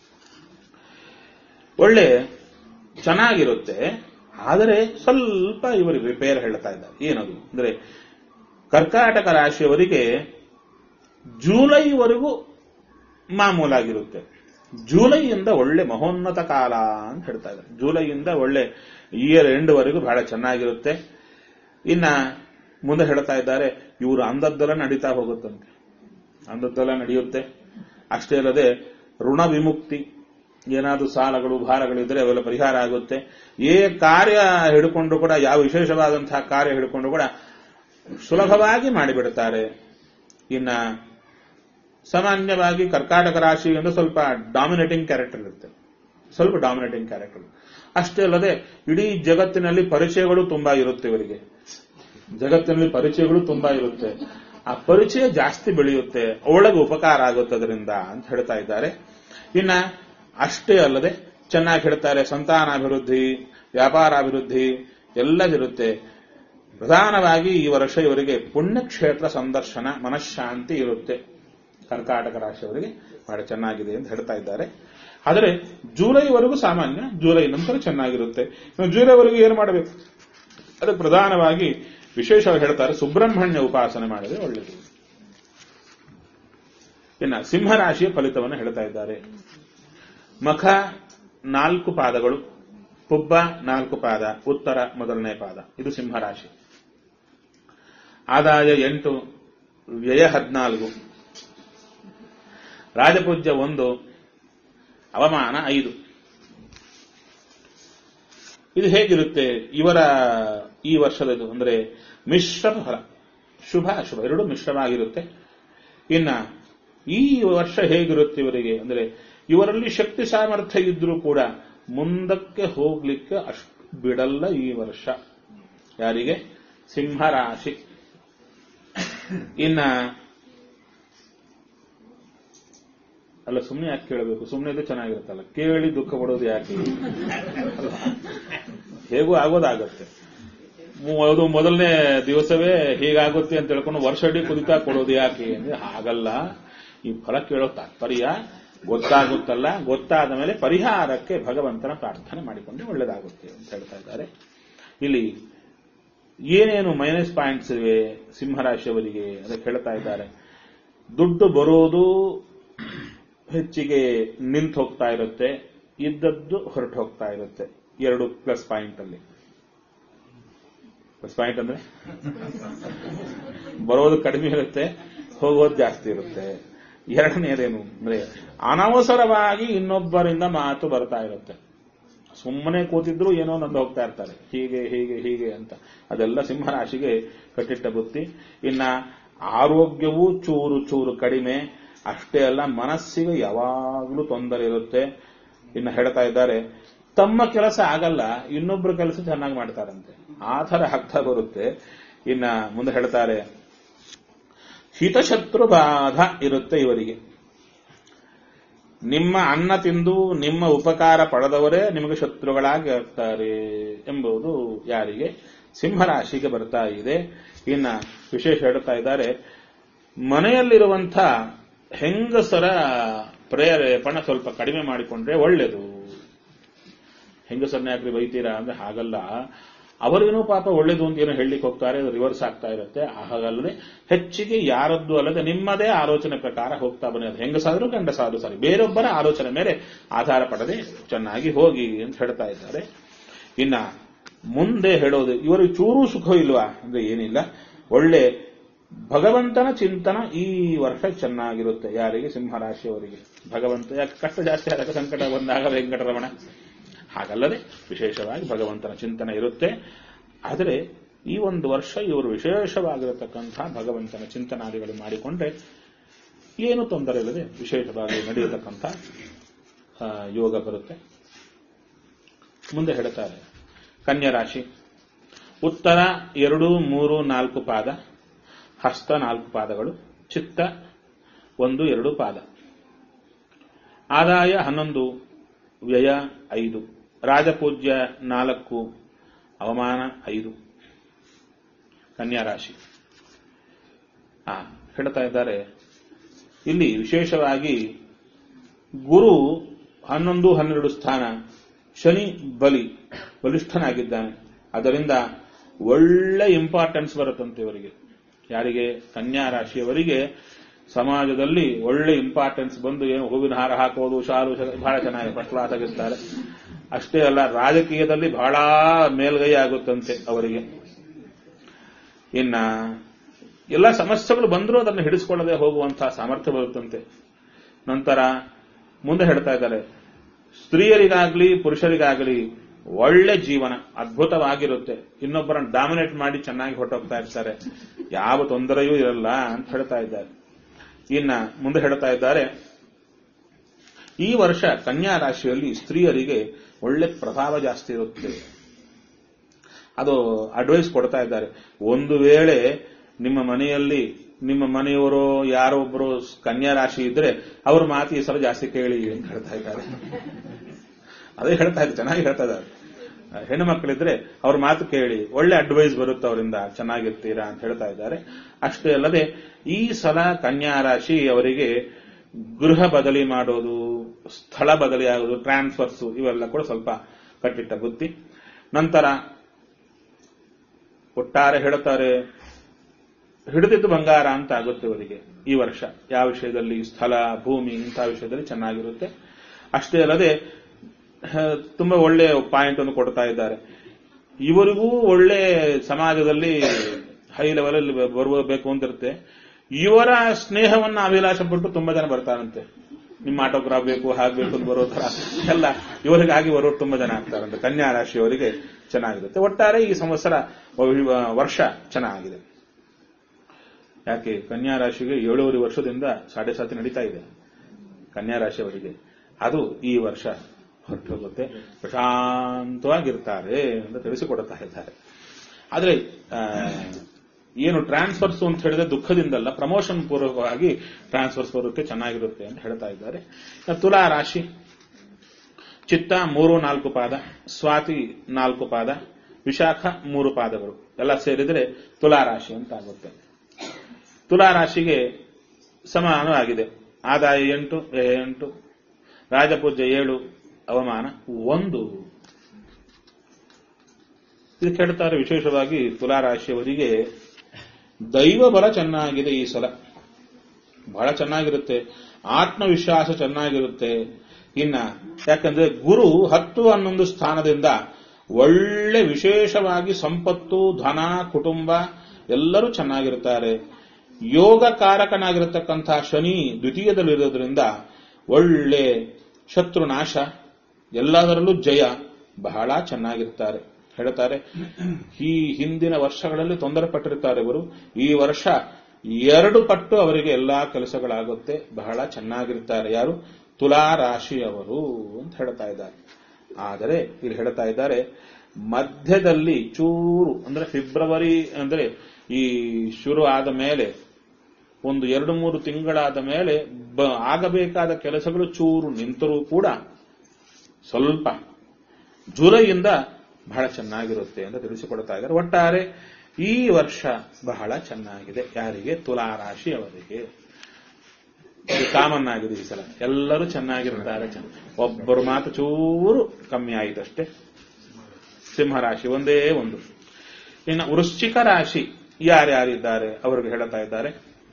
ಒಳ್ಳೆ ಚೆನ್ನಾಗಿರುತ್ತೆ ಆದರೆ ಸ್ವಲ್ಪ ಇವರಿಗೆ ರಿಪೇರ್ ಹೇಳ್ತಾ ಇದ್ದಾರೆ ಏನದು ಅಂದ್ರೆ ಕರ್ಕಾಟಕ ರಾಶಿಯವರಿಗೆ ಜೂಲೈವರೆಗೂ ಮಾಮೂಲಾಗಿರುತ್ತೆ ಜೂಲೈಯಿಂದ ಒಳ್ಳೆ ಮಹೋನ್ನತ ಕಾಲ ಅಂತ ಹೇಳ್ತಾ ಇದ್ದಾರೆ ಜೂಲೈಯಿಂದ ಒಳ್ಳೆ ಇಯರ್ ಎಂಡ್ ವರೆಗೂ ಬಹಳ ಚೆನ್ನಾಗಿರುತ್ತೆ ಇನ್ನ ಮುಂದೆ ಹೇಳ್ತಾ ಇದ್ದಾರೆ ಇವರು ಅಂದದ್ದೆಲ್ಲ ನಡೀತಾ ಹೋಗುತ್ತಂತೆ ಅಂದದ್ದೆಲ್ಲ ನಡೆಯುತ್ತೆ ಅಷ್ಟೇ ಅಲ್ಲದೆ ಋಣ ವಿಮುಕ್ತಿ ಏನಾದರೂ ಸಾಲಗಳು ಭಾರಗಳಿದ್ರೆ ಅವೆಲ್ಲ ಪರಿಹಾರ ಆಗುತ್ತೆ ಏ ಕಾರ್ಯ ಹಿಡ್ಕೊಂಡು ಕೂಡ ಯಾವ ವಿಶೇಷವಾದಂತಹ ಕಾರ್ಯ ಹಿಡ್ಕೊಂಡು ಕೂಡ ಸುಲಭವಾಗಿ ಮಾಡಿಬಿಡ್ತಾರೆ ಇನ್ನ ಸಾಮಾನ್ಯವಾಗಿ ಕರ್ಕಾಟಕ ರಾಶಿ ಅಂದ್ರೆ ಸ್ವಲ್ಪ ಡಾಮಿನೇಟಿಂಗ್ ಕ್ಯಾರೆಕ್ಟರ್ ಇರುತ್ತೆ ಸ್ವಲ್ಪ ಡಾಮಿನೇಟಿಂಗ್ ಕ್ಯಾರೆಕ್ಟರ್ ಅಷ್ಟೇ ಅಲ್ಲದೆ ಇಡೀ ಜಗತ್ತಿನಲ್ಲಿ ಪರಿಚಯಗಳು ತುಂಬಾ ಇರುತ್ತೆ ಇವರಿಗೆ ಜಗತ್ತಿನಲ್ಲಿ ಪರಿಚಯಗಳು ತುಂಬಾ ಇರುತ್ತೆ ಆ ಪರಿಚಯ ಜಾಸ್ತಿ ಬೆಳೆಯುತ್ತೆ ಒಳಗೆ ಉಪಕಾರ ಆಗುತ್ತೆ ಅದರಿಂದ ಅಂತ ಹೇಳ್ತಾ ಇದ್ದಾರೆ ಇನ್ನ ಅಷ್ಟೇ ಅಲ್ಲದೆ ಚೆನ್ನಾಗಿ ಹೇಳ್ತಾರೆ ಸಂತಾನಾಭಿವೃದ್ಧಿ ವ್ಯಾಪಾರಾಭಿವೃದ್ಧಿ ಎಲ್ಲದಿರುತ್ತೆ ಪ್ರಧಾನವಾಗಿ ಈ ವರ್ಷ ಇವರಿಗೆ ಪುಣ್ಯಕ್ಷೇತ್ರ ಸಂದರ್ಶನ ಮನಃಶಾಂತಿ ಇರುತ್ತೆ ಕರ್ಕಾಟಕ ರಾಶಿಯವರಿಗೆ ಬಹಳ ಚೆನ್ನಾಗಿದೆ ಅಂತ ಹೇಳ್ತಾ ಇದ್ದಾರೆ ಆದರೆ ಜುಲೈವರೆಗೂ ಸಾಮಾನ್ಯ ಜುಲೈ ನಂತರ ಚೆನ್ನಾಗಿರುತ್ತೆ ಇನ್ನು ಜುಲೈವರೆಗೂ ಏನು ಮಾಡಬೇಕು ಅದಕ್ಕೆ ಪ್ರಧಾನವಾಗಿ ವಿಶೇಷವಾಗಿ ಹೇಳ್ತಾರೆ ಸುಬ್ರಹ್ಮಣ್ಯ ಉಪಾಸನೆ ಮಾಡಿದ್ರೆ ಒಳ್ಳೆಯದು ಇನ್ನ ಸಿಂಹರಾಶಿಯ ಫಲಿತವನ್ನು ಹೇಳ್ತಾ ಇದ್ದಾರೆ ಮಖ ನಾಲ್ಕು ಪಾದಗಳು ಪುಬ್ಬ ನಾಲ್ಕು ಪಾದ ಉತ್ತರ ಮೊದಲನೇ ಪಾದ ಇದು ಸಿಂಹರಾಶಿ ಆದಾಯ ಎಂಟು ವ್ಯಯ ಹದಿನಾಲ್ಕು ರಾಜಪೂಜ್ಯ ಒಂದು ಅವಮಾನ ಐದು ಇದು ಹೇಗಿರುತ್ತೆ ಇವರ ಈ ವರ್ಷದದು ಅಂದ್ರೆ ಮಿಶ್ರ ಫಲ ಶುಭ ಅಶುಭ ಎರಡು ಮಿಶ್ರವಾಗಿರುತ್ತೆ ಇನ್ನ ಈ ವರ್ಷ ಹೇಗಿರುತ್ತೆ ಇವರಿಗೆ ಅಂದ್ರೆ ಇವರಲ್ಲಿ ಶಕ್ತಿ ಸಾಮರ್ಥ್ಯ ಇದ್ರೂ ಕೂಡ ಮುಂದಕ್ಕೆ ಹೋಗ್ಲಿಕ್ಕೆ ಅಷ್ಟು ಬಿಡಲ್ಲ ಈ ವರ್ಷ ಯಾರಿಗೆ ಸಿಂಹರಾಶಿ ಇನ್ನ ಅಲ್ಲ ಸುಮ್ಮನೆ ಯಾಕೆ ಕೇಳಬೇಕು ಸುಮ್ಮನೆ ಇದು ಚೆನ್ನಾಗಿರುತ್ತಲ್ಲ ಕೇಳಿ ದುಃಖ ಪಡೋದು ಯಾಕೆ ಅಲ್ವಾ? ಹೇಗೂ ಆಗೋದಾಗತ್ತೆ ಮು- ಅದು ಮೊದಲನೇ ದಿವಸವೇ ಹೀಗಾಗುತ್ತೆ ಅಂತ ಹೇಳ್ಕೊಂಡು ವರ್ಷ ಇಡೀ ಕುದಿತಾ ಕೊಡೋದು ಯಾಕೆ ಅಂದ್ರೆ ಹಾಗಲ್ಲ ಈ ಫಲ ಕೇಳೋ ತಾತ್ಪರ್ಯ ಗೊತ್ತಾಗುತ್ತಲ್ಲ ಗೊತ್ತಾದ ಮೇಲೆ ಪರಿಹಾರಕ್ಕೆ ಭಗವಂತನ ಪ್ರಾರ್ಥನೆ ಮಾಡಿಕೊಂಡ್ರೆ ಒಳ್ಳೇದಾಗುತ್ತೆ ಅಂತ ಹೇಳ್ತಾ ಇದ್ದಾರೆ ಇಲ್ಲಿ ಏನೇನು ಮೈನಸ್ ಪಾಯಿಂಟ್ಸ್ ಇವೆ ಸಿಂಹರಾಶಿಯವರಿಗೆ ಅದಕ್ಕೆ ಹೇಳ್ತಾ ಇದ್ದಾರೆ ದುಡ್ಡು ಬರೋದು ಹೆಚ್ಚಿಗೆ ನಿಂತು ಹೋಗ್ತಾ ಇರುತ್ತೆ ಇದ್ದದ್ದು ಹೊರಟು ಹೋಗ್ತಾ ಇರುತ್ತೆ ಎರಡು ಪ್ಲಸ್ ಪಾಯಿಂಟ್ ಅಲ್ಲಿ ಪ್ಲಸ್ ಪಾಯಿಂಟ್ ಅಂದ್ರೆ ಬರೋದು ಕಡಿಮೆ ಇರುತ್ತೆ ಹೋಗೋದು ಜಾಸ್ತಿ ಇರುತ್ತೆ ಎರಡನೇದೇನು ಅಂದ್ರೆ ಅನವಸರವಾಗಿ ಇನ್ನೊಬ್ಬರಿಂದ ಮಾತು ಬರ್ತಾ ಇರುತ್ತೆ ಸುಮ್ಮನೆ ಕೂತಿದ್ರು ಏನೋ ನಂದು ಹೋಗ್ತಾ ಇರ್ತಾರೆ ಹೀಗೆ ಹೀಗೆ ಹೀಗೆ ಅಂತ ಅದೆಲ್ಲ ಸಿಂಹರಾಶಿಗೆ ಕಟ್ಟಿಟ್ಟ ಬುತ್ತಿ ಇನ್ನ ಆರೋಗ್ಯವೂ ಚೂರು ಚೂರು ಕಡಿಮೆ ಅಷ್ಟೇ ಅಲ್ಲ ಮನಸ್ಸಿಗೆ ಯಾವಾಗಲೂ ತೊಂದರೆ ಇರುತ್ತೆ ಇನ್ನು ಹೇಳ್ತಾ ಇದ್ದಾರೆ ತಮ್ಮ ಕೆಲಸ ಆಗಲ್ಲ ಇನ್ನೊಬ್ಬರ ಕೆಲಸ ಚೆನ್ನಾಗಿ ಮಾಡ್ತಾರಂತೆ ಆ ಥರ ಆಗ್ತಾ ಬರುತ್ತೆ ಇನ್ನ ಮುಂದೆ ಹೇಳ್ತಾರೆ ಹಿತಶತ್ರು ಬಾಧ ಇರುತ್ತೆ ಇವರಿಗೆ ನಿಮ್ಮ ಅನ್ನ ತಿಂದು ನಿಮ್ಮ ಉಪಕಾರ ಪಡೆದವರೇ ನಿಮಗೆ ಶತ್ರುಗಳಾಗಿ ಆಗ್ತಾರೆ ಎಂಬುದು ಯಾರಿಗೆ ಸಿಂಹರಾಶಿಗೆ ಬರ್ತಾ ಇದೆ ಇನ್ನ ವಿಶೇಷ ಹೇಳ್ತಾ ಇದ್ದಾರೆ ಮನೆಯಲ್ಲಿರುವಂಥ ಹೆಂಗಸರ ಪ್ರೇರೇಪಣ ಸ್ವಲ್ಪ ಕಡಿಮೆ ಮಾಡಿಕೊಂಡ್ರೆ ಒಳ್ಳೆಯದು ಹೆಂಗಸರನ್ನ ಯಾಕ್ರಿ ಬೈತೀರಾ ಅಂದ್ರೆ ಹಾಗಲ್ಲ ಅವರಿಗೂ ಪಾಪ ಒಳ್ಳೇದು ಅಂತ ಏನೋ ಹೇಳಲಿಕ್ಕೆ ಹೋಗ್ತಾರೆ ಅದು ರಿವರ್ಸ್ ಆಗ್ತಾ ಇರುತ್ತೆ ಹಾಗಲ್ಲದೆ ಹೆಚ್ಚಿಗೆ ಯಾರದ್ದು ಅಲ್ಲದೆ ನಿಮ್ಮದೇ ಆಲೋಚನೆ ಪ್ರಕಾರ ಹೋಗ್ತಾ ಬನ್ನಿ ಅದು ಹೆಂಗಸಾದ್ರೂ ಗಂಡಸಾದ್ರೂ ಸರಿ ಬೇರೊಬ್ಬರ ಆಲೋಚನೆ ಮೇಲೆ ಆಧಾರ ಪಡದೆ ಚೆನ್ನಾಗಿ ಹೋಗಿ ಅಂತ ಹೇಳ್ತಾ ಇದ್ದಾರೆ ಇನ್ನ ಮುಂದೆ ಹೇಳೋದು ಇವರು ಚೂರು ಸುಖ ಇಲ್ವಾ ಅಂದ್ರೆ ಏನಿಲ್ಲ ಒಳ್ಳೆ ಭಗವಂತನ ಚಿಂತನ ಈ ವರ್ಷ ಚೆನ್ನಾಗಿರುತ್ತೆ ಯಾರಿಗೆ ಸಿಂಹರಾಶಿಯವರಿಗೆ ಭಗವಂತ ಯಾಕೆ ಕಷ್ಟ ಜಾಸ್ತಿ ಆದಾಗ ಸಂಕಟ ಬಂದಾಗ ವೆಂಕಟರಮಣ ಹಾಗಲ್ಲದೆ ವಿಶೇಷವಾಗಿ ಭಗವಂತನ ಚಿಂತನೆ ಇರುತ್ತೆ ಆದರೆ ಈ ಒಂದು ವರ್ಷ ಇವರು ವಿಶೇಷವಾಗಿರತಕ್ಕಂಥ ಭಗವಂತನ ಚಿಂತನಾದಿಗಳು ಮಾಡಿಕೊಂಡ್ರೆ ಏನು ತೊಂದರೆ ಇಲ್ಲದೆ ವಿಶೇಷವಾಗಿ ನಡೆಯತಕ್ಕಂಥ ಆ, ಯೋಗ ಬರುತ್ತೆ ಮುಂದೆ ಹೇಳ್ತಾರೆ ಕನ್ಯಾ ರಾಶಿ ಉತ್ತರ ಎರಡು ಮೂರು ನಾಲ್ಕು ಪಾದ ಹಸ್ತ ನಾಲ್ಕು ಪಾದಗಳು ಚಿತ್ತ ಒಂದು ಎರಡು ಪಾದ ಆದಾಯ ಹನ್ನೊಂದು ವ್ಯಯ ಐದು ರಾಜಪೂಜ್ಯ ನಾಲ್ಕು ಅವಮಾನ ಐದು ಕನ್ಯಾ ರಾಶಿ ಆ ಹೇಳ್ತಾ ಇದ್ದಾರೆ ಇಲ್ಲಿ ವಿಶೇಷವಾಗಿ ಗುರು ಹನ್ನೊಂದು ಹನ್ನೆರಡು ಸ್ಥಾನ ಶನಿ ಬಲಿ ಬಲಿಷ್ಠನಾಗಿದ್ದಾನೆ ಅದರಿಂದ ಒಳ್ಳೆ ಇಂಪಾರ್ಟೆನ್ಸ್ ಬರುತ್ತಂತೆ ಇವರಿಗೆ ಯಾರಿಗೆ ಕನ್ಯಾ ರಾಶಿಯವರಿಗೆ ಸಮಾಜದಲ್ಲಿ ಒಳ್ಳೆ ಇಂಪಾರ್ಟೆನ್ಸ್ ಬಂದು ಏನು ಹೂವಿನ ಹಾರ ಹಾಕೋದು ಶಾಲು ಶ- ಬಹಳ ಚೆನ್ನಾಗಿ ಫಸ್ಟ್ ಕ್ಲಾಸ್ ಆಗಿರ್ತಾರೆ ಅಷ್ಟೇ ಅಲ್ಲ ರಾಜಕೀಯದಲ್ಲಿ ಬಹಳ ಮೇಲ್ಗೈ ಆಗುತ್ತಂತೆ ಅವರಿಗೆ ಇನ್ನ ಎಲ್ಲ ಸಮಸ್ಯೆಗಳು ಬಂದರೂ ಅದನ್ನು ಹಿಡಿಸ್ಕೊಳ್ಳದೆ ಹೋಗುವಂತಹ ಸಾಮರ್ಥ್ಯ ಬರುತ್ತಂತೆ ನಂತರ ಮುಂದೆ ಹೇಳ್ತಾ ಇದ್ದಾರೆ ಸ್ತ್ರೀಯರಿಗಾಗ್ಲಿ ಪುರುಷರಿಗಾಗ್ಲಿ ಒಳ್ಳೆ ಜೀವನ ಅದ್ಭುತವಾಗಿರುತ್ತೆ ಇನ್ನೊಬ್ಬರನ್ನು ಡಾಮಿನೇಟ್ ಮಾಡಿ ಚೆನ್ನಾಗಿ ಹೊರಟೋಗ್ತಾ ಇರ್ತಾರೆ ಯಾವ ತೊಂದರೆಯೂ ಇರಲ್ಲ ಅಂತ ಹೇಳ್ತಾ ಇದ್ದಾರೆ ಇನ್ನ ಮುಂದೆ ಹೇಳ್ತಾ ಇದ್ದಾರೆ ಈ ವರ್ಷ ಕನ್ಯಾ ರಾಶಿಯಲ್ಲಿ ಸ್ತ್ರೀಯರಿಗೆ ಒಳ್ಳೆ ಪ್ರಭಾವ ಜಾಸ್ತಿ ಇರುತ್ತೆ ಅದು ಅಡ್ವೈಸ್ ಕೊಡ್ತಾ ಇದ್ದಾರೆ ಒಂದು ವೇಳೆ ನಿಮ್ಮ ಮನೆಯಲ್ಲಿ ನಿಮ್ಮ ಮನೆಯವರು ಯಾರೋ ಒಬ್ಬರು ಕನ್ಯಾ ರಾಶಿ ಇದ್ರೆ ಅವ್ರ ಮಾತು ಈ ಸಲ ಜಾಸ್ತಿ ಕೇಳಿ ಅಂತ ಹೇಳ್ತಾ ಇದ್ದಾರೆ ಅದೇ ಹೇಳ್ತಾ ಇದ್ದಾರೆ ಚೆನ್ನಾಗಿ ಹೇಳ್ತಾ ಇದ್ದಾರೆ ಹೆಣ್ಣು ಮಕ್ಕಳಿದ್ರೆ ಅವ್ರ ಮಾತು ಕೇಳಿ ಒಳ್ಳೆ ಅಡ್ವೈಸ್ ಬರುತ್ತೆ ಅವರಿಂದ ಚೆನ್ನಾಗಿರ್ತೀರಾ ಅಂತ ಹೇಳ್ತಾ ಇದ್ದಾರೆ ಅಷ್ಟೇ ಅಲ್ಲದೆ ಈ ಸಲ ಕನ್ಯಾ ರಾಶಿ ಅವರಿಗೆ ಗೃಹ ಬದಲಿ ಮಾಡೋದು ಸ್ಥಳ ಬದಲಿ ಆಗೋದು ಟ್ರಾನ್ಸ್ಫರ್ಸ್ ಇವೆಲ್ಲ ಕೂಡ ಸ್ವಲ್ಪ ಕಟ್ಟಿಟ್ಟ ಬುದ್ಧಿ ನಂತರ ಒಟ್ಟಾರೆ ಹೇಳ್ತಾರೆ ಹಿಡಿದಿದ್ದು ಬಂಗಾರ ಅಂತ ಆಗುತ್ತೆ ಇವರಿಗೆ ಈ ವರ್ಷ ಯಾವ ವಿಷಯದಲ್ಲಿ ಸ್ಥಳ ಭೂಮಿ ಇಂಥ ವಿಷಯದಲ್ಲಿ ಚೆನ್ನಾಗಿರುತ್ತೆ ಅಷ್ಟೇ ಅಲ್ಲದೆ ಹ, ತುಂಬಾ ಒಳ್ಳೆ ಪಾಯಿಂಟ್ ಅನ್ನು ಕೊಡ್ತಾ ಇದ್ದಾರೆ ಇವರಿಗೂ ಒಳ್ಳೆ ಸಮಾಜದಲ್ಲಿ ಹೈ ಲೆವೆಲ್ ಅಲ್ಲಿ ಬರಬೇಕು ಅಂತಿರುತ್ತೆ ಇವರ ಸ್ನೇಹವನ್ನ ಅಭಿಲಾಷ ಪಟ್ಟು ತುಂಬಾ ಜನ ಬರ್ತಾರಂತೆ ನಿಮ್ಮ ಆಟೋಗ್ರಾಫ್ ಬೇಕು ಹಾಗಬೇಕು ಅಂತ ಬರೋ ತರ ಎಲ್ಲ ಇವರಿಗಾಗಿ ಬರೋರು ತುಂಬಾ ಜನ ಆಗ್ತಾರಂತೆ ಕನ್ಯಾ ರಾಶಿಯವರಿಗೆ ಚೆನ್ನಾಗಿರುತ್ತೆ ಒಟ್ಟಾರೆ ಈ ಸಂವತ್ಸರ ವರ್ಷ ಚೆನ್ನಾಗಿದೆ ಯಾಕೆ ಕನ್ಯಾ ರಾಶಿಗೆ ಏಳೂವರೆ ವರ್ಷದಿಂದ ಸಾಡೆ ಸಾತಿ ನಡೀತಾ ಇದೆ ಕನ್ಯಾ ರಾಶಿಯವರಿಗೆ ಅದು ಈ ವರ್ಷ ಹೊರಟೋಗುತ್ತೆ ಪ್ರಶಾಂತವಾಗಿರ್ತಾರೆ ಅಂತ ತಿಳಿಸಿಕೊಡ್ತಾ ಇದ್ದಾರೆ ಆದ್ರೆ ಆ, ಏನು ಟ್ರಾನ್ಸ್ಫರ್ಸ್ ಅಂತ ಹೇಳಿದ್ರೆ ದುಃಖದಿಂದಲ್ಲ ಪ್ರಮೋಷನ್ ಪೂರ್ವಕವಾಗಿ ಟ್ರಾನ್ಸ್ಫರ್ಸ್ ಬರುತ್ತೆ ಚೆನ್ನಾಗಿರುತ್ತೆ ಅಂತ ಹೇಳ್ತಾ ಇದ್ದಾರೆ ಇನ್ನು ತುಲಾ ರಾಶಿ ಚಿತ್ತ ಮೂರು ನಾಲ್ಕು ಪಾದ ಸ್ವಾತಿ ನಾಲ್ಕು ಪಾದ ವಿಶಾಖ ಮೂರು ಪಾದಗಳು ಎಲ್ಲ ಸೇರಿದರೆ ತುಲಾ ರಾಶಿ ಅಂತ ಆಗುತ್ತೆ ತುಲಾ ರಾಶಿಗೆ ಸಮಾನವಾಗಿದೆ ಆದಾಯ ಎಂಟು ವ್ಯಯ ಎಂಟು ರಾಜಪೂಜ್ಯ ಏಳು ಅವಮಾನ ಒಂದು ಇದಕ್ಕೆ ಹೇಳ್ತಾರೆ ವಿಶೇಷವಾಗಿ ತುಲಾ ರಾಶಿಯವರಿಗೆ ದೈವ ಬಲ ಚೆನ್ನಾಗಿದೆ ಈ ಸಲ ಬಹಳ ಚೆನ್ನಾಗಿರುತ್ತೆ ಆತ್ಮವಿಶ್ವಾಸ ಚೆನ್ನಾಗಿರುತ್ತೆ ಇನ್ನ ಯಾಕಂದ್ರೆ ಗುರು ಹತ್ತು ಹನ್ನೊಂದು ಸ್ಥಾನದಿಂದ ಒಳ್ಳೆ ವಿಶೇಷವಾಗಿ ಸಂಪತ್ತು ಧನ ಕುಟುಂಬ ಎಲ್ಲರೂ ಚೆನ್ನಾಗಿರ್ತಾರೆ ಯೋಗ ಕಾರಕನಾಗಿರತಕ್ಕಂತಹ ಶನಿ ದ್ವಿತೀಯದಲ್ಲಿರೋದ್ರಿಂದ ಒಳ್ಳೆ ಶತ್ರುನಾಶ ಎಲ್ಲದರಲ್ಲೂ ಜಯ ಬಹಳ ಚೆನ್ನಾಗಿರ್ತಾರೆ ಹೇಳ್ತಾರೆ ಈ ಹಿಂದಿನ ವರ್ಷಗಳಲ್ಲಿ ತೊಂದರೆ ಪಟ್ಟಿರ್ತಾರೆ ಇವರು ಈ ವರ್ಷ ಎರಡು ಪಟ್ಟು ಅವರಿಗೆ ಎಲ್ಲಾ ಕೆಲಸಗಳಾಗುತ್ತೆ ಬಹಳ ಚೆನ್ನಾಗಿರ್ತಾರೆ ಯಾರು ತುಲಾ ರಾಶಿಯವರು ಅಂತ ಹೇಳ್ತಾ ಇದ್ದಾರೆ ಆದರೆ ಇಲ್ಲಿ ಹೇಳ್ತಾ ಇದ್ದಾರೆ ಮಧ್ಯದಲ್ಲಿ ಚೂರು ಅಂದ್ರೆ ಫೆಬ್ರವರಿ ಅಂದ್ರೆ ಈ ಶುರು ಆದ ಮೇಲೆ ಒಂದು ಎರಡು ಮೂರು ತಿಂಗಳಾದ ಮೇಲೆ ಬ- ಆಗಬೇಕಾದ ಕೆಲಸಗಳು ಚೂರು ನಿಂತರೂ ಕೂಡ ಸ್ವಲ್ಪ ಜುಲೈಯಿಂದ ಬಹಳ ಚೆನ್ನಾಗಿರುತ್ತೆ ಅಂತ ತಿಳಿಸಿಕೊಡ್ತಾ ಇದ್ದಾರೆ ಒಟ್ಟಾರೆ ಈ ವರ್ಷ ಬಹಳ ಚೆನ್ನಾಗಿದೆ ಯಾರಿಗೆ ತುಲಾ ರಾಶಿಯವರಿಗೆ ಇದು ಕಾಮನ್ ಆಗಿದೆ ಈ ಸಲ ಎಲ್ಲರೂ ಚೆನ್ನಾಗಿರ್ತಾರೆ ಚೆನ್ನ- ಒಬ್ಬರು ಮಾತು ಚೂರು ಕಮ್ಮಿ ಆಯಿತಷ್ಟೇ ಸಿಂಹರಾಶಿ ಒಂದೇ ಒಂದು ಇನ್ನು ವೃಶ್ಚಿಕ ರಾಶಿ ಯಾರ್ಯಾರಿದ್ದಾರೆ ಅವರಿಗೆ ಹೇಳ್ತಾ ಇದ್ದಾರೆ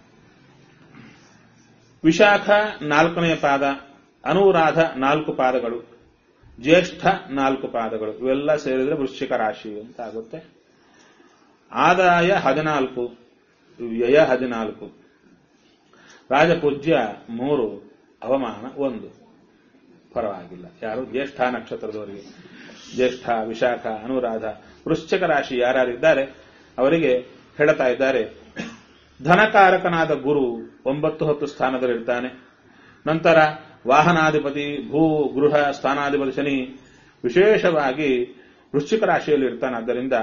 ವಿಶಾಖ ನಾಲ್ಕನೇ ಪಾದ ಅನುರಾಧ ನಾಲ್ಕು ಪಾದಗಳು ಜ್ಯೇಷ್ಠ ನಾಲ್ಕು ಪಾದಗಳು ಇವೆಲ್ಲ ಸೇರಿದ್ರೆ ವೃಶ್ಚಿಕ ರಾಶಿ ಅಂತ ಆಗುತ್ತೆ ಆದಾಯ ಹದಿನಾಲ್ಕು ವ್ಯಯ ಹದಿನಾಲ್ಕು ರಾಜಪೂಜ್ಯ ಮೂರು ಅವಮಾನ ಒಂದು ಪರವಾಗಿಲ್ಲ ಯಾರು ಜ್ಯೇಷ್ಠ ನಕ್ಷತ್ರದವರಿಗೆ ಜ್ಯೇಷ್ಠ ವಿಶಾಖ ಅನುರಾಧ ವೃಶ್ಚಿಕ ರಾಶಿ ಯಾರ್ಯಾರಿದ್ದಾರೆ ಅವರಿಗೆ ಹೇಳ್ತಾ ಇದ್ದಾರೆ ಧನಕಾರಕನಾದ ಗುರು ಒಂಬತ್ತು ಹತ್ತು ಸ್ಥಾನದಲ್ಲಿರ್ತಾನೆ ನಂತರ ವಾಹನಾಧಿಪತಿ ಭೂ ಗೃಹ ಸ್ಥಾನಾಧಿಪತಿ ಶನಿ ವಿಶೇಷವಾಗಿ ವೃಶ್ಚಿಕ ರಾಶಿಯಲ್ಲಿ ಇರ್ತಾನೆ ಆದ್ದರಿಂದ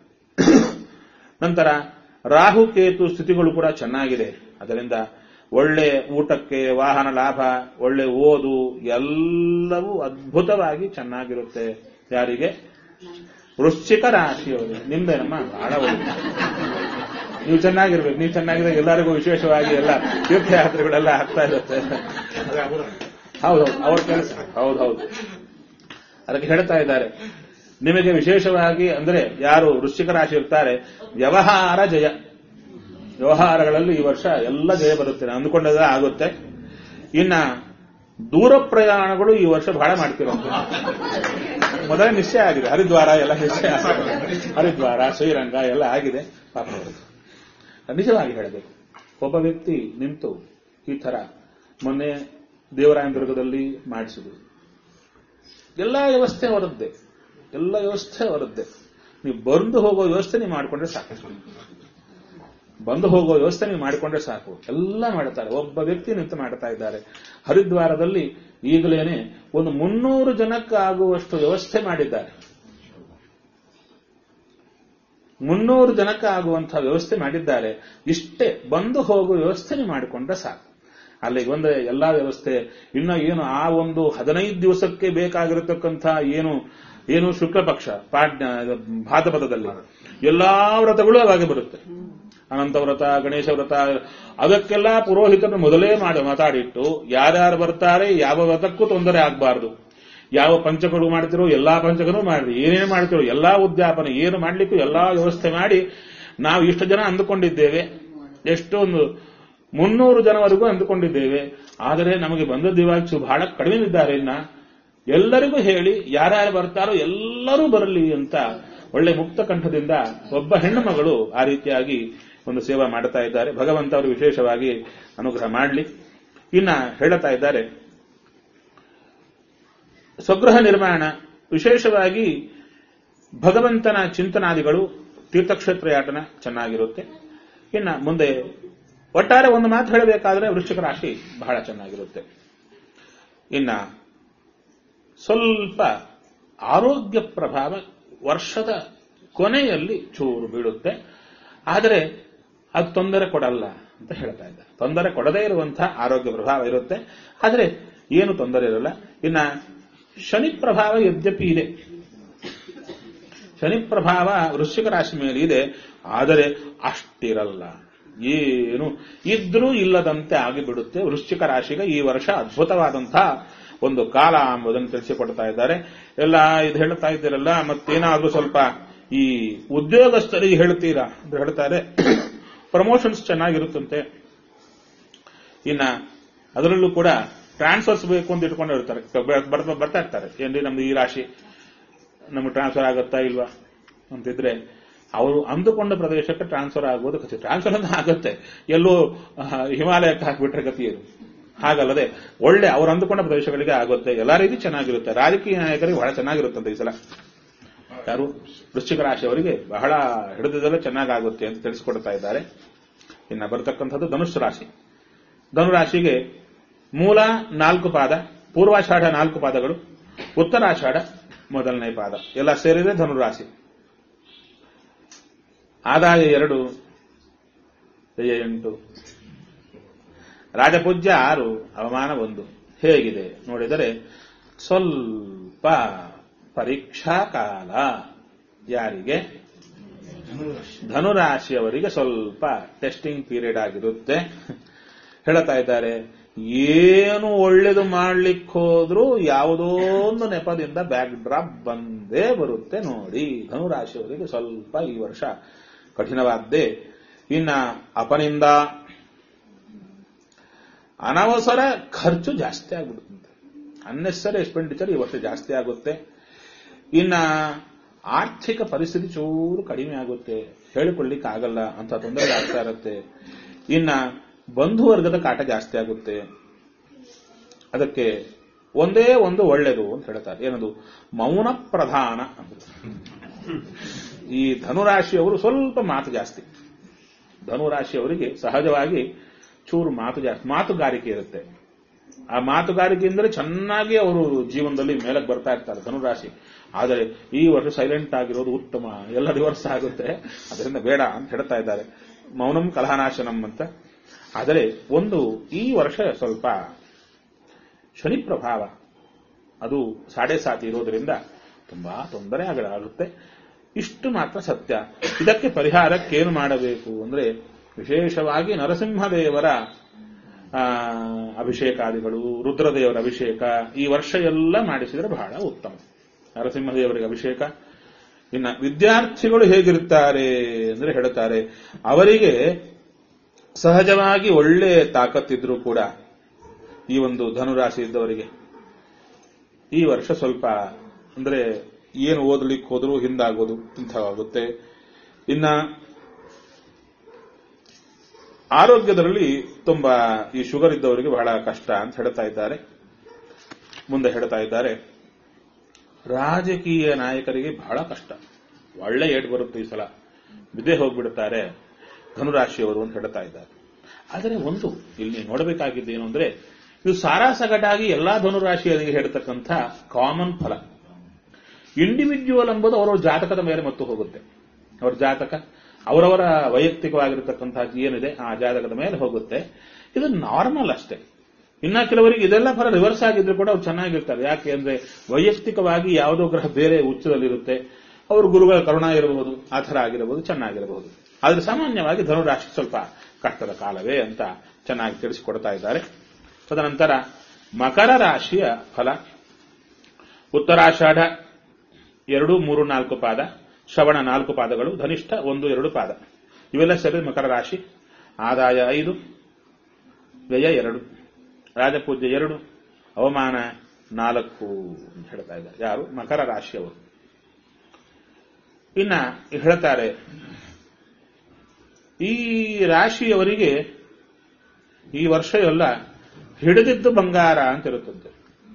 ನಂತರ ರಾಹು ಕೇತು ಸ್ಥಿತಿಗಳು ಕೂಡ ಚೆನ್ನಾಗಿದೆ ಅದರಿಂದ ಒಳ್ಳೆ ಊಟಕ್ಕೆ ವಾಹನ ಲಾಭ ಒಳ್ಳೆ ಓದು ಎಲ್ಲವೂ ಅದ್ಭುತವಾಗಿ ಚೆನ್ನಾಗಿರುತ್ತೆ ಯಾರಿಗೆ ವೃಶ್ಚಿಕ ರಾಶಿಯವರು ನಿಮ್ದೇನಮ್ಮ ಬಹಳ ಒಳ್ಳೆ ನೀವು ಚೆನ್ನಾಗಿರ್ಬೇಕು ನೀವು ಚೆನ್ನಾಗಿದ್ರೆ ಎಲ್ಲರಿಗೂ ವಿಶೇಷವಾಗಿ ಎಲ್ಲ ತೀರ್ಥಯಾತ್ರೆಗಳೆಲ್ಲ ಆಗ್ತಾ ಇರುತ್ತೆ ಹೌದೌದು ಅವ್ರ ಕೆಲಸ ಹೌದೌದು ಅದಕ್ಕೆ ಹೇಳ್ತಾ ಇದ್ದಾರೆ ನಿಮಗೆ ವಿಶೇಷವಾಗಿ ಅಂದ್ರೆ ಯಾರು ವೃಶ್ಚಿಕ ರಾಶಿ ಇರ್ತಾರೆ ವ್ಯವಹಾರ ಜಯ ವ್ಯವಹಾರಗಳಲ್ಲಿ ಈ ವರ್ಷ ಎಲ್ಲ ಜಯ ಬರುತ್ತೆ ನಾನು ಅಂದುಕೊಂಡದೇ ಆಗುತ್ತೆ ಇನ್ನ ದೂರ ಪ್ರಯಾಣಗಳು ಈ ವರ್ಷ ಬಹಳ ಮಾಡ್ತಿರೋದು ಮೊದಲೇ ನಿಶ್ಚಯ ಆಗಿದೆ ಹರಿದ್ವಾರ ಎಲ್ಲ ನಿಶ್ಚಯ ಆಗಿದೆ. ಹರಿದ್ವಾರ ಶ್ರೀರಂಗ ಎಲ್ಲ ಆಗಿದೆ ಪಾಪ ಅವ್ರದ್ದು. ನಿಜವಾಗಿ ಹೇಳಬೇಕು ಒಬ್ಬ ವ್ಯಕ್ತಿ ನಿಂತು ಈ ತರ ಮೊನ್ನೆ ದೇವರಾಯನದುರ್ಗದಲ್ಲಿ ಮಾಡಿಸಿದ್ರು ಎಲ್ಲ ವ್ಯವಸ್ಥೆ ಅವರದ್ದೇ ಎಲ್ಲ ವ್ಯವಸ್ಥೆ ಅವರದ್ದೇ ನೀವು ಬಂದು ಹೋಗೋ ವ್ಯವಸ್ಥೆ ನೀವು ಮಾಡಿಕೊಂಡ್ರೆ ಸಾಕು ಬಂದು ಹೋಗೋ ವ್ಯವಸ್ಥೆ ನೀವು ಮಾಡಿಕೊಂಡ್ರೆ ಸಾಕು ಎಲ್ಲ ಮಾಡ್ತಾರೆ ಒಬ್ಬ ವ್ಯಕ್ತಿ ನಿಂತು ಮಾಡ್ತಾ ಇದ್ದಾರೆ ಹರಿದ್ವಾರದಲ್ಲಿ ಈಗಲೇನೆ ಒಂದು ಮುನ್ನೂರು ಜನಕ್ಕಾಗುವಷ್ಟು ವ್ಯವಸ್ಥೆ ಮಾಡಿದ್ದಾರೆ ಮುನ್ನೂರು ಜನಕ್ಕೆ ಆಗುವಂತಹ ವ್ಯವಸ್ಥೆ ಮಾಡಿದ್ದಾರೆ ಇಷ್ಟೇ ಬಂದು ಹೋಗುವ ವ್ಯವಸ್ಥೆ ನೀವು ಮಾಡಿಕೊಂಡ್ರೆ ಸಾಕು ಅಲ್ಲಿಗೆ ಬಂದ್ರೆ ಎಲ್ಲಾ ವ್ಯವಸ್ಥೆ ಇನ್ನ ಏನು ಆ ಒಂದು ಹದಿನೈದು ದಿವಸಕ್ಕೆ ಬೇಕಾಗಿರತಕ್ಕಂಥ ಏನು ಏನು ಶುಕ್ಲ ಪಕ್ಷ ಪಾಡ್ಯ ಭಾದ್ರಪದದಲ್ಲಿ ಎಲ್ಲಾ ವ್ರತಗಳು ಅವಾಗೆ ಬರುತ್ತೆ ಅನಂತ ವ್ರತ ಗಣೇಶ ವ್ರತ ಅದಕ್ಕೆಲ್ಲ ಪುರೋಹಿತರು ಮೊದಲೇ ಮಾಡಿ ಮಾತಾಡಿಟ್ಟು ಯಾರ್ಯಾರು ಬರ್ತಾರೆ ಯಾವ ವ್ರತಕ್ಕೂ ತೊಂದರೆ ಆಗಬಾರದು ಯಾವ ಪಂಚಗಳು ಮಾಡ್ತಿರೋ ಎಲ್ಲಾ ಪಂಚಕರು ಮಾಡಿ ಏನೇನು ಮಾಡ್ತಿರೋ ಎಲ್ಲಾ ಉದ್ಯಾಪನೆ ಏನು ಮಾಡ್ಲಿಕ್ಕೂ ಎಲ್ಲಾ ವ್ಯವಸ್ಥೆ ಮಾಡಿ ನಾವು ಇಷ್ಟು ಜನ ಅಂದುಕೊಂಡಿದ್ದೇವೆ ಎಷ್ಟೊಂದು ಮುನ್ನೂರು ಜನವರೆಗೂ ಅಂದುಕೊಂಡಿದ್ದೇವೆ ಆದರೆ ನಮಗೆ ಬಂದದ್ದು ಇವಾಗ ಬಹಳ ಕಡಿಮೆ ಇದ್ದಾರೆ ಇನ್ನ ಎಲ್ಲರಿಗೂ ಹೇಳಿ ಯಾರ್ಯಾರು ಬರ್ತಾರೋ ಎಲ್ಲರೂ ಬರಲಿ ಅಂತ ಒಳ್ಳೆ ಮುಕ್ತ ಕಂಠದಿಂದ ಒಬ್ಬ ಹೆಣ್ಣು ಮಗಳು ಆ ರೀತಿಯಾಗಿ ಒಂದು ಸೇವಾ ಮಾಡ್ತಾ ಇದ್ದಾರೆ ಭಗವಂತ ಅವರು ವಿಶೇಷವಾಗಿ ಅನುಗ್ರಹ ಮಾಡಲಿ ಇನ್ನ ಹೇಳುತ್ತಾ ಇದ್ದಾರೆ ಸ್ವಗೃಹ ನಿರ್ಮಾಣ ವಿಶೇಷವಾಗಿ ಭಗವಂತನ ಚಿಂತನಾದಿಗಳು ತೀರ್ಥಕ್ಷೇತ್ರ ಯಾಟನ ಚೆನ್ನಾಗಿರುತ್ತೆ ಇನ್ನ ಮುಂದೆ ಒಟ್ಟಾರೆ ಒಂದು ಮಾತು ಹೇಳಬೇಕಾದ್ರೆ ವೃಶ್ಚಿಕ ರಾಶಿ ಬಹಳ ಚೆನ್ನಾಗಿರುತ್ತೆ ಇನ್ನ ಸ್ವಲ್ಪ ಆರೋಗ್ಯ ಪ್ರಭಾವ ವರ್ಷದ ಕೊನೆಯಲ್ಲಿ ಚೂರು ಬೀಳುತ್ತೆ ಆದರೆ ಅದು ತೊಂದರೆ ಕೊಡಲ್ಲ ಅಂತ ಹೇಳ್ತಾ ಇದ್ದಾರೆ ತೊಂದರೆ ಕೊಡದೇ ಇರುವಂತಹ ಆರೋಗ್ಯ ಪ್ರಭಾವ ಇರುತ್ತೆ ಆದರೆ ಏನು ತೊಂದರೆ ಇರಲ್ಲ ಇನ್ನ ಶನಿ ಪ್ರಭಾವ ಯದ್ಯಪಿ ಇದೆ ಶನಿ ಪ್ರಭಾವ ವೃಶ್ಚಿಕ ರಾಶಿ ಮೇಲೆ ಇದೆ ಆದರೆ ಅಷ್ಟಿರಲ್ಲ ಏನು ಇದ್ರೂ ಇಲ್ಲದಂತೆ ಆಗಿಬಿಡುತ್ತೆ ವೃಶ್ಚಿಕ ರಾಶಿಗೆ ಈ ವರ್ಷ ಅದ್ಭುತವಾದಂತಹ ಒಂದು ಕಾಲ ಎಂಬುದನ್ನು ತಿಳಿಸಿಕೊಡ್ತಾ ಇದ್ದಾರೆ ಎಲ್ಲ ಇದು ಹೇಳ್ತಾ ಇದ್ದೀರಲ್ಲ ಮತ್ತೇನಾದ್ರೂ ಸ್ವಲ್ಪ ಈ ಉದ್ಯೋಗಸ್ಥರಿಗೆ ಹೇಳ್ತೀರಾ ಅಂತ ಹೇಳ್ತಾರೆ ಪ್ರಮೋಷನ್ಸ್ ಚೆನ್ನಾಗಿರುತ್ತಂತೆ ಇನ್ನ ಅದರಲ್ಲೂ ಕೂಡ ಟ್ರಾನ್ಸ್ಫರ್ಸ್ ಬೇಕು ಅಂತ ಇಟ್ಕೊಂಡು ಇರ್ತಾರೆ ಬರ್ತಾ ಬರ್ತಾ ಇರ್ತಾರೆ ಏನ್ರಿ ನಮ್ದು ಈ ರಾಶಿ ನಮ್ಗೆ ಟ್ರಾನ್ಸ್ಫರ್ ಆಗುತ್ತಾ ಇಲ್ವಾ ಅಂತಿದ್ರೆ ಅವರು ಅಂದುಕೊಂಡ ಪ್ರದೇಶಕ್ಕೆ ಟ್ರಾನ್ಸ್ಫರ್ ಆಗೋದು ಖಚಿತ ಟ್ರಾನ್ಸ್ಫರ್ ಅಂತ ಆಗುತ್ತೆ ಎಲ್ಲೋ ಹಿಮಾಲಯಕ್ಕೆ ಹಾಕಿಬಿಟ್ರೆ ಗತಿ ಏನು ಹಾಗಲ್ಲದೆ ಒಳ್ಳೆ ಅವ್ರು ಅಂದುಕೊಂಡ ಪ್ರದೇಶಗಳಿಗೆ ಆಗುತ್ತೆ ಎಲ್ಲಾ ರೀತಿ ಚೆನ್ನಾಗಿರುತ್ತೆ ರಾಜಕೀಯ ನಾಯಕರಿಗೆ ಬಹಳ ಚೆನ್ನಾಗಿರುತ್ತಂತೆ ಈ ಸಲ ಯಾರು ವೃಶ್ಚಿಕ ರಾಶಿಯವರಿಗೆ ಬಹಳ ಹಿಡಿದದಲ್ಲೇ ಚೆನ್ನಾಗಾಗುತ್ತೆ ಅಂತ ತಿಳಿಸ್ಕೊಡ್ತಾ ಇದ್ದಾರೆ ಇನ್ನ ಬರತಕ್ಕಂಥದ್ದು ಧನುಷ್ ರಾಶಿ ಧನುರಾಶಿಗೆ ಮೂಲ ನಾಲ್ಕು ಪಾದ ಪೂರ್ವಾಷಾಢ ನಾಲ್ಕು ಪಾದಗಳು ಉತ್ತರಾಷಾಢ ಮೊದಲನೇ ಪಾದ ಎಲ್ಲ ಸೇರಿದೆ ಧನುರಾಶಿ ಆದಾಯ ಎರಡು ಜಯ ಎಂಟು ರಾಜಪೂಜ್ಯ ಆರು ಅವಮಾನ ಒಂದು ಹೇಗಿದೆ ನೋಡಿದರೆ ಸ್ವಲ್ಪ ಪರೀಕ್ಷಾ ಕಾಲ ಯಾರಿಗೆ ಧನುರಾಶಿಯವರಿಗೆ ಸ್ವಲ್ಪ ಟೆಸ್ಟಿಂಗ್ ಪೀರಿಯಡ್ ಆಗಿರುತ್ತೆ ಹೇಳ್ತಾ ಇದ್ದಾರೆ ಏನು ಒಳ್ಳೇದು ಮಾಡ್ಲಿಕ್ಕೆ ಹೋದ್ರೂ ಯಾವುದೋ ಒಂದು ನೆಪದಿಂದ ಬ್ಯಾಕ್ ಡ್ರಾಪ್ ಬಂದೇ ಬರುತ್ತೆ ನೋಡಿ ಧನುರಾಶಿಯವರಿಗೆ ಸ್ವಲ್ಪ ಈ ವರ್ಷ ಕಠಿಣವಾದ್ದೇ ಇನ್ನ ಅಪನಿಂದ ಅನವಸರ ಖರ್ಚು ಜಾಸ್ತಿ ಆಗ್ಬಿಡುತ್ತೆ ಅನ್ನೆಸರಿ ಎಕ್ಸ್ಪೆಂಡಿಚರ್ ಈ ವರ್ಷ ಜಾಸ್ತಿ ಆಗುತ್ತೆ ಇನ್ನ ಆರ್ಥಿಕ ಪರಿಸ್ಥಿತಿ ಚೂರು ಕಡಿಮೆ ಆಗುತ್ತೆ ಹೇಳಿಕೊಳ್ಳಿಕ್ಕೆ ಆಗಲ್ಲ ಅಂತ ತೊಂದರೆ ಆಗ್ತಾ ಇರುತ್ತೆ ಇನ್ನ ಬಂಧು ವರ್ಗದ ಕಾಟ ಜಾಸ್ತಿ ಆಗುತ್ತೆ ಅದಕ್ಕೆ ಒಂದೇ ಒಂದು ಒಳ್ಳೆಯದು ಅಂತ ಹೇಳ್ತಾರೆ ಏನದು ಮೌನ ಪ್ರಧಾನ ಅಂತ ಈ ಧನುರಾಶಿಯವರು ಸ್ವಲ್ಪ ಮಾತು ಜಾಸ್ತಿ ಧನುರಾಶಿಯವರಿಗೆ ಸಹಜವಾಗಿ ಚೂರು ಮಾತು ಜಾಸ್ತಿ ಮಾತುಗಾರಿಕೆ ಇರುತ್ತೆ ಆ ಮಾತುಗಾರಿಕೆಯಿಂದಲೇ ಚೆನ್ನಾಗಿ ಅವರು ಜೀವನದಲ್ಲಿ ಮೇಲಕ್ಕೆ ಬರ್ತಾ ಇರ್ತಾರೆ ಧನುರಾಶಿ ಆದರೆ ಈ ವರ್ಷ ಸೈಲೆಂಟ್ ಆಗಿರೋದು ಉತ್ತಮ ಎಲ್ಲ ರಿವರ್ಸ್ ಆಗುತ್ತೆ ಅದರಿಂದ ಬೇಡ ಅಂತ ಹೇಳ್ತಾ ಇದ್ದಾರೆ ಮೌನಂ ಕಲಹನಾಶನಂ ಅಂತ ಆದರೆ ಒಂದು ಈ ವರ್ಷ ಸ್ವಲ್ಪ ಶನಿ ಪ್ರಭಾವ ಅದು ಸಾಡೆ ಸಾತಿ ಇರೋದ್ರಿಂದ ತುಂಬಾ ತೊಂದರೆ ಆಗುತ್ತೆ ಇಷ್ಟು ಮಾತ್ರ ಸತ್ಯ ಇದಕ್ಕೆ ಪರಿಹಾರಕ್ಕೇನು ಮಾಡಬೇಕು ಅಂದ್ರೆ ವಿಶೇಷವಾಗಿ ನರಸಿಂಹದೇವರ ಅಭಿಷೇಕಾದಿಗಳು ರುದ್ರದೇವರ ಅಭಿಷೇಕ ಈ ವರ್ಷ ಎಲ್ಲ ಮಾಡಿಸಿದರೆ ಬಹಳ ಉತ್ತಮ ನರಸಿಂಹದೇವರಿಗೆ ಅಭಿಷೇಕ ಇನ್ನ ವಿದ್ಯಾರ್ಥಿಗಳು ಹೇಗಿರ್ತಾರೆ ಅಂದ್ರೆ ಹೇಳ್ತಾರೆ ಅವರಿಗೆ ಸಹಜವಾಗಿ ಒಳ್ಳೆ ತಾಕತ್ತಿದ್ರೂ ಕೂಡ ಈ ಒಂದು ಧನುರಾಶಿ ಇದ್ದವರಿಗೆ ಈ ವರ್ಷ ಸ್ವಲ್ಪ ಅಂದ್ರೆ ಏನು ಓದಲಿಕ್ಕೆ ಹೋದರೂ ಹಿಂದಾಗೋದು ಇಂಥವಾಗುತ್ತೆ ಇನ್ನ ಆರೋಗ್ಯದಲ್ಲಿ ತುಂಬಾ ಈ ಶುಗರ್ ಇದ್ದವರಿಗೆ ಬಹಳ ಕಷ್ಟ ಅಂತ ಹೇಳ್ತಾ ಇದ್ದಾರೆ ಮುಂದೆ ಹೇಳ್ತಾ ಇದ್ದಾರೆ ರಾಜಕೀಯ ನಾಯಕರಿಗೆ ಬಹಳ ಕಷ್ಟ ಒಳ್ಳೆ ಏಟ್ ಬರುತ್ತೆ ಈ ಸಲ ಬಿದ್ದೆ ಹೋಗ್ಬಿಡುತ್ತಾರೆ ಧನುರಾಶಿಯವರು ಅಂತ ಹೇಳ್ತಾ ಇದ್ದಾರೆ ಆದರೆ ಒಂದು ಇಲ್ಲಿ ನೋಡಬೇಕಾಗಿದ್ದೇನು ಅಂದ್ರೆ ಇದು ಸಾರಾಸಗಟಾಗಿ ಎಲ್ಲಾ ಧನುರಾಶಿಯವರಿಗೆ ಹೇಳ್ತಕ್ಕಂಥ ಕಾಮನ್ ಫಲ ಇಂಡಿವಿಜುವಲ್ ಎಂಬುದು ಅವರ ಜಾತಕದ ಮೇಲೆ ಮತ್ತು ಹೋಗುತ್ತೆ ಅವರ ಜಾತಕ ಅವರವರ ವೈಯಕ್ತಿಕವಾಗಿರತಕ್ಕಂತಹ ಏನಿದೆ ಆ ಜಾತಕದ ಮೇಲೆ ಹೋಗುತ್ತೆ ಇದು ನಾರ್ಮಲ್ ಅಷ್ಟೇ ಇನ್ನ ಕೆಲವರಿಗೆ ಇದೆಲ್ಲ ಫಲ ರಿವರ್ಸ್ ಆಗಿದ್ರು ಕೂಡ ಅವ್ರು ಚೆನ್ನಾಗಿರ್ತಾರೆ ಯಾಕೆ ಅಂದ್ರೆ ವೈಯಕ್ತಿಕವಾಗಿ ಯಾವುದೋ ಗ್ರಹ ಬೇರೆ ಉಚ್ಚದಲ್ಲಿರುತ್ತೆ ಅವರು ಗುರುಗಳ ಕರುಣ ಇರಬಹುದು ಆ ಥರ ಆಗಿರಬಹುದು ಚೆನ್ನಾಗಿರಬಹುದು ಆದ್ರೆ ಸಾಮಾನ್ಯವಾಗಿ ಧನುರಾಶಿ ಸ್ವಲ್ಪ ಕಷ್ಟದ ಕಾಲವೇ ಅಂತ ಚೆನ್ನಾಗಿ ತಿಳಿಸಿಕೊಡ್ತಾ ಇದ್ದಾರೆ ತದನಂತರ ಮಕರ ರಾಶಿಯ ಫಲ ಉತ್ತರಾಷಾಢ ಎರಡು ಮೂರು ನಾಲ್ಕು ಪಾದ ಶ್ರವಣ ನಾಲ್ಕು ಪಾದಗಳು ಧನಿಷ್ಠ ಒಂದು ಎರಡು ಪಾದ ಇವೆಲ್ಲ ಸೇರಿ ಮಕರ ರಾಶಿ ಆದಾಯ ಐದು ವ್ಯಯ ಎರಡು ರಾಜಪೂಜ್ಯ ಎರಡು ಅವಮಾನ ನಾಲ್ಕು ಅಂತ ಹೇಳ್ತಾ ಇದ್ದಾರೆ ಯಾರು ಮಕರ ರಾಶಿಯವರು ಇನ್ನ ಹೇಳ್ತಾರೆ ಈ ರಾಶಿಯವರಿಗೆ ಈ ವರ್ಷ ಎಲ್ಲ ಹಿಡಿದಿದ್ದು ಬಂಗಾರ ಅಂತ ಇರುತ್ತಂತೆ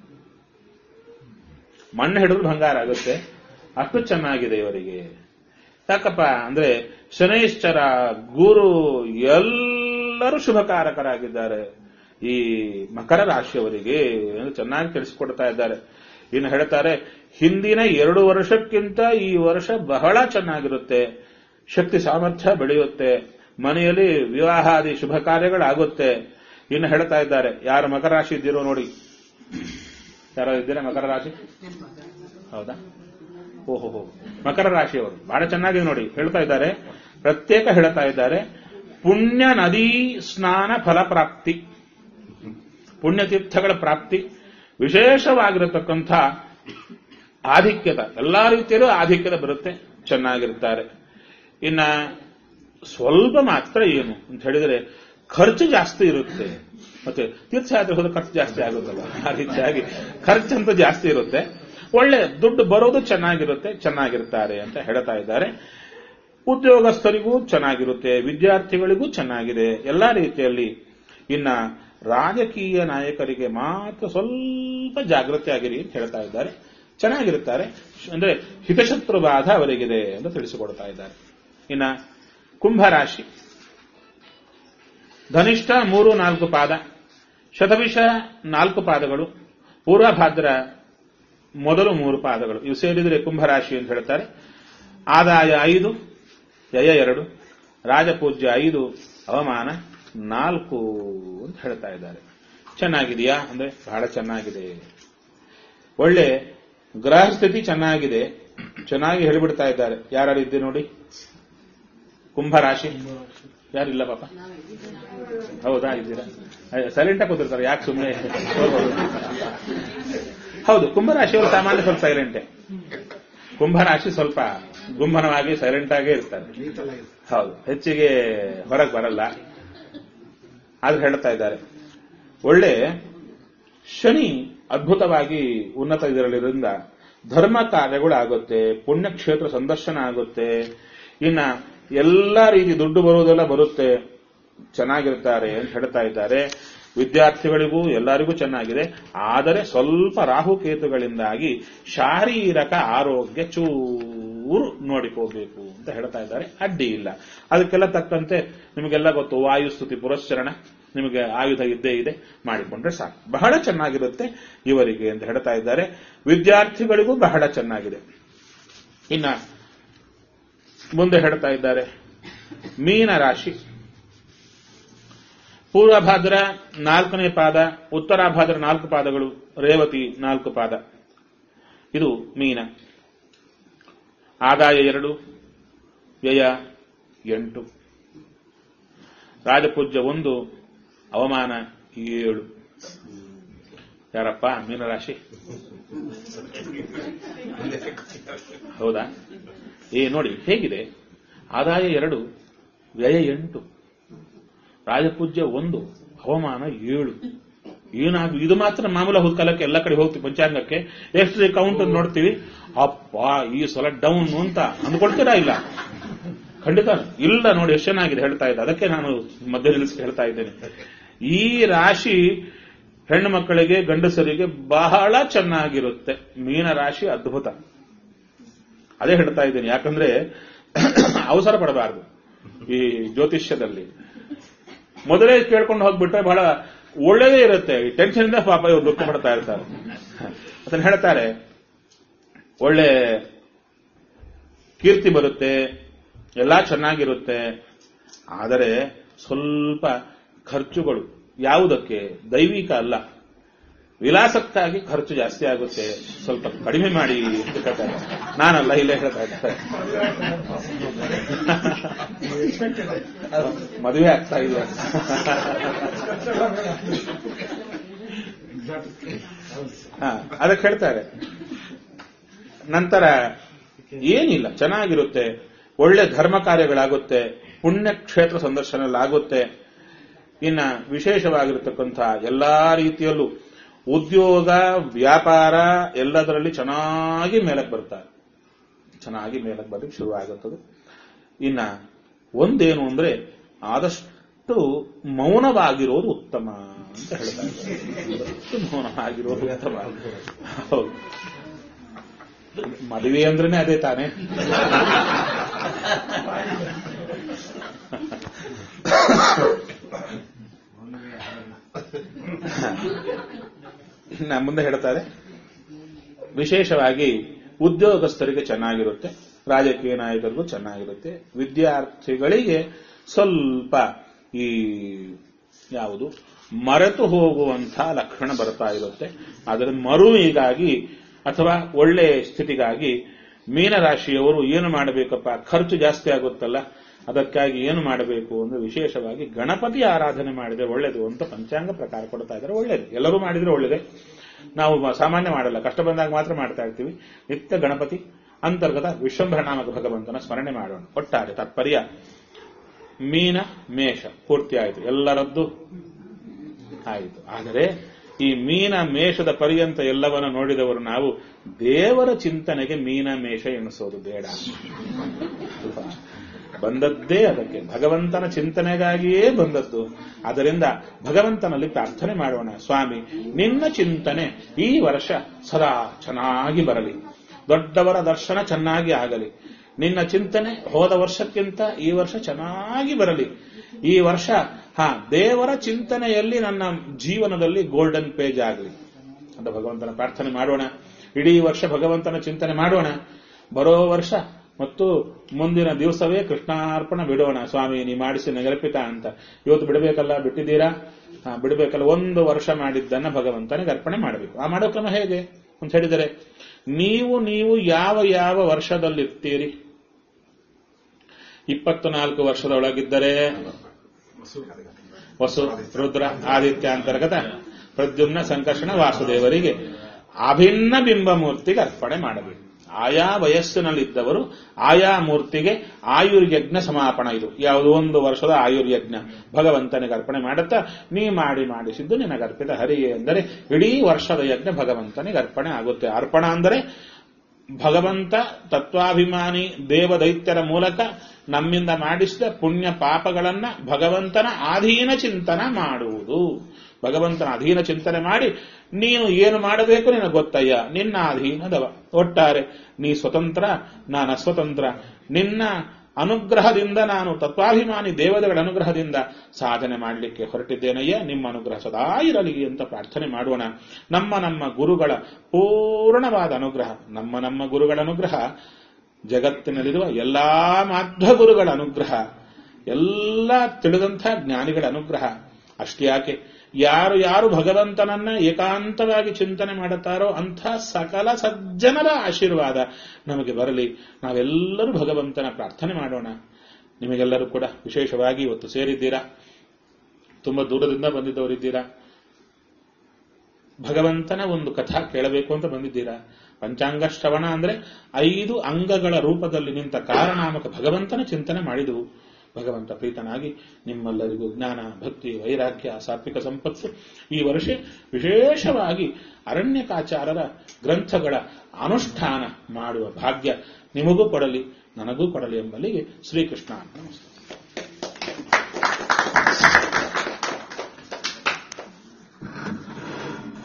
ಮಣ್ಣು ಹಿಡಿದು ಬಂಗಾರ ಆಗುತ್ತೆ ಅಷ್ಟು ಚೆನ್ನಾಗಿದೆ ಇವರಿಗೆ ಯಾಕಪ್ಪ ಅಂದ್ರೆ ಶನೈಶ್ಚರ ಗುರು ಎಲ್ಲರೂ ಶುಭಕಾರಕರಾಗಿದ್ದಾರೆ ಈ ಮಕರ ರಾಶಿಯವರಿಗೆ ಎಂದು ಚೆನ್ನಾಗಿ ತಿಳಿಸಿಕೊಡ್ತಾ ಇದ್ದಾರೆ ಇನ್ನು ಹೇಳ್ತಾರೆ ಹಿಂದಿನ ಎರಡು ವರ್ಷಕ್ಕಿಂತ ಈ ವರ್ಷ ಬಹಳ ಚೆನ್ನಾಗಿರುತ್ತೆ ಶಕ್ತಿ ಸಾಮರ್ಥ್ಯ ಬೆಳೆಯುತ್ತೆ ಮನೆಯಲ್ಲಿ ವಿವಾಹಾದಿ ಶುಭ ಕಾರ್ಯಗಳಾಗುತ್ತೆ ಇನ್ನು ಹೇಳ್ತಾ ಇದ್ದಾರೆ ಯಾರು ಮಕರ ರಾಶಿ ಇದ್ದೀರೋ ನೋಡಿ ಯಾರು ಇದ್ದೀರಾ ಮಕರ ರಾಶಿ ಹೌದಾ ಓಹೋ ಮಕರ ರಾಶಿಯವರು ಬಹಳ ಚೆನ್ನಾಗಿದೆ ನೋಡಿ ಹೇಳ್ತಾ ಇದ್ದಾರೆ ಪ್ರತ್ಯೇಕ ಹೇಳ್ತಾ ಇದ್ದಾರೆ ಪುಣ್ಯ ನದಿ ಸ್ನಾನ ಫಲಪ್ರಾಪ್ತಿ ಪುಣ್ಯತೀರ್ಥಗಳ ಪ್ರಾಪ್ತಿ ವಿಶೇಷವಾಗಿರತಕ್ಕಂಥ ಆಧಿಕ್ಯದ ಎಲ್ಲಾ ರೀತಿಯಲ್ಲೂ ಆಧಿಕ್ಯದ ಬರುತ್ತೆ ಚೆನ್ನಾಗಿರ್ತಾರೆ ಇನ್ನ ಸ್ವಲ್ಪ ಮಾತ್ರ ಏನು ಅಂತ ಹೇಳಿದರೆ ಖರ್ಚು ಜಾಸ್ತಿ ಇರುತ್ತೆ ಮತ್ತೆ ತೀರ್ಥಯಾತ್ರೆ ಹೋದ ಖರ್ಚು ಜಾಸ್ತಿ ಆಗುತ್ತಲ್ಲ ಆ ರೀತಿಯಾಗಿ ಖರ್ಚಂತೂ ಜಾಸ್ತಿ ಇರುತ್ತೆ ಒಳ್ಳೆ ದುಡ್ಡು ಬರೋದು ಚೆನ್ನಾಗಿರುತ್ತೆ ಚೆನ್ನಾಗಿರ್ತಾರೆ ಅಂತ ಹೇಳ್ತಾ ಇದ್ದಾರೆ ಉದ್ಯೋಗಸ್ಥರಿಗೂ ಚೆನ್ನಾಗಿರುತ್ತೆ ವಿದ್ಯಾರ್ಥಿಗಳಿಗೂ ಚೆನ್ನಾಗಿದೆ ಎಲ್ಲಾ ರೀತಿಯಲ್ಲಿ ಇನ್ನ ರಾಜಕೀಯ ನಾಯಕರಿಗೆ ಮಾತ್ರ ಸ್ವಲ್ಪ ಜಾಗೃತಿ ಆಗಿರಿ ಅಂತ ಹೇಳ್ತಾ ಇದ್ದಾರೆ ಚೆನ್ನಾಗಿರುತ್ತಾರೆ ಅಂದ್ರೆ ಹಿತಶತ್ರು ಬಾಧ ಅವರಿಗಿದೆ ಅಂತ ತಿಳಿಸಿಕೊಡ್ತಾ ಇದ್ದಾರೆ ಇನ್ನ ಕುಂಭರಾಶಿ ಧನಿಷ್ಠ ಮೂರು ನಾಲ್ಕು ಪಾದ ಶತವಿಷ ನಾಲ್ಕು ಪಾದಗಳು ಪೂರ್ವಭಾದ್ರ ಮೊದಲು ಮೂರು ಪಾದಗಳು ಇವು ಸೇರಿದರೆ ಕುಂಭರಾಶಿ ಅಂತ ಹೇಳ್ತಾರೆ ಆದಾಯ ಐದು ಜಯ ಎರಡು ರಾಜಪೂಜ್ಯ ಐದು ಅವಮಾನ ನಾಲ್ಕು ಅಂತ ಹೇಳ್ತಾ ಇದ್ದಾರೆ ಚೆನ್ನಾಗಿದೆಯಾ ಅಂದ್ರೆ ಬಹಳ ಚೆನ್ನಾಗಿದೆ ಒಳ್ಳೆ ಗ್ರಹ ಸ್ಥಿತಿ ಚೆನ್ನಾಗಿದೆ ಚೆನ್ನಾಗಿ ಹೇಳಿಬಿಡ್ತಾ ಇದ್ದಾರೆ ಯಾರು ಇದ್ದೆ ನೋಡಿ ಕುಂಭರಾಶಿ ಯಾರಿಲ್ಲ ಪಾಪ ಹೌದಾ ಇದ್ದೀರಾ ಸೈಲೆಂಟ್ ಆಗಿ ಕೂತಿರ್ತಾರೆ ಯಾಕೆ ಸುಮ್ಮನೆ ಹೌದು ಕುಂಭರಾಶಿಯವರು ಸಾಮಾನ್ಯ ಸ್ವಲ್ಪ ಸೈಲೆಂಟೇ ಕುಂಭರಾಶಿ ಸ್ವಲ್ಪ ಗುಂಭನವಾಗಿ ಸೈಲೆಂಟ್ ಆಗೇ ಇರ್ತಾರೆ ಹೌದು ಹೆಚ್ಚಿಗೆ ಹೊರಗೆ ಬರಲ್ಲ ಆದ್ರೆ ಹೇಳ್ತಾ ಇದ್ದಾರೆ ಒಳ್ಳೆ ಶನಿ ಅದ್ಭುತವಾಗಿ ಉನ್ನತ ಇದರಲ್ಲಿರೋದ್ರಿಂದ ಧರ್ಮ ಕಾರ್ಯಗಳು ಆಗುತ್ತೆ ಪುಣ್ಯಕ್ಷೇತ್ರ ಸಂದರ್ಶನ ಆಗುತ್ತೆ ಇನ್ನ ಎಲ್ಲಾ ರೀತಿ ದುಡ್ಡು ಬರುವುದೆಲ್ಲ ಬರುತ್ತೆ ಚೆನ್ನಾಗಿರ್ತಾರೆ ಅಂತ ಹೇಳ್ತಾ ಇದ್ದಾರೆ ವಿದ್ಯಾರ್ಥಿಗಳಿಗೂ ಎಲ್ಲರಿಗೂ ಚೆನ್ನಾಗಿದೆ ಆದರೆ ಸ್ವಲ್ಪ ರಾಹುಕೇತುಗಳಿಂದಾಗಿ ಶಾರೀರಕ ಆರೋಗ್ಯ ಚೂರು ನೋಡಿಕೋಬೇಕು ಅಂತ ಹೇಳ್ತಾ ಇದ್ದಾರೆ ಅಡ್ಡಿ ಇಲ್ಲ ಅದಕ್ಕೆಲ್ಲ ತಕ್ಕಂತೆ ನಿಮಗೆಲ್ಲ ಗೊತ್ತು ವಾಯುಸ್ತುತಿ ಪುರಸ್ಚರಣ ನಿಮಗೆ ಆಯುಧ ಇದ್ದೇ ಇದೆ ಮಾಡಿಕೊಂಡ್ರೆ ಸಾಕು ಬಹಳ ಚೆನ್ನಾಗಿರುತ್ತೆ ಇವರಿಗೆ ಅಂತ ಹೇಳ್ತಾ ಇದ್ದಾರೆ ವಿದ್ಯಾರ್ಥಿಗಳಿಗೂ ಬಹಳ ಚೆನ್ನಾಗಿದೆ ಇನ್ನ ಮುಂದೆ ಹೇಳ್ತಾ ಇದ್ದಾರೆ ಮೀನ ರಾಶಿ ಪೂರ್ವಭಾದ್ರ ನಾಲ್ಕನೇ ಪಾದ ಉತ್ತರಾಭಾದ್ರ ನಾಲ್ಕು ಪಾದಗಳು ರೇವತಿ ನಾಲ್ಕು ಪಾದ ಇದು ಮೀನ ಆದಾಯ ಎರಡು ವ್ಯಯ ಎಂಟು ರಾಜಪೂಜ್ಯ ಒಂದು ಅವಮಾನ ಏಳು ಯಾರಪ್ಪ ಮೀನರಾಶಿ ಹೌದಾ ಏ ನೋಡಿ ಹೇಗಿದೆ ಆದಾಯ ಎರಡು ವ್ಯಯ ಎಂಟು ರಾಜಪೂಜ್ಯ ಒಂದು ಹವಾಮಾನ ಏಳು ಏನಾಗ ಇದು ಮಾತ್ರ ಮಾಮೂಲ ಹುದ್ಕಾಲಕ್ಕೆ ಎಲ್ಲ ಕಡೆ ಹೋಗ್ತೀವಿ ಪಂಚಾಂಗಕ್ಕೆ ಎಷ್ಟು ಕೌಂಟ್ ಅಂತ ನೋಡ್ತೀವಿ ಅಪ್ಪ ಈ ಸಲ ಡೌನ್ ಅಂತ ಅಂದ್ಕೊಳ್ತೀರಾ ಇಲ್ಲ ಖಂಡಿತ ಇಲ್ಲ ನೋಡಿ ಎಷ್ಟು ಚೆನ್ನಾಗಿದೆ ಹೇಳ್ತಾ ಇದ್ದೆ ಅದಕ್ಕೆ ನಾನು ಮಧ್ಯ ನಿಲ್ಲಿಸಿ ಹೇಳ್ತಾ ಇದ್ದೇನೆ ಈ ರಾಶಿ ಹೆಣ್ಣು ಮಕ್ಕಳಿಗೆ ಗಂಡಸರಿಗೆ ಬಹಳ ಚೆನ್ನಾಗಿರುತ್ತೆ ಮೀನ ರಾಶಿ ಅದ್ಭುತ ಅದೇ ಹೇಳ್ತಾ ಇದ್ದೀನಿ ಯಾಕಂದ್ರೆ ಅವಸರ ಪಡಬಾರದು ಈ ಜ್ಯೋತಿಷ್ಯದಲ್ಲಿ ಮೊದಲೇ ಕೇಳ್ಕೊಂಡು ಹೋಗ್ಬಿಟ್ರೆ ಬಹಳ ಒಳ್ಳೇದೇ ಇರುತ್ತೆ ಈ ಟೆನ್ಷನ್ ಇಂದ ಪಾಪ ಇವ್ರು ದುಃಖ ಪಡ್ತಾ ಇರ್ತಾರೆ ಅದನ್ನ ಹೇಳ್ತಾರೆ ಒಳ್ಳೆ ಕೀರ್ತಿ ಬರುತ್ತೆ ಎಲ್ಲ ಚೆನ್ನಾಗಿರುತ್ತೆ ಆದರೆ ಸ್ವಲ್ಪ ಖರ್ಚುಗಳು ಯಾವುದಕ್ಕೆ ದೈವಿಕ ಅಲ್ಲ ವಿಲಾಸಕ್ಕಾಗಿ ಖರ್ಚು ಜಾಸ್ತಿ ಆಗುತ್ತೆ ಸ್ವಲ್ಪ ಕಡಿಮೆ ಮಾಡಿ ಅಂತ ಹೇಳ್ತಾರೆ ನಾನಲ್ಲ ಇಲ್ಲೇ ಹೇಳ್ತಾ ಇದ್ದಾರೆ ಮದುವೆ ಆಗ್ತಾ ಇದೆ ಹಾ ಅದಕ್ಕೆ ಹೇಳ್ತಾರೆ ನಂತರ ಏನಿಲ್ಲ ಚೆನ್ನಾಗಿರುತ್ತೆ ಒಳ್ಳೆ ಧರ್ಮ ಕಾರ್ಯಗಳಾಗುತ್ತೆ ಪುಣ್ಯಕ್ಷೇತ್ರ ಸಂದರ್ಶನಗಳಾಗುತ್ತೆ ಇನ್ನ ವಿಶೇಷವಾಗಿರತಕ್ಕಂಥ ಎಲ್ಲಾ ರೀತಿಯಲ್ಲೂ ಉದ್ಯೋಗ ವ್ಯಾಪಾರ ಎಲ್ಲದರಲ್ಲಿ ಚೆನ್ನಾಗಿ ಮೇಲಕ್ಕೆ ಬರ್ತಾರೆ ಚೆನ್ನಾಗಿ ಮೇಲಕ್ಕೆ ಬರ್ಲಿಕ್ಕೆ ಶುರು ಆಗುತ್ತದೆ ಇನ್ನ ಒಂದೇನು ಅಂದ್ರೆ ಆದಷ್ಟು ಮೌನವಾಗಿರೋದು ಉತ್ತಮ ಅಂತ ಹೇಳ್ತಾ ಇದ್ದಾರೆ ಆದಷ್ಟು ಮೌನವಾಗಿರೋದು ಉತ್ತಮ ಹೌದು ಮದುವೆ ಅಂದ್ರೇನೆ ಅದೇ ತಾನೇ ಇನ್ನ ಮುಂದೆ ಹೇಳ್ತಾರೆ ವಿಶೇಷವಾಗಿ ಉದ್ಯೋಗಸ್ಥರಿಗೆ ಚೆನ್ನಾಗಿರುತ್ತೆ ರಾಜಕೀಯ ನಾಯಕರಿಗೂ ಚೆನ್ನಾಗಿರುತ್ತೆ ವಿದ್ಯಾರ್ಥಿಗಳಿಗೆ ಸ್ವಲ್ಪ ಈ ಯಾವುದು ಮರೆತು ಹೋಗುವಂತಹ ಲಕ್ಷಣ ಬರ್ತಾ ಇರುತ್ತೆ ಅದರ ಮರುವಿಗಾಗಿ ಅಥವಾ ಒಳ್ಳೆ ಸ್ಥಿತಿಗಾಗಿ ಮೀನರಾಶಿಯವರು ಏನು ಮಾಡಬೇಕಪ್ಪ ಖರ್ಚು ಜಾಸ್ತಿ ಆಗುತ್ತಲ್ಲ ಅದಕ್ಕಾಗಿ ಏನು ಮಾಡಬೇಕು ಅಂದ್ರೆ ವಿಶೇಷವಾಗಿ ಗಣಪತಿ ಆರಾಧನೆ ಮಾಡಿದ್ರೆ ಒಳ್ಳೇದು ಅಂತ ಪಂಚಾಂಗ ಪ್ರಕಾರ ಕೊಡ್ತಾ ಇದ್ದಾರೆ ಒಳ್ಳೇದು ಎಲ್ಲರೂ ಮಾಡಿದ್ರೆ ಒಳ್ಳೇದೇ ನಾವು ಸಾಮಾನ್ಯ ಮಾಡಲ್ಲ ಕಷ್ಟ ಬಂದಾಗ ಮಾತ್ರ ಮಾಡ್ತಾ ಇರ್ತೀವಿ ನಿತ್ಯ ಗಣಪತಿ ಅಂತರ್ಗತ ವಿಶ್ವಂಭರನಾಮಕ ಭಗವಂತನ ಸ್ಮರಣೆ ಮಾಡೋಣ ಒಟ್ಟಾರೆ ತಾತ್ಪರ್ಯ ಮೀನ ಮೇಷ ಪೂರ್ತಿ ಆಯಿತು ಎಲ್ಲರದ್ದು ಆಯಿತು ಆದರೆ ಈ ಮೀನ ಮೇಷದ ಪರ್ಯಂತ ಎಲ್ಲವನ್ನ ನೋಡಿದವರು ನಾವು ದೇವರ ಚಿಂತನೆಗೆ ಮೀನ ಮೇಷ ಎಣಿಸೋದು ಬೇಡ ಅಲ್ವಾ? ಬಂದದ್ದೇ ಅದಕ್ಕೆ ಭಗವಂತನ ಚಿಂತನೆಗಾಗಿಯೇ ಬಂದದ್ದು ಅದರಿಂದ ಭಗವಂತನಲ್ಲಿ ಪ್ರಾರ್ಥನೆ ಮಾಡೋಣ ಸ್ವಾಮಿ ನಿನ್ನ ಚಿಂತನೆ ಈ ವರ್ಷ ಸದಾ ಚೆನ್ನಾಗಿ ಬರಲಿ ದೊಡ್ಡವರ ದರ್ಶನ ಚೆನ್ನಾಗಿ ಆಗಲಿ ನಿನ್ನ ಚಿಂತನೆ ಹೋದ ವರ್ಷಕ್ಕಿಂತ ಈ ವರ್ಷ ಚೆನ್ನಾಗಿ ಬರಲಿ ಈ ವರ್ಷ ಹಾ ದೇವರ ಚಿಂತನೆಯಲ್ಲಿ ನನ್ನ ಜೀವನದಲ್ಲಿ ಗೋಲ್ಡನ್ ಪೇಜ್ ಆಗಲಿ ಅಂತ ಭಗವಂತನ ಪ್ರಾರ್ಥನೆ ಮಾಡೋಣ ಇಡೀ ವರ್ಷ ಭಗವಂತನ ಚಿಂತನೆ ಮಾಡೋಣ ಬರೋ ವರ್ಷ ಮತ್ತು ಮುಂದಿನ ದಿವಸವೇ ಕೃಷ್ಣಾರ್ಪಣ ಬಿಡೋಣ ಸ್ವಾಮಿ ನೀ ಮಾಡಿಸಿ ನಗರ್ಪಿತ ಅಂತ ಇವತ್ತು ಬಿಡಬೇಕಲ್ಲ ಬಿಟ್ಟಿದ್ದೀರಾ ಹಾ, ಬಿಡಬೇಕಲ್ಲ ಒಂದು ವರ್ಷ ಮಾಡಿದ್ದನ್ನ ಭಗವಂತನಿಗೆ ಅರ್ಪಣೆ ಮಾಡಬೇಕು ಆ ಮಾಡೋ ಕ್ರಮ ಹೇಗೆ ಅಂತ ಹೇಳಿದರೆ ನೀವು ನೀವು ಯಾವ ಯಾವ ವರ್ಷದಲ್ಲಿರ್ತೀರಿ ಇಪ್ಪತ್ತು ನಾಲ್ಕು ವರ್ಷದೊಳಗಿದ್ದರೆ ವಸು ರುದ್ರ ಆದಿತ್ಯ ಅಂತರ್ಗತ ಪ್ರದ್ಯುಮ್ನ ಸಂಕರ್ಷಣ ವಾಸುದೇವರಿಗೆ ಅಭಿನ್ನ ಬಿಂಬ ಮೂರ್ತಿಗೆ ಅರ್ಪಣೆ ಮಾಡಬೇಕು ಆಯಾ ವಯಸ್ಸಿನಲ್ಲಿದ್ದವರು ಆಯಾ ಮೂರ್ತಿಗೆ ಆಯುರ್ಯಜ್ಞ ಸಮಾಪನ ಇದು ಯಾವುದೋ ಒಂದು ವರ್ಷದ ಆಯುರ್ಯಜ್ಞ ಭಗವಂತನಿಗೆ ಅರ್ಪಣೆ ಮಾಡುತ್ತಾ ನೀ ಮಾಡಿ ಮಾಡಿಸಿದ್ದು ನಿನಗೆ ಅರ್ಪಿತ ಹರಿಯೇ ಎಂದರೆ ಇಡೀ ವರ್ಷದ ಯಜ್ಞ ಭಗವಂತನಿಗೆ ಅರ್ಪಣೆ ಆಗುತ್ತೆ ಅರ್ಪಣ ಅಂದರೆ ಭಗವಂತ ತತ್ವಾಭಿಮಾನಿ ದೇವದೈತ್ಯರ ಮೂಲಕ ನಮ್ಮಿಂದ ಮಾಡಿಸಿದ ಪುಣ್ಯ ಪಾಪಗಳನ್ನ ಭಗವಂತನ ಅಧೀನ ಚಿಂತನ ಮಾಡುವುದು ಭಗವಂತನ ಅಧೀನ ಚಿಂತನೆ ಮಾಡಿ ನೀನು ಏನು ಮಾಡಬೇಕು ನಿನಗೆ ಗೊತ್ತಯ್ಯ ನಿನ್ನ ಅಧೀನದವ ಒಟ್ಟಾರೆ ನೀ ಸ್ವತಂತ್ರ ನಾನು ಅಸ್ವತಂತ್ರ ನಿನ್ನ ಅನುಗ್ರಹದಿಂದ ನಾನು ತತ್ವಾಭಿಮಾನಿ ದೇವತೆಗಳ ಅನುಗ್ರಹದಿಂದ ಸಾಧನೆ ಮಾಡಲಿಕ್ಕೆ ಹೊರಟಿದ್ದೇನಯ್ಯ ನಿಮ್ಮ ಅನುಗ್ರಹ ಸದಾ ಇರಲಿ ಅಂತ ಪ್ರಾರ್ಥನೆ ಮಾಡೋಣ ನಮ್ಮ ನಮ್ಮ ಗುರುಗಳ ಪೂರ್ಣವಾದ ಅನುಗ್ರಹ ನಮ್ಮ ನಮ್ಮ ಗುರುಗಳ ಅನುಗ್ರಹ ಜಗತ್ತಿನಲ್ಲಿರುವ ಎಲ್ಲಾ ಮಾಧ್ವ ಗುರುಗಳ ಅನುಗ್ರಹ ಎಲ್ಲ ತಿಳಿದಂಥ ಜ್ಞಾನಿಗಳ ಅನುಗ್ರಹ ಅಷ್ಟೇ ಯಾಕೆ ಯಾರು ಯಾರು ಭಗವಂತನನ್ನ ಏಕಾಂತವಾಗಿ ಚಿಂತನೆ ಮಾಡುತ್ತಾರೋ ಅಂಥ ಸಕಲ ಸಜ್ಜನರ ಆಶೀರ್ವಾದ ನಮಗೆ ಬರಲಿ ನಾವೆಲ್ಲರೂ ಭಗವಂತನ ಪ್ರಾರ್ಥನೆ ಮಾಡೋಣ ನಿಮಗೆಲ್ಲರೂ ಕೂಡ ವಿಶೇಷವಾಗಿ ಇವತ್ತು ಸೇರಿದ್ದೀರಾ ತುಂಬಾ ದೂರದಿಂದ ಬಂದಿದ್ದವರಿದ್ದೀರಾ ಭಗವಂತನ ಒಂದು ಕಥಾ ಕೇಳಬೇಕು ಅಂತ ಬಂದಿದ್ದೀರಾ ಪಂಚಾಂಗ ಶ್ರವಣ ಅಂದ್ರೆ ಐದು ಅಂಗಗಳ ರೂಪದಲ್ಲಿ ನಿಂತ ಕಾರಣಾಮಕ ಭಗವಂತನ ಚಿಂತನೆ ಮಾಡಿದವು ಭಗವಂತ ಪ್ರೀತನಾಗಿ ನಿಮ್ಮೆಲ್ಲರಿಗೂ ಜ್ಞಾನ ಭಕ್ತಿ ವೈರಾಗ್ಯ ಸಾತ್ವಿಕ ಸಂಪತ್ತು ಈ ವರ್ಷ ವಿಶೇಷವಾಗಿ ಅರಣ್ಯಕಾಚಾರರ ಗ್ರಂಥಗಳ ಅನುಷ್ಠಾನ ಮಾಡುವ ಭಾಗ್ಯ ನಿಮಗೂ ಕೊಡಲಿ ನನಗೂ ಕೊಡಲಿ ಎಂಬಲ್ಲಿಗೆ ಶ್ರೀಕೃಷ್ಣ ನಮಸ್ತೆ